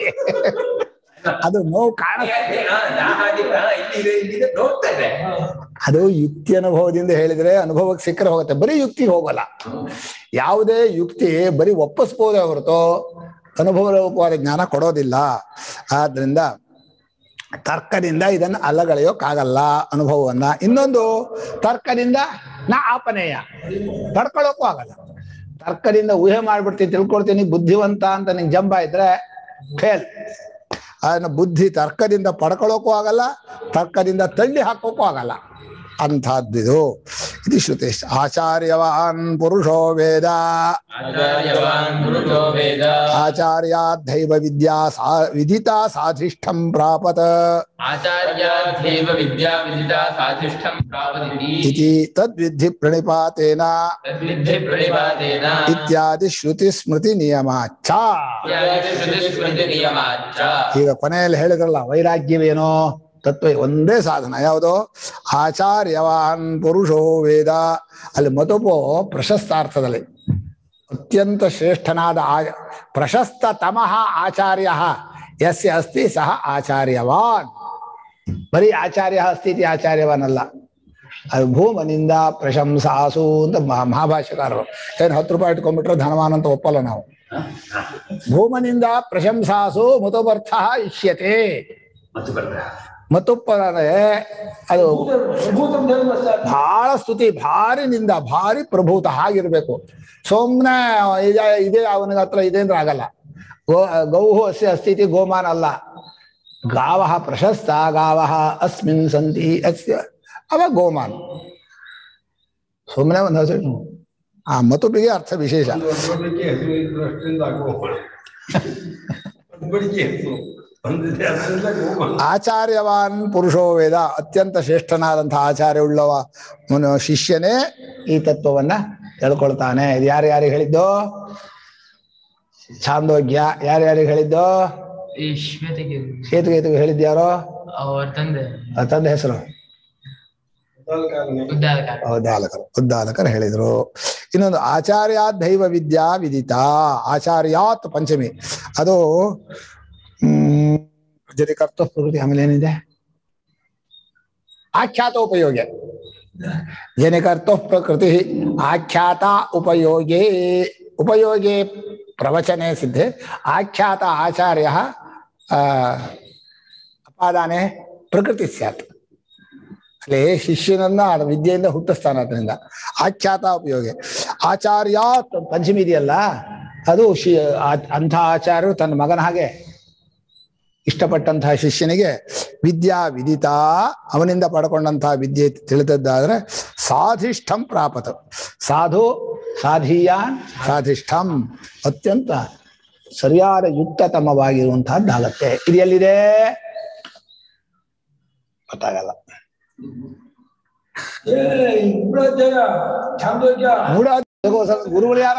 ಅದು ನೋವು ಕಾಣ ಏ, ಆ, ದಾಹ ಆಗಿದೆ, ಆ, ಇಲ್ಲಿದೆ ಇಲ್ಲಿದೆ ನೋವ್ತಾ ಇದೆ ಅದು ಯುಕ್ತಿ ಅನುಭವದಿಂದ ಹೇಳಿದ್ರೆ ಅನುಭವಕ್ಕೆ ಸಿಕ್ಕರೆ ಹೋಗುತ್ತೆ ಬರೀ ಯುಕ್ತಿ ಹೋಗಲ್ಲ ಯಾವುದೇ ಯುಕ್ತಿ ಬರೀ ಒಪ್ಪಿಸ್ಬೋದೇ ಹೊರತು ಅನುಭವ ರೂಪವಾದ ಜ್ಞಾನ ಕೊಡೋದಿಲ್ಲ ಆದ್ರಿಂದ ತರ್ಕದಿಂದ ಇದನ್ನ ಅಲ್ಲಗಳೆಯೋಕ್ಕಾಗಲ್ಲ ಅನುಭವವನ್ನ ಇನ್ನೊಂದು ತರ್ಕದಿಂದ ನಾ ಆಪನೇಯ ತಡ್ಕೊಳ್ಳೋಕ್ಕೂ ಆಗಲ್ಲ ತರ್ಕದಿಂದ ಊಹೆ ಮಾಡ್ಬಿಡ್ತೀನಿ ತಿಳ್ಕೊಳ್ತೀನಿ ಬುದ್ಧಿವಂತ ಅಂತ ನಿಂಗೆ ಜಂಬ ಇದ್ರೆ ಫೇಲ್ ಅದನ್ನ ಬುದ್ಧಿ ತರ್ಕದಿಂದ ಪಡ್ಕೊಳ್ಳೋಕ್ಕೂ ಆಗಲ್ಲ ತರ್ಕದಿಂದ ತಳ್ಳಿ ಹಾಕೋಕ್ಕೂ ಆಗಲ್ಲ ಅಂಥದ್ದಿದು ಇದು ಶ್ರುತಿ ಆಚಾರ್ಯವಾನ್ ಪುರುಷೋ ವೇದ ಆಚಾರ್ಯವಾನ್ ಪುರುಷೋ ವೇದ ಆಚಾರ್ಯ ದೈವ ವಿದ್ಯಾ ಸಾ ವಿದಿತಾ ಸಾಧಿಷ್ಠಂ ಪ್ರಾಪತ ಆಚಾರ್ಯಾಧ್ಯೇವ ವಿದ್ಯಾ ವಿದಿತಾ ಸಾಧಿಷ್ಠಂ ಪ್ರಾಪದಿತಿ ಇತಿ ತದ್ವಿಧಿ ಪ್ರಣಿಪಾತೇನ ತದ್ವಿದ್ಧಿ ಪ್ರಣಿಪಾತೇನ ಇತ್ಯಾದಿ ಶ್ರುತಿ ಸ್ಮೃತಿ ನಿಯಮ ಚ ಇತ್ಯಾದಿ ಶ್ರುತಿ ಸ್ಮೃತಿ ನಿಯಮಾಚ್ಚ ಈಗ ಕೊನೆಯಲ್ಲಿ ಹೇಳಿದ್ರಲ್ಲ ವೈರಾಗ್ಯವೇನೋ ತತ್ವ ಒಂದೇ ಸಾಧನ ಯಾವುದು ಆಚಾರ್ಯವಾನ್ ಪುರುಷೋ ವೇದ ಅಲ್ಲಿ ಮತುಪು ಪ್ರಶಸ್ತಾರ್ಥದಲ್ಲಿ ಅತ್ಯಂತ ಶ್ರೇಷ್ಠನಾದ ಆ ಪ್ರಶಸ್ತ ತಮಃ ಆಚಾರ್ಯ ಯಸ್ಯ ಅಸ್ತಿ ಸಹ ಆಚಾರ್ಯವಾನ್ ಬರೀ ಆಚಾರ್ಯ ಅಸ್ತಿ ಇತಿ ಆಚಾರ್ಯವಾನ್ ಅಲ್ಲ ಅದು ಭೂಮನಿಂದ ಪ್ರಶಂಸಾಸು ಅಂತ ಮಹಾ- ಮಹಾಭಾಷ್ಯಕಾರರು ಏನ್ ಹತ್ತು ರೂಪಾಯಿ ಇಟ್ಕೊಂಡ್ಬಿಟ್ರೆ ಧನವಾನ್ ಅಂತ ಒಪ್ಪಲ್ಲ ನಾವು ಭೂಮನಿಂದ ಪ್ರಶಂಸಾಸು ಮುತುಬರ್ಥ ಇಷ್ಯತೆ ಮತ್ತು ಬರ್ತಾ ಮತುಪ್ಪ ಅಂದ್ರೆ ಅದು ಭೂತಂ ಧರ್ಮಸ್ಯ ಬಹಳ ಸ್ತುತಿ ಭಾರಿ ನಿಂದ ಭಾರಿ ಪ್ರಭೂತ ಹಾಗಿರ್ಬೇಕು ಸೋಮ್ನೆ ಇದೆ ಇದೇ ಅವನಿಗೆ ಹತ್ರ ಇದೆ ಅಂದ್ರೆ ಆಗಲ್ಲ ಗೋ ಗೌಹು ಅಸ್ಯ ಅಸ್ಥಿತಿ ಗೋಮಾನ್ ಅಲ್ಲ ಗಾವ ಪ್ರಶಸ್ತ ಗಾವ ಅಸ್ಮಿನ್ ಸಂತಿ ಅಸ್ಯ ಅವ ಗೋಮಾನ್ ಸುಮ್ಮನೆ ಒಂದು ಹೆಸರು ಆ ಮತುಪಿಗೆ ಅರ್ಥ ವಿಶೇಷ ಒಂದು ಒಬ್ಬೊಬ್ಬರಿಗೆ ಹೆಸರು ಇದ್ರು ಅಷ್ಟರಿಂದ ಆಗುವ ಒಬ್ಬರಿಗೆ ಹೆಸರು ಒಂದಿದೆ ಅದರಿಂದ ಗೋಮಾನ ಆಚಾರ್ಯವಾನ್ ಪುರುಷೋ ವೇದ ಅತ್ಯಂತ ಶ್ರೇಷ್ಠನಾದಂತಹ ಆಚಾರ್ಯ ಉಳ್ಳವ ಮನು- ಶಿಷ್ಯನೇ ಈ ತತ್ವವನ್ನ ತಿಳ್ಕೊಳ್ತಾನೆ ಇದು ಯಾರ್ಯಾರಿಗೆ ಹೇಳಿದ್ದು ಛಾಂದೋಗ್ಯ ಯಾರ್ಯಾರಿಗೆ ಹೇಳಿದ್ದು ಈ ಶ್ವೇತೆಗೆ ಕೇತುಗೇತುಗೆ ಹೇಳಿದ್ಯಾರೋ ಅವ್ರ ತಂದೆ ಆ ತಂದೆ ಹೆಸರು ಮೊದಲ ಉದ್ದಾಲಕ ಉದ್ದಾಲಕರು ಉದ್ದಾಲಕರು ಹೇಳಿದ್ರು ಇನ್ನೊಂದು ಆಚಾರ್ಯಾತ್ ದೈವ ವಿದ್ಯಾ ವಿದಿತ ಆಚಾರ್ಯಾತ್ ಪಂಚಮಿ ಅದು ಹ್ಮ್ ಜರಿ ಕರ್ತ ಪ್ರಕೃತಿ ಆಮೇಲೆ ಏನಿದೆ ಆಖ್ಯಾತ ಉಪಯೋಗ ಜನಿಕರ್ತ ಪ್ರಕೃತಿ ಆಖ್ಯಾತ ಉಪಯೋಗೇ ಉಪಯೋಗೇ ಪ್ರವಚನೆ ಸಿದ್ಧೆ ಆಖ್ಯಾತ ಆಚಾರ್ಯ ಅಪಾದಾನೆ ಪ್ರಕೃತಿ ಸ್ಯಾತ್ ಅಲ್ಲಿ ಶಿಷ್ಯನನ್ನ ಆ ವಿದ್ಯೆಯಿಂದ ಹುಟ್ಟಿಸ್ತಾನೆ ಅದರಿಂದ ಆಖ್ಯಾತ ಉಪಯೋಗ ಆಚಾರ್ಯಾತ್ ಪಂಚಮಿ ಇದೆಯಲ್ಲ ಅದು ಶಿ ಆ- ಅಂಥ ಆಚಾರ್ಯರು ತನ್ನ ಮಗನ ಹಾಗೆ ಇಷ್ಟಪಟ್ಟಂತಹ ಶಿಷ್ಯನಿಗೆ ವಿದ್ಯಾ ವಿದಿತ ಅವನಿಂದ ಪಡ್ಕೊಂಡಂತಹ ವಿದ್ಯೆ ತಿಳಿದದ್ದಾದ್ರೆ ಸಾಧಿಷ್ಠಂ ಪ್ರಾಪತ ಸಾಧು ಸಾಧೀಯಾನ್ ಸಾಧಿಷ್ಠಂ ಅತ್ಯಂತ ಸರಿಯಾದ ಯುಕ್ತತಮವಾಗಿರುವಂತಹದ್ದಾಗತ್ತೆ ಇದು ಎಲ್ಲಿದೆ ಗೊತ್ತಾಗಲ್ಲ ಏ ಇಬ್ಬರಧ್ಯಾಯ ಛಾಂದೋಗ್ಯ ಮೂಢ ಗುರುಗಳು ಯಾರ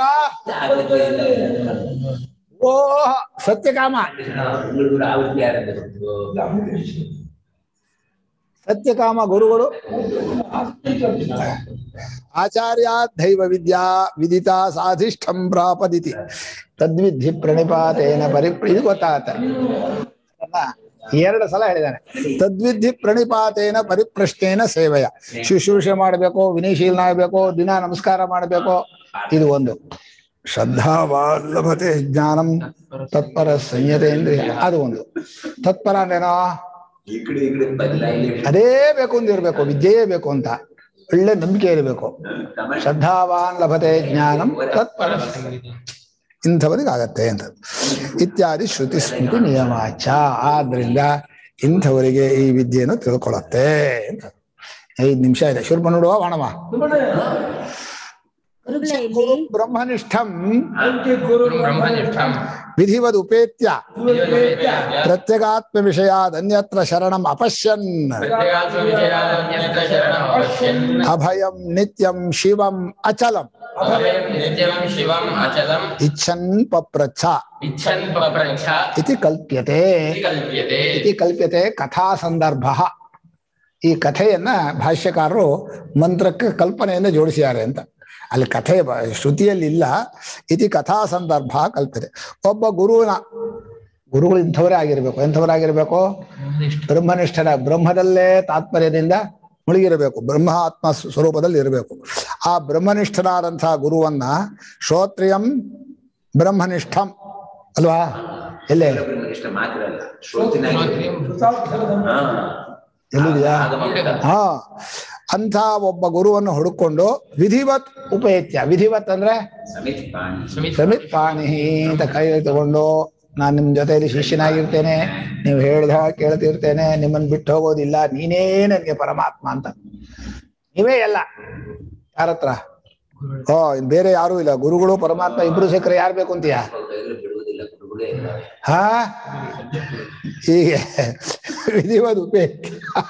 ಓ ಸತ್ಯಕಾಮ ಬೆಂಗಳೂರು ಆವೃತ್ತಿ ಯಾರಂತ ಗೊತ್ತು ಸತ್ಯಕಾಮ ಗುರುಗಳು ಆಚಾರ್ಯ ದೈವ ವಿದ್ಯಾ ವಿದಿತ ಸಾಧಿಷ್ಠಂ ಪ್ರಾಪದಿತಿ ತದ್ವಿಧಿ ಪ್ರಣಿಪಾತೇನ ಪರಿ ಇದು ಗೊತ್ತಾಗತ್ತೆ ಅಲ್ಲ? ಎರಡು ಸಲ ಹೇಳಿದ್ದಾನೆ ತದ್ವಿಧಿ ಪ್ರಣಿಪಾತೇನ ಪರಿಪ್ರಶ್ನೇನ ಸೇವೆಯ ಶುಶ್ರೂಷೆ ಮಾಡಬೇಕು ವಿನಯಶೀಲನ ಆಗಬೇಕು ದಿನ ನಮಸ್ಕಾರ ಮಾಡಬೇಕು ಇದು ಒಂದು ಶ್ರದ್ಧಾವಾಲ್ಲಭತೆ ಜ್ಞಾನಂ ತತ್ಪರ ಸಂಯತೇಂದ್ರಿಯ ಅದು ಒಂದು ತತ್ಪರ ಅಂದ್ರೇನೋ ಈ ಕಡೆ ಈ ಕಡೆ ಬದಲಾಗಿ ಅದೇ ಬೇಕು ಅಂತ ಇರ್ಬೇಕು ವಿದ್ಯೆಯೇ ಬೇಕು ಅಂತ ಒಳ್ಳೆ ನಂಬಿಕೆ ಇರಬೇಕು ತಮಾಷೆ ಶ್ರದ್ಧಾವಾನ್ ಲಭತೆ ಜ್ಞಾನಂ ತತ್ಪರ ಇಂಥವರಿಗೆ ಆಗತ್ತೆ ಅಂತ ಇತ್ಯಾದಿ ಶ್ರುತಿ ಸ್ಮೃತಿ ನಿಯಮಾಚ ಆದ್ರಿಂದ ಇಂಥವರಿಗೆ ಈ ವಿದ್ಯೆಯನ್ನು ತಿಳ್ಕೊಳತ್ತೆ ಅಂತ ಐದು ನಿಮಿಷ ಇದೆ ಶುರು ನೋಡುವ ವಾಣವ ಗುರುಗಳೇ ಇಲ್ಲಿ ಬ್ರಹ್ಮನಿಷ್ಠಂ ಗುರು ಬ್ರಹ್ಮನಿಷ್ಠಂ ವಿಧಿವದ್ ಉಪೇತ್ಯ ಯೋಗವೇದ್ಯ ಪ್ರತ್ಯಗಾತ್ಮ ವಿಷಯಾದ್ ಅನ್ಯತ್ರ ಶರಣಂ ಅಪಶ್ಯನ್ ಪ್ರತ್ಯಗಾತ್ಮ ವಿಜಯಾದನ್ಯತ್ರ ಶರಣಂ ಅವಶ್ಯನ್ ಅಭಯಂ ನಿತ್ಯಂ ಶಿವಂ ಅಚಲಂ अभयं नित्यं शिवम् अचलम् ಇಚ್ಛನ್ ಪಪ್ರಚ್ಛ इच्छन् पप्रच्छ ಇತಿ ಕಲ್ಪ್ಯತೆ इति कल्प्यते ಇತಿ ಕಲ್ಪ್ಯತೆ ಕಥಾ ಸಂದರ್ಭ ಈ ಕಥೆಯನ್ನ ಭಾಷ್ಯಕಾರರು ಮಂತ್ರಕ್ಕೆ ಕಲ್ಪನೆಯಿಂದ ಜೋಡಿಸಿದ್ದಾರೆ ಅಂತ ಅಲ್ಲಿ ಕಥೆ ಬ- ಶ್ರುತಿಯಲ್ಲಿ ಇಲ್ಲ ಇತಿ ಕಥಾ ಸಂದರ್ಭ ಕಲ್ಪ್ಯತೆ ಒಬ್ಬ ಗುರುವಿನ ಗುರುಗಳು ಇಂಥವರೇ ಆಗಿರ್ಬೇಕು ಎಂಥವರಾಗಿರ್ಬೇಕು ಬ್ರಹ್ಮನಿಷ್ಠರ ಬ್ರಹ್ಮದಲ್ಲೇ ತಾತ್ಪರ್ಯದಿಂದ ಮುಳುಗಿರಬೇಕು ಬ್ರಹ್ಮ ಆತ್ಮ ಸ್ವರೂಪದಲ್ಲಿ ಇರಬೇಕು ಆ ಬ್ರಹ್ಮನಿಷ್ಠರಾದಂತಹ ಗುರುವನ್ನ ಶ್ರೋತ್ರಿಯಂ ಬ್ರಹ್ಮನಿಷ್ಠಂ ಅಲ್ವಾ ಎಲ್ಲೇ ಇಷ್ಟ ಮಾತ್ರ ಅಲ್ಲ ಶ್ರೋತಿನಾಗಿ ಹಾ ಎಲ್ಲಿದೆಯಾ ಆಗಮಕ. ಹಾ ಅಂತ ಒಬ್ಬ ಗುರುವನ್ನು ಹುಡುಕೊಂಡು ವಿಧಿವತ್ ಉಪೇತ್ಯ ವಿಧಿವತ್ ಅಂದ್ರೆ ಸಮಿತ್ ಪಾಣಿ ಸಮಿತ್ ಪಾಣಿ ಅಂತ ಕೈ ತಗೊಂಡು ನಾನು ನಿಮ್ ಜೊತೆಯಲ್ಲಿ ಶಿಷ್ಯನಾಗಿರ್ತೇನೆ ನೀವು ಹೇಳ್ದ ಕೇಳ್ತಿರ್ತೇನೆ ನಿಮ್ಮನ್ನ ಬಿಟ್ಟು ಹೋಗೋದಿಲ್ಲ ನೀನೇ ನನಗೆ ಪರಮಾತ್ಮ ಅಂತ ನೀವೇ ಎಲ್ಲ ಯಾರ ಹತ್ರ ಓ ಇನ್ ಬೇರೆ ಯಾರೂ ಇಲ್ಲ ಗುರುಗಳು ಪರಮಾತ್ಮ ಇಬ್ರು ಸಿಕ್ಕರೆ ಯಾರು ಬೇಕು ಅಂತೀಯ ಕೈಯಲ್ಲಿ ಬಿಡುವುದಿಲ್ಲ ಗುರುಗಳೇ ಇದ್ದಾರೆ ಹಾ ಹೀಗೆ ವಿಧಿವದ್ ಉಪೇತ್ಯ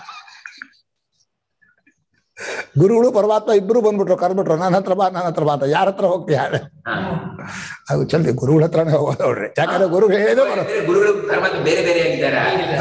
ಗುರುಗಳು ಪರಮಾತ್ಮ ಇಬ್ರು ಬಂದ್ಬಿಟ್ರು ಕರ್ಬಿಟ್ರು ನನ್ನ ಹತ್ರ ಬಾ ನನ್ನ ಹತ್ರ ಬಾ ಅಂತ ಯಾರ ಹತ್ರ ಹೋಗ್ತೀಯ ಹಾ. ಅದು ಚಲ್ದಿ ಗುರುಗಳ ಹತ್ರನೇ ಹೋಗೋದು ನೋಡ್ರಿ ಯಾಕಂದ್ರೆ ಗುರು ಹೇಳಿದ್ರು ಬರೋದು ಅಂದ್ರೆ ಗುರುಗಳು ಪರಮಾತ್ಮ ಬೇರೆ ಬೇರೆ ಆಗಿದ್ದಾರೆ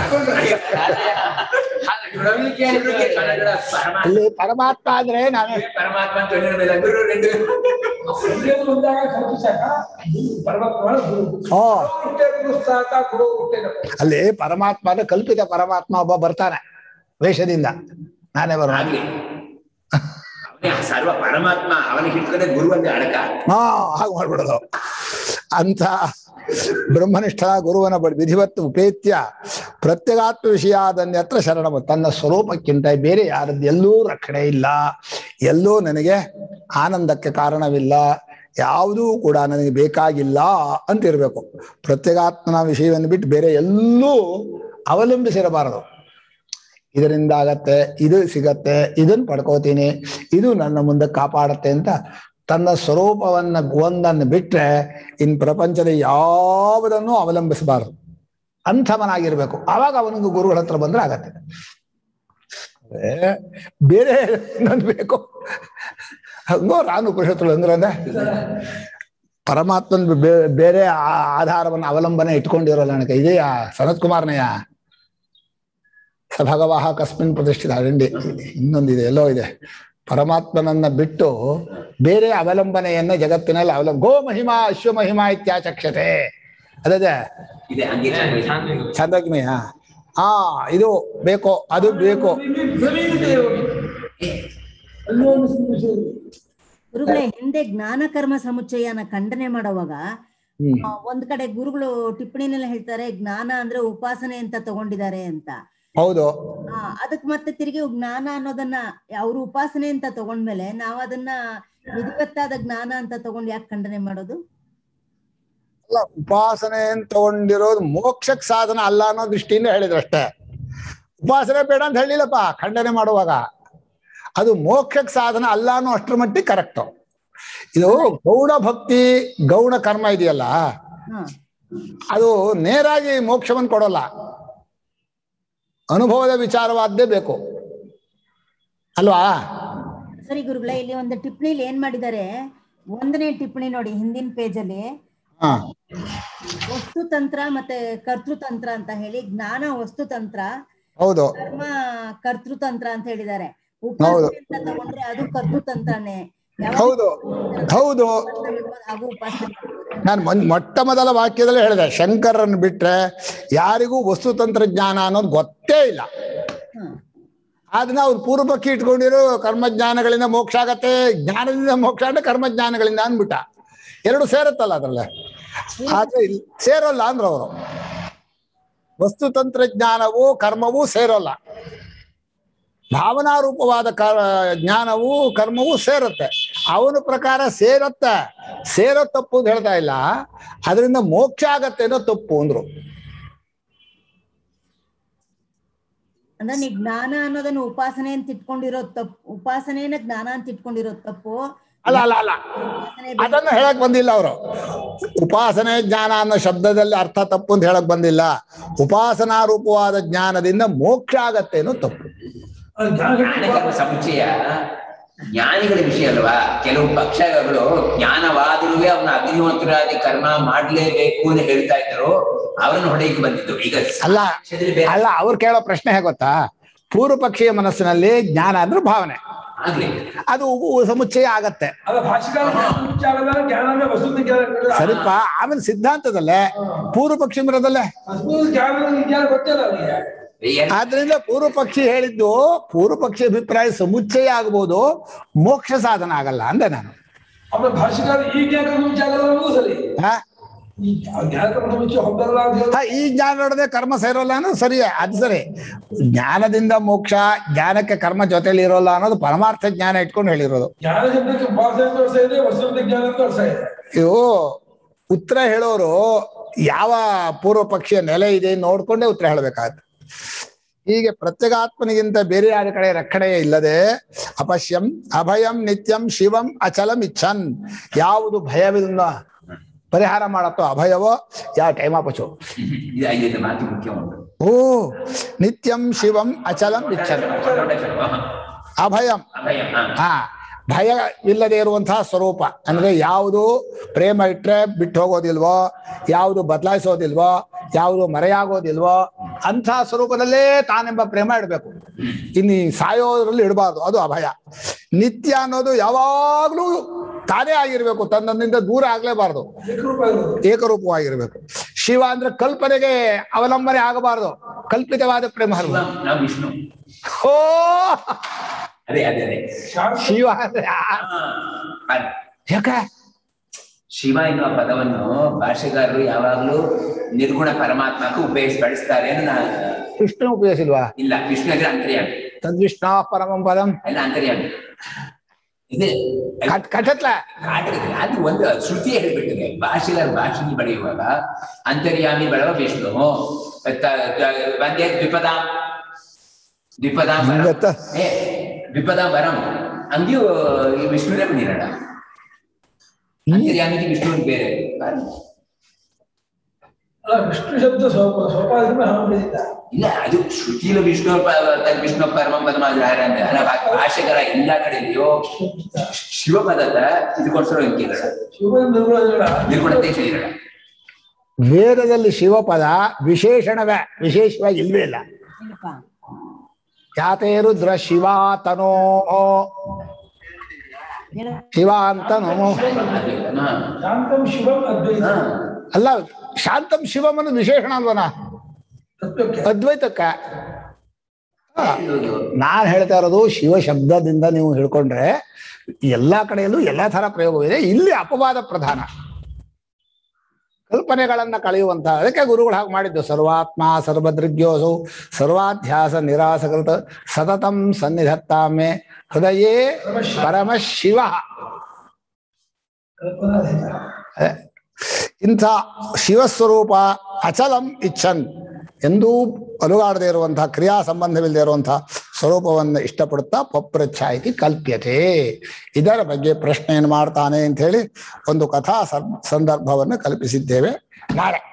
ಪರಮಾತ್ಮ ಅಲ್ಲಿ ಪರಮಾತ್ಮ ಅಂದ್ರೆ ನಾನು ಪರಮಾತ್ಮ ಅಂತ ಹೇಳಿದ ಮೇಲೆ ಗುರು రెండు ಸಂಜೆದು ಬಂದಾಗ ಖರ್ಚು ಸಾಕ ಪರಮಾತ್ಮ ಗುರು ಓ ಹುಟ್ಟೆ ಗುರು ಸಾಕ ಗುರು ಹುಟ್ಟೆ ಅಲ್ಲಿ ಪರಮಾತ್ಮ ಅಂದ್ರೆ ಕಲ್ಪಿತ ಪರಮಾತ್ಮ ಒಬ್ಬ ಬರ್ತಾನೆ ವೇಷದಿಂದ ನಾನೇ ಬರೋಣ ಆಗ್ಲಿ ಅವನೇ ಸರ್ವ ಪರಮಾತ್ಮ ಅವನಿಗೆ ಹಿಡ್ಕೊಂಡೆ ಗುರು ಅಂದ್ರೆ ಅಡಕ ಹಾ ಹಾಗೆ ಮಾಡ್ಬಿಡೋದು ಅಂತ ಬ್ರಹ್ಮನಿಷ್ಠ ಗುರುವನ ಬಳಿ ವಿಧಿವತ್ತು ಉಪೇತ್ಯ ಪ್ರತ್ಯಗಾತ್ಮ ವಿಷಯಾದನ್ಯತ್ರ ಶರಣ ತನ್ನ ಸ್ವರೂಪಕ್ಕಿಂತ ಬೇರೆ ಯಾರದ್ದು ಎಲ್ಲೂ ರಕ್ಷಣೆ ಇಲ್ಲ ಎಲ್ಲೂ ನನಗೆ ಆನಂದಕ್ಕೆ ಕಾರಣವಿಲ್ಲ ಯಾವುದೂ ಕೂಡ ನನಗೆ ಬೇಕಾಗಿಲ್ಲ ಅಂತ ಇರಬೇಕು ಪ್ರತ್ಯಗಾತ್ಮನ ವಿಷಯವನ್ನು ಬಿಟ್ಟು ಬೇರೆ ಎಲ್ಲೂ ಅವಲಂಬಿಸಿರಬಾರದು ಇದರಿಂದ ಆಗತ್ತೆ ಇದು ಸಿಗತ್ತೆ ಇದನ್ನ ಪಡ್ಕೋತೀನಿ ಇದು ನನ್ನ ಮುಂದೆ ಕಾಪಾಡತ್ತೆ ಅಂತ ತನ್ನ ಸ್ವರೂಪವನ್ನ ಒಂದನ್ನು ಬಿಟ್ರೆ ಇನ್ ಪ್ರಪಂಚದ ಯಾವುದನ್ನು ಅವಲಂಬಿಸಬಾರದು ಅಂಥವನಾಗಿರ್ಬೇಕು ಆವಾಗ ಅವನಿಗೆ ಗುರುಗಳ ಹತ್ರ ಬಂದ್ರೆ ಆಗತ್ತೆ ಅದೇ ಬೇರೆ ನನ್ ಬೇಕು ಹಂಗೋ ರಾನು ಉಪನಿಷತ್ತುಗಳು ಅಂದ್ರೆ ಪರಮಾತ್ಮನ್ ಬೇ- ಬೇರೆ ಆ- ಆಧಾರವನ್ನು ಅವಲಂಬನೆ ಇಟ್ಕೊಂಡಿರೋಲ್ಲ ನನಗೆ ಇದೆಯಾ ಸನತ್ ಕುಮಾರ್ನಯ್ಯ ಸ ಭಗವಾಹ ಕಸ್ಮಿನ್ ಪ್ರತಿಷ್ಠಿತ ಅದಂಡಿ ಇನ್ನೊಂದಿದೆ ಎಲ್ಲೋ ಇದೆ ಪರಮಾತ್ಮನನ್ನ ಬಿಟ್ಟು ಬೇರೆ ಅವಲಂಬನೆಯನ್ನ ಜಗತ್ತಿನಲ್ಲಿ ಅವಲಂಬ ಗೋ ಮಹಿಮಾ ಅಶ್ವ ಮಹಿಮಾ ಇತ್ಯಾಚಕ್ಷತೆ ಅದೇ ಇದೆ ಹಂಗೆ ಚೆನ್ನಾಗಿದೆ. ಚಂದಗ್ಮಯ ಹಾ ಇದು ಬೇಕೋ ಅದು ಬೇಕು ಅಲ್ಲೂ ಒಂದು ಸಂದೇಶ ಇದೆ. ಗುರುಗಳೇ ಹಿಂದೆ ಜ್ಞಾನ ಕರ್ಮ ಸಮುಚ್ಚಯನ ಖಂಡನೆ ಮಾಡುವಾಗ ಹ್ಮ್ ಆ, ಒಂದ್ ಕಡೆ ಗುರುಗಳು ಟಿಪ್ಪಣಿನಲ್ಲಿ ಹೇಳ್ತಾರೆ ಜ್ಞಾನ ಅಂದ್ರೆ ಉಪಾಸನೆ ಅಂತ ತಗೊಂಡಿದ್ದಾರೆ ಅಂತ ಹೌದು ಆ, ಅದಕ್ ಮತ್ತೆ ತಿರುಗಿ ಜ್ಞಾನ ಅನ್ನೋದನ್ನ ಅವರು ಉಪಾಸನೆ ಅಂತ ತಗೊಂಡ್ಮೇಲೆ ನಾವ್ ಅದನ್ನ ವಿಧಿವತ್ತಾದ ಜ್ಞಾನ ಅಂತ ತಗೊಂಡ್ ಯಾಕೆ ಖಂಡನೆ ಮಾಡೋದು ಅಲ್ಲ ಉಪಾಸನೆ ಅಂತ ತಗೊಂಡಿರೋದು ಮೋಕ್ಷಕ್ ಸಾಧನ ಅಲ್ಲ ಅನ್ನೋ ದೃಷ್ಟಿಯಿಂದ ಹೇಳಿದ್ರು ಅಷ್ಟೇ ಉಪಾಸನೆ ಬೇಡ ಅಂತ ಹೇಳಿಲ್ಲಪ್ಪ ಖಂಡನೆ ಮಾಡುವಾಗ ಅದು ಮೋಕ್ಷಕ್ ಸಾಧನ ಅಲ್ಲ ಅನ್ನೋ ಅಷ್ಟ್ರ ಮಟ್ಟಿಗೆ ಕರೆಕ್ಟ್ ಇದು ಗೌಣ ಭಕ್ತಿ ಗೌಣ ಕರ್ಮ ಇದೆಯಲ್ಲ ಹಾ ಅದು ನೇರಾಗಿ ಮೋಕ್ಷವನ್ನು ಕೊಡೋಲ್ಲ ಅನುಭವದ ವಿಚಾರವಾದ್ದೇ ಬೇಕು ಅಲ್ವಾ ಸರಿ ಗುರುಗಳೇ ಇಲ್ಲಿ ಒಂದು ಟಿಪ್ಪಣಿಲಿ ಏನ್ ಮಾಡಿದ್ದಾರೆ ಒಂದನೇ ಟಿಪ್ಪಣಿ ನೋಡಿ ಹಿಂದಿನ ಪೇಜ್ ಅಲ್ಲಿ ಹಾ ವಸ್ತುತಂತ್ರ ಮತ್ತೆ ಕರ್ತೃತಂತ್ರ ಅಂತ ಹೇಳಿ ಜ್ಞಾನ ವಸ್ತುತಂತ್ರ ಹೌದು ಕರ್ಮ ಕರ್ತೃತಂತ್ರ ಅಂತ ಹೇಳಿದ್ದಾರೆ ಹೌದು. ಉಪಾಸನೆ ಅಂತ ತಗೊಂಡ್ರೆ ಅದು ಕರ್ತೃತಂತ್ರನೇ ಯಾವಾಗ ಹೌದು ಹೌದು ಉಪಾಸನೆ ಮಾಡ್ಬೋದು, ಹಾಗೂ ಉಪಾಸನೆ ಮಾಡ್ಬೋದು. ನಾನು ಮೊನ್- ಮೊಟ್ಟ ಮೊದಲ ವಾಕ್ಯದಲ್ಲಿ ಹೇಳಿದೆ ಶಂಕರನ್ನು ಬಿಟ್ರೆ ಯಾರಿಗೂ ವಸ್ತು ತಂತ್ರಜ್ಞಾನ ಅನ್ನೋದು ಗೊತ್ತೇ ಇಲ್ಲ ಹ್ಮ್. ಅದನ್ನ ಅವ್ರು ಪೂರ್ವಪಕ್ಷಿ ಇಟ್ಕೊಂಡಿರೋ ಕರ್ಮಜ್ಞಾನಗಳಿಂದ ಮೋಕ್ಷ ಆಗತ್ತೆ ಜ್ಞಾನದಿಂದ ಮೋಕ್ಷ ಅಂದ್ರೆ ಕರ್ಮಜ್ಞಾನಗಳಿಂದ ಅಂದ್ಬಿಟ್ಟ ಎರಡು ಸೇರುತ್ತಲ್ಲ ಅದ್ರಲ್ಲೇ ಆದ್ರೆ ಇಲ್ಲಿ ಸೇರೋಲ್ಲ ಅಂದ್ರ ಅವರು ವಸ್ತು ತಂತ್ರಜ್ಞಾನವು ಕರ್ಮವೂ ಸೇರೋಲ್ಲ ಭಾವನಾರೂಪವಾದ ಕ ಜ್ಞಾನವು ಕರ್ಮವೂ ಸೇರುತ್ತೆ ಅವನ ಪ್ರಕಾರ ಸೇರತ್ತೆ ಸೇರೋ ತಪ್ಪು ಅಂತ ಹೇಳ್ತಾ ಇಲ್ಲ ಅದರಿಂದ ಮೋಕ್ಷ ಆಗತ್ತೆ ಅನ್ನೋ ತಪ್ಪು ಅಂದ್ರು ಅಂದ್ರೆ ನೀ ಜ್ಞಾನ ಅನ್ನೋದನ್ನ ಉಪಾಸನೆ ಅಂತ ಇಟ್ಕೊಂಡಿರೋದ್ ತಪ್ಪು ಉಪಾಸನೆಯನ್ನ ಜ್ಞಾನ ಅಂತ ಇಟ್ಕೊಂಡಿರೋದ್ ತಪ್ಪು ಅಲ್ಲ ಅಲ್ಲ ಅಲ್ಲ ಉಪಾಸನೆ ಅದನ್ನು ಹೇಳಕ್ ಬಂದಿಲ್ಲ ಅವರು ಉಪಾಸನೆ ಜ್ಞಾನ ಅನ್ನೋ ಶಬ್ದದಲ್ಲಿ ಅರ್ಥ ತಪ್ಪು ಅಂತ ಹೇಳಕ್ ಬಂದಿಲ್ಲ ಉಪಾಸನಾ ರೂಪವಾದ ಜ್ಞಾನದಿಂದ ಮೋಕ್ಷ ಆಗತ್ತೆ ಅನ್ನೋ ತಪ್ಪು ಅದು ಜ್ಞಾನಕ್ಕೆ ಜ್ಞಾನಕರ್ಮ ಸಮುಚ್ಚಯ ಜ್ಞಾನಿಗಳ ವಿಷಯ ಅಲ್ವಾ ಕೆಲವು ಪಕ್ಷಗಳು ಜ್ಞಾನವಾದರೂ ಅವನ ಅಗ್ನಿಹೋತ್ರಾದಿ ಕರ್ಮ ಮಾಡ್ಲೇಬೇಕು ಅಂತ ಹೇಳ್ತಾ ಇದ್ರು ಅವರನ್ನು ಹೊಡೆಯಕ್ಕೆ ಬಂದಿದ್ದು ಈಗ ಅಲ್ಲ ಸಾಕ್ಷ್ಯದಲ್ಲಿ ಬೇರೆ ಅಲ್ಲ ಅವ್ರು ಕೇಳೋ ಪ್ರಶ್ನೆ ಹೇಗೆ ಗೊತ್ತಾ ಪೂರ್ವ ಪಕ್ಷಿಯ ಮನಸ್ಸಿನಲ್ಲಿ ಜ್ಞಾನ ಅಂದ್ರೆ ಭಾವನೆ ಆಗ್ಲಿ ಅದು ಉ- ಸಮುಚ್ಚಯ ಆಗತ್ತೆ ಅಲ್ಲ ಭಾಷೆಗಾರ ಜ್ಞಾನ ಜ್ಞಾನವೇ ವಸ್ತುತ ಜ್ಞಾನ ಸರಿಪ ಆಮೇಲೆ ಸಿದ್ಧಾಂತದಲ್ಲೇ ಪೂರ್ವ ಪಕ್ಷಿ ಮರದಲ್ಲೇ ವಸ್ತುತ ಜ್ಞಾನ ಜ್ಞಾನ ಗೊತ್ತಿಲ್ಲ ಅವನಿಗೆ ಏನ್- ಆದ್ರಿಂದ ಪೂರ್ವ ಪಕ್ಷಿ ಹೇಳಿದ್ದು ಪೂರ್ವ ಪಕ್ಷಿ ಅಭಿಪ್ರಾಯ ಸಮುಚ್ಚಯ ಆಗ್ಬೋದು ಮೋಕ್ಷ ಸಾಧನ ಆಗಲ್ಲ ಅಂದೆ ನಾನು ಆಮೇಲೆ ಭಾಷೆಗಾರ ಈ ಜ್ಞಾನ ವಿಚಾರ ಅನ್ನೋದು ಸರಿ ಹಾ ಈ ಜ್ಞಾನ ಮುಂಚೆ ಹೊಂದಲ್ಲ ಅಂತ ಹೇಳಿ ಹಾ, ಈ ಜ್ಞಾನ ನೋಡದೆ ಕರ್ಮ ಸೇರೋಲ್ಲ ಅನ್ನೋದು ಸರಿ ಅದು ಸರಿ ಜ್ಞಾನದಿಂದ ಮೋಕ್ಷ ಜ್ಞಾನಕ್ಕೆ ಕರ್ಮ ಜೊತೆಲಿ ಇರೋಲ್ಲ ಅನ್ನೋದು ಪರಮಾರ್ಥ ಜ್ಞಾನ ಇಟ್ಕೊಂಡು ಹೇಳಿರೋದು ಜ್ಞಾನ ಶಬ್ದಕ್ಕೆ ಭಾಷೆ ಅಂತ ವರ್ಷ ಇದೆ ವಸ್ತುತ ಜ್ಞಾನ ಅಂತ ವರ್ಷ ಇದೆ ಇವು ಉತ್ತರ ಹೇಳೋರು ಯಾವ ಪೂರ್ವ ಪಕ್ಷಿಯ ನೆಲೆ ಇದೆ ನೋಡ್ಕೊಂಡೇ ಉತ್ತರ ಹೇಳಬೇಕಾಗತ್ತೆ ಹೀಗೆ ಪ್ರತ್ಯೇಗಾತ್ಮನಿಗಿಂತ ಬೇರೆ ಯಾರ ಕಡೆ ರಕ್ಷಣೆ ಇಲ್ಲದೆ ಅಪಶ್ಯಂ ಅಭಯಂ ನಿತ್ಯಂ ಶಿವಂ ಅಚಲಂ ಇಚ್ಛನ್ ಯಾವುದು ಭಯವಿಲ್ಲ ಪರಿಹಾರ ಮಾಡತ್ತೋ ಅಭಯವೋ ಯಾವ ಟೈಮ್ ಅಪಚೋ ಇದು ಐದೈದು ಮಾತು ಮುಖ್ಯ ಉಂಟು ಓ ನಿತ್ಯಂ ಶಿವಂ ಅಚಲಂ ಇಚ್ಛನ್ ಅಭಯಂ ಅಭಯ ಹಾ. ಹಾ ಭಯ ಇಲ್ಲದೆ ಇರುವಂತಹ ಸ್ವರೂಪ ಅಂದ್ರೆ ಯಾವುದು ಪ್ರೇಮ ಇಟ್ರೆ ಬಿಟ್ಟು ಹೋಗೋದಿಲ್ವೋ ಯಾವುದು ಬದಲಾಯಿಸೋದಿಲ್ವೋ ಯಾವುದು ಮರೆಯಾಗೋದಿಲ್ವೋ ಅಂಥ ಸ್ವರೂಪದಲ್ಲೇ ತಾನೆಂಬ ಪ್ರೇಮ ಇಡಬೇಕು ಇನ್ನು ಈ ಸಾಯೋದ್ರಲ್ಲಿ ಇಡಬಾರ್ದು ಅದು ಅಭಯ ನಿತ್ಯ ಅನ್ನೋದು ಯಾವಾಗ್ಲೂ ತಾನೇ ಆಗಿರ್ಬೇಕು ತನ್ನಿಂದ ದೂರ ಆಗ್ಲೇಬಾರ್ದು ಏಕರೂಪ ಇರೋದು ಏಕರೂಪವಾಗಿರ್ಬೇಕು ಶಿವ ಅಂದ್ರೆ ಕಲ್ಪನೆಗೆ ಅವಲಂಬನೆ ಆಗಬಾರ್ದು ಕಲ್ಪಿತವಾದ ಪ್ರೇಮ ಅಲ್ವ ನಾವು ವಿಷ್ಣು ಓ ಅದೇ ಅದೇ ಅದೇ ಶಾಂತ ಶಿವ ಅಂದ್ರೆ ಆ- ಹಾ. ಅದ್- ಯಾಕೆ ಶಿವ ಎನ್ನುವ ಪದವನ್ನು ಭಾಷೆಗಾರರು ಯಾವಾಗಲೂ ನಿರ್ಗುಣ ಪರಮಾತ್ಮಕ್ಕೆ ಉಪಯೋಗಿಸಿ ಬಳಸ್ತಾರೆ ಅಂತ ನಾ ವಿಷ್ಣು ಉಪಯೋಗಿಸಿಲ್ವಾ ಇಲ್ಲ ವಿಷ್ಣು ಅಂದ್ರೆ ಅಂತರ್ಯಾಮಿ ತದ್ವಿಷ್ಣ ಪರಮಂ ಪದಂ ಎಲ್ಲ ಅಂತರ್ಯಾಮಿ ಇದೆ ಕಟ್ ಕಟ್ಟತ್ಲ ನಾಟಕದಲ್ಲಿ ಅದು ಒಂದು ಶ್ರುತಿ ಹೇಳ್ಬಿಟ್ಟಿದೆ ಭಾಷೆಗಾರ ಭಾಷೆಗೆ ಬರೆಯುವಾಗ ಅಂತರ್ಯಾಮಿ ಬಳವ ವಿಷ್ಣು ತ- ತ- ಒಂದೇ ದ್ವಿಪದಾಂ ದ್ವಿಪದಾಂ ವರಂ. ಹಂಗತ್ತ? ಏ ದ್ವಿಪದಾಂ ವರಂ ಹಂಗ್ಯೂ ಈ ವಿಷ್ಣುರೇ ಬಂದಿರೋಣ ಅಂತರ್ಯಾಮಿಗೆ ವಿಷ್ಣು ಬೇರೆ ಅಲ್ಲ ವಿಷ್ಣು ಶಬ್ದ ಸ್ವಲ್ಪ ಸ್ವಲ್ಪ ಇದನ್ನ ಹಾಕೊಂಡಿದ್ದ ಇಲ್ಲ ಅದು ಶ್ರುತಿಲು ವಿಷ್ಣು ಪ- ತದ್ ವಿಷ್ಣು ಪರಮಂ ಪದಮ ಅಂದ್ರೆ ಅಲ್ಲ ಭಾ- ಭಾಷೆಗಾರ ಎಲ್ಲಾ ಕಡೆಯಲ್ಲಿಯೂ ಶಿವಪದದ ಇದಕ್ಕೋಸ್ಕರ ಅಂಕಿಗಳ ಶಿವನ ನಿರ್ಗುಣ ನಿರ್ಗುಣತೆ ಶರೀರ ವೇದದಲ್ಲಿ ಶಿವಪದ ವಿಶೇಷಣವೇ ವಿಶೇಷವಾಗಿ ಇಲ್ವೇ ಇಲ್ಲ ಇಲ್ಲಪ್ಪ ಯಾತೇ ರುದ್ರ ಶಿವ ತನೋ ಹೇಳು ಶಿವ ಅಂತ ನಮೋ ಹಾ ಶಾಂತಂ ಶಿವಂ ಅದ್ವೈತ ಹಾ ಅಲ್ಲ ಶಾಂತಂ ಶಿವಂ ಅನ್ನೋದು ವಿಶೇಷಣ ಅಲ್ವನ ತತ್ವಕ್ಕೆ ಅದ್ವೈತಕ್ಕ ಹೌದು. ನಾನ್ ಹೇಳ್ತಾ ಇರೋದು ಶಿವ ಶಬ್ದದಿಂದ ನೀವು ಹಿಡ್ಕೊಂಡ್ರೆ ಎಲ್ಲಾ ಕಡೆಯಲ್ಲೂ ಎಲ್ಲಾ ತರ ಪ್ರಯೋಗವಿದೆ ಇಲ್ಲಿ ಅಪವಾದ ಪ್ರಧಾನ ಕಲ್ಪನೆಗಳನ್ನ ಕಳೆಯುವಂತ ಅದಕ್ಕೆ ಗುರುಗಳು ಹಾಗೆ ಮಾಡಿದ್ದು ಸರ್ವಾತ್ಮ ಸರ್ವದೃಗ್ಯೋಸು ಸರ್ವಾಧ್ಯಾಸ ನಿರಾಸಕೃತ ಸತತಂ ಸನ್ನಿಧತ್ತಾಮೆ ಹೃದಯೇ ಪರಮ ಶಿವ ಕಲ್ಪನಾಧೀನ ಅದೇ. ಇಂಥ ಶಿವಸ್ವರೂಪ ಅಚಲಂ ಇಚ್ಛನ್ ಎಂದೂ ಅಲುಗಾಡದೇ ಇರುವಂತಹ ಕ್ರಿಯಾ ಸಂಬಂಧವಿಲ್ಲದೆ ಇರುವಂತಹ ಸ್ವರೂಪವನ್ನು ಇಷ್ಟಪಡುತ್ತಾ ಪಪ್ರಚ್ಛಾಯಿತಿ ಕಲ್ಪ್ಯತೆ ಇದರ ಬಗ್ಗೆ ಪ್ರಶ್ನೆಯನ್ನು ಮಾಡ್ತಾನೆ ಅಂತ ಹೇಳಿ ಒಂದು ಕಥಾ ಸಂ- ಸಂದರ್ಭವನ್ನು ಕಲ್ಪಿಸಿದ್ದೇವೆ ನಾಳೆ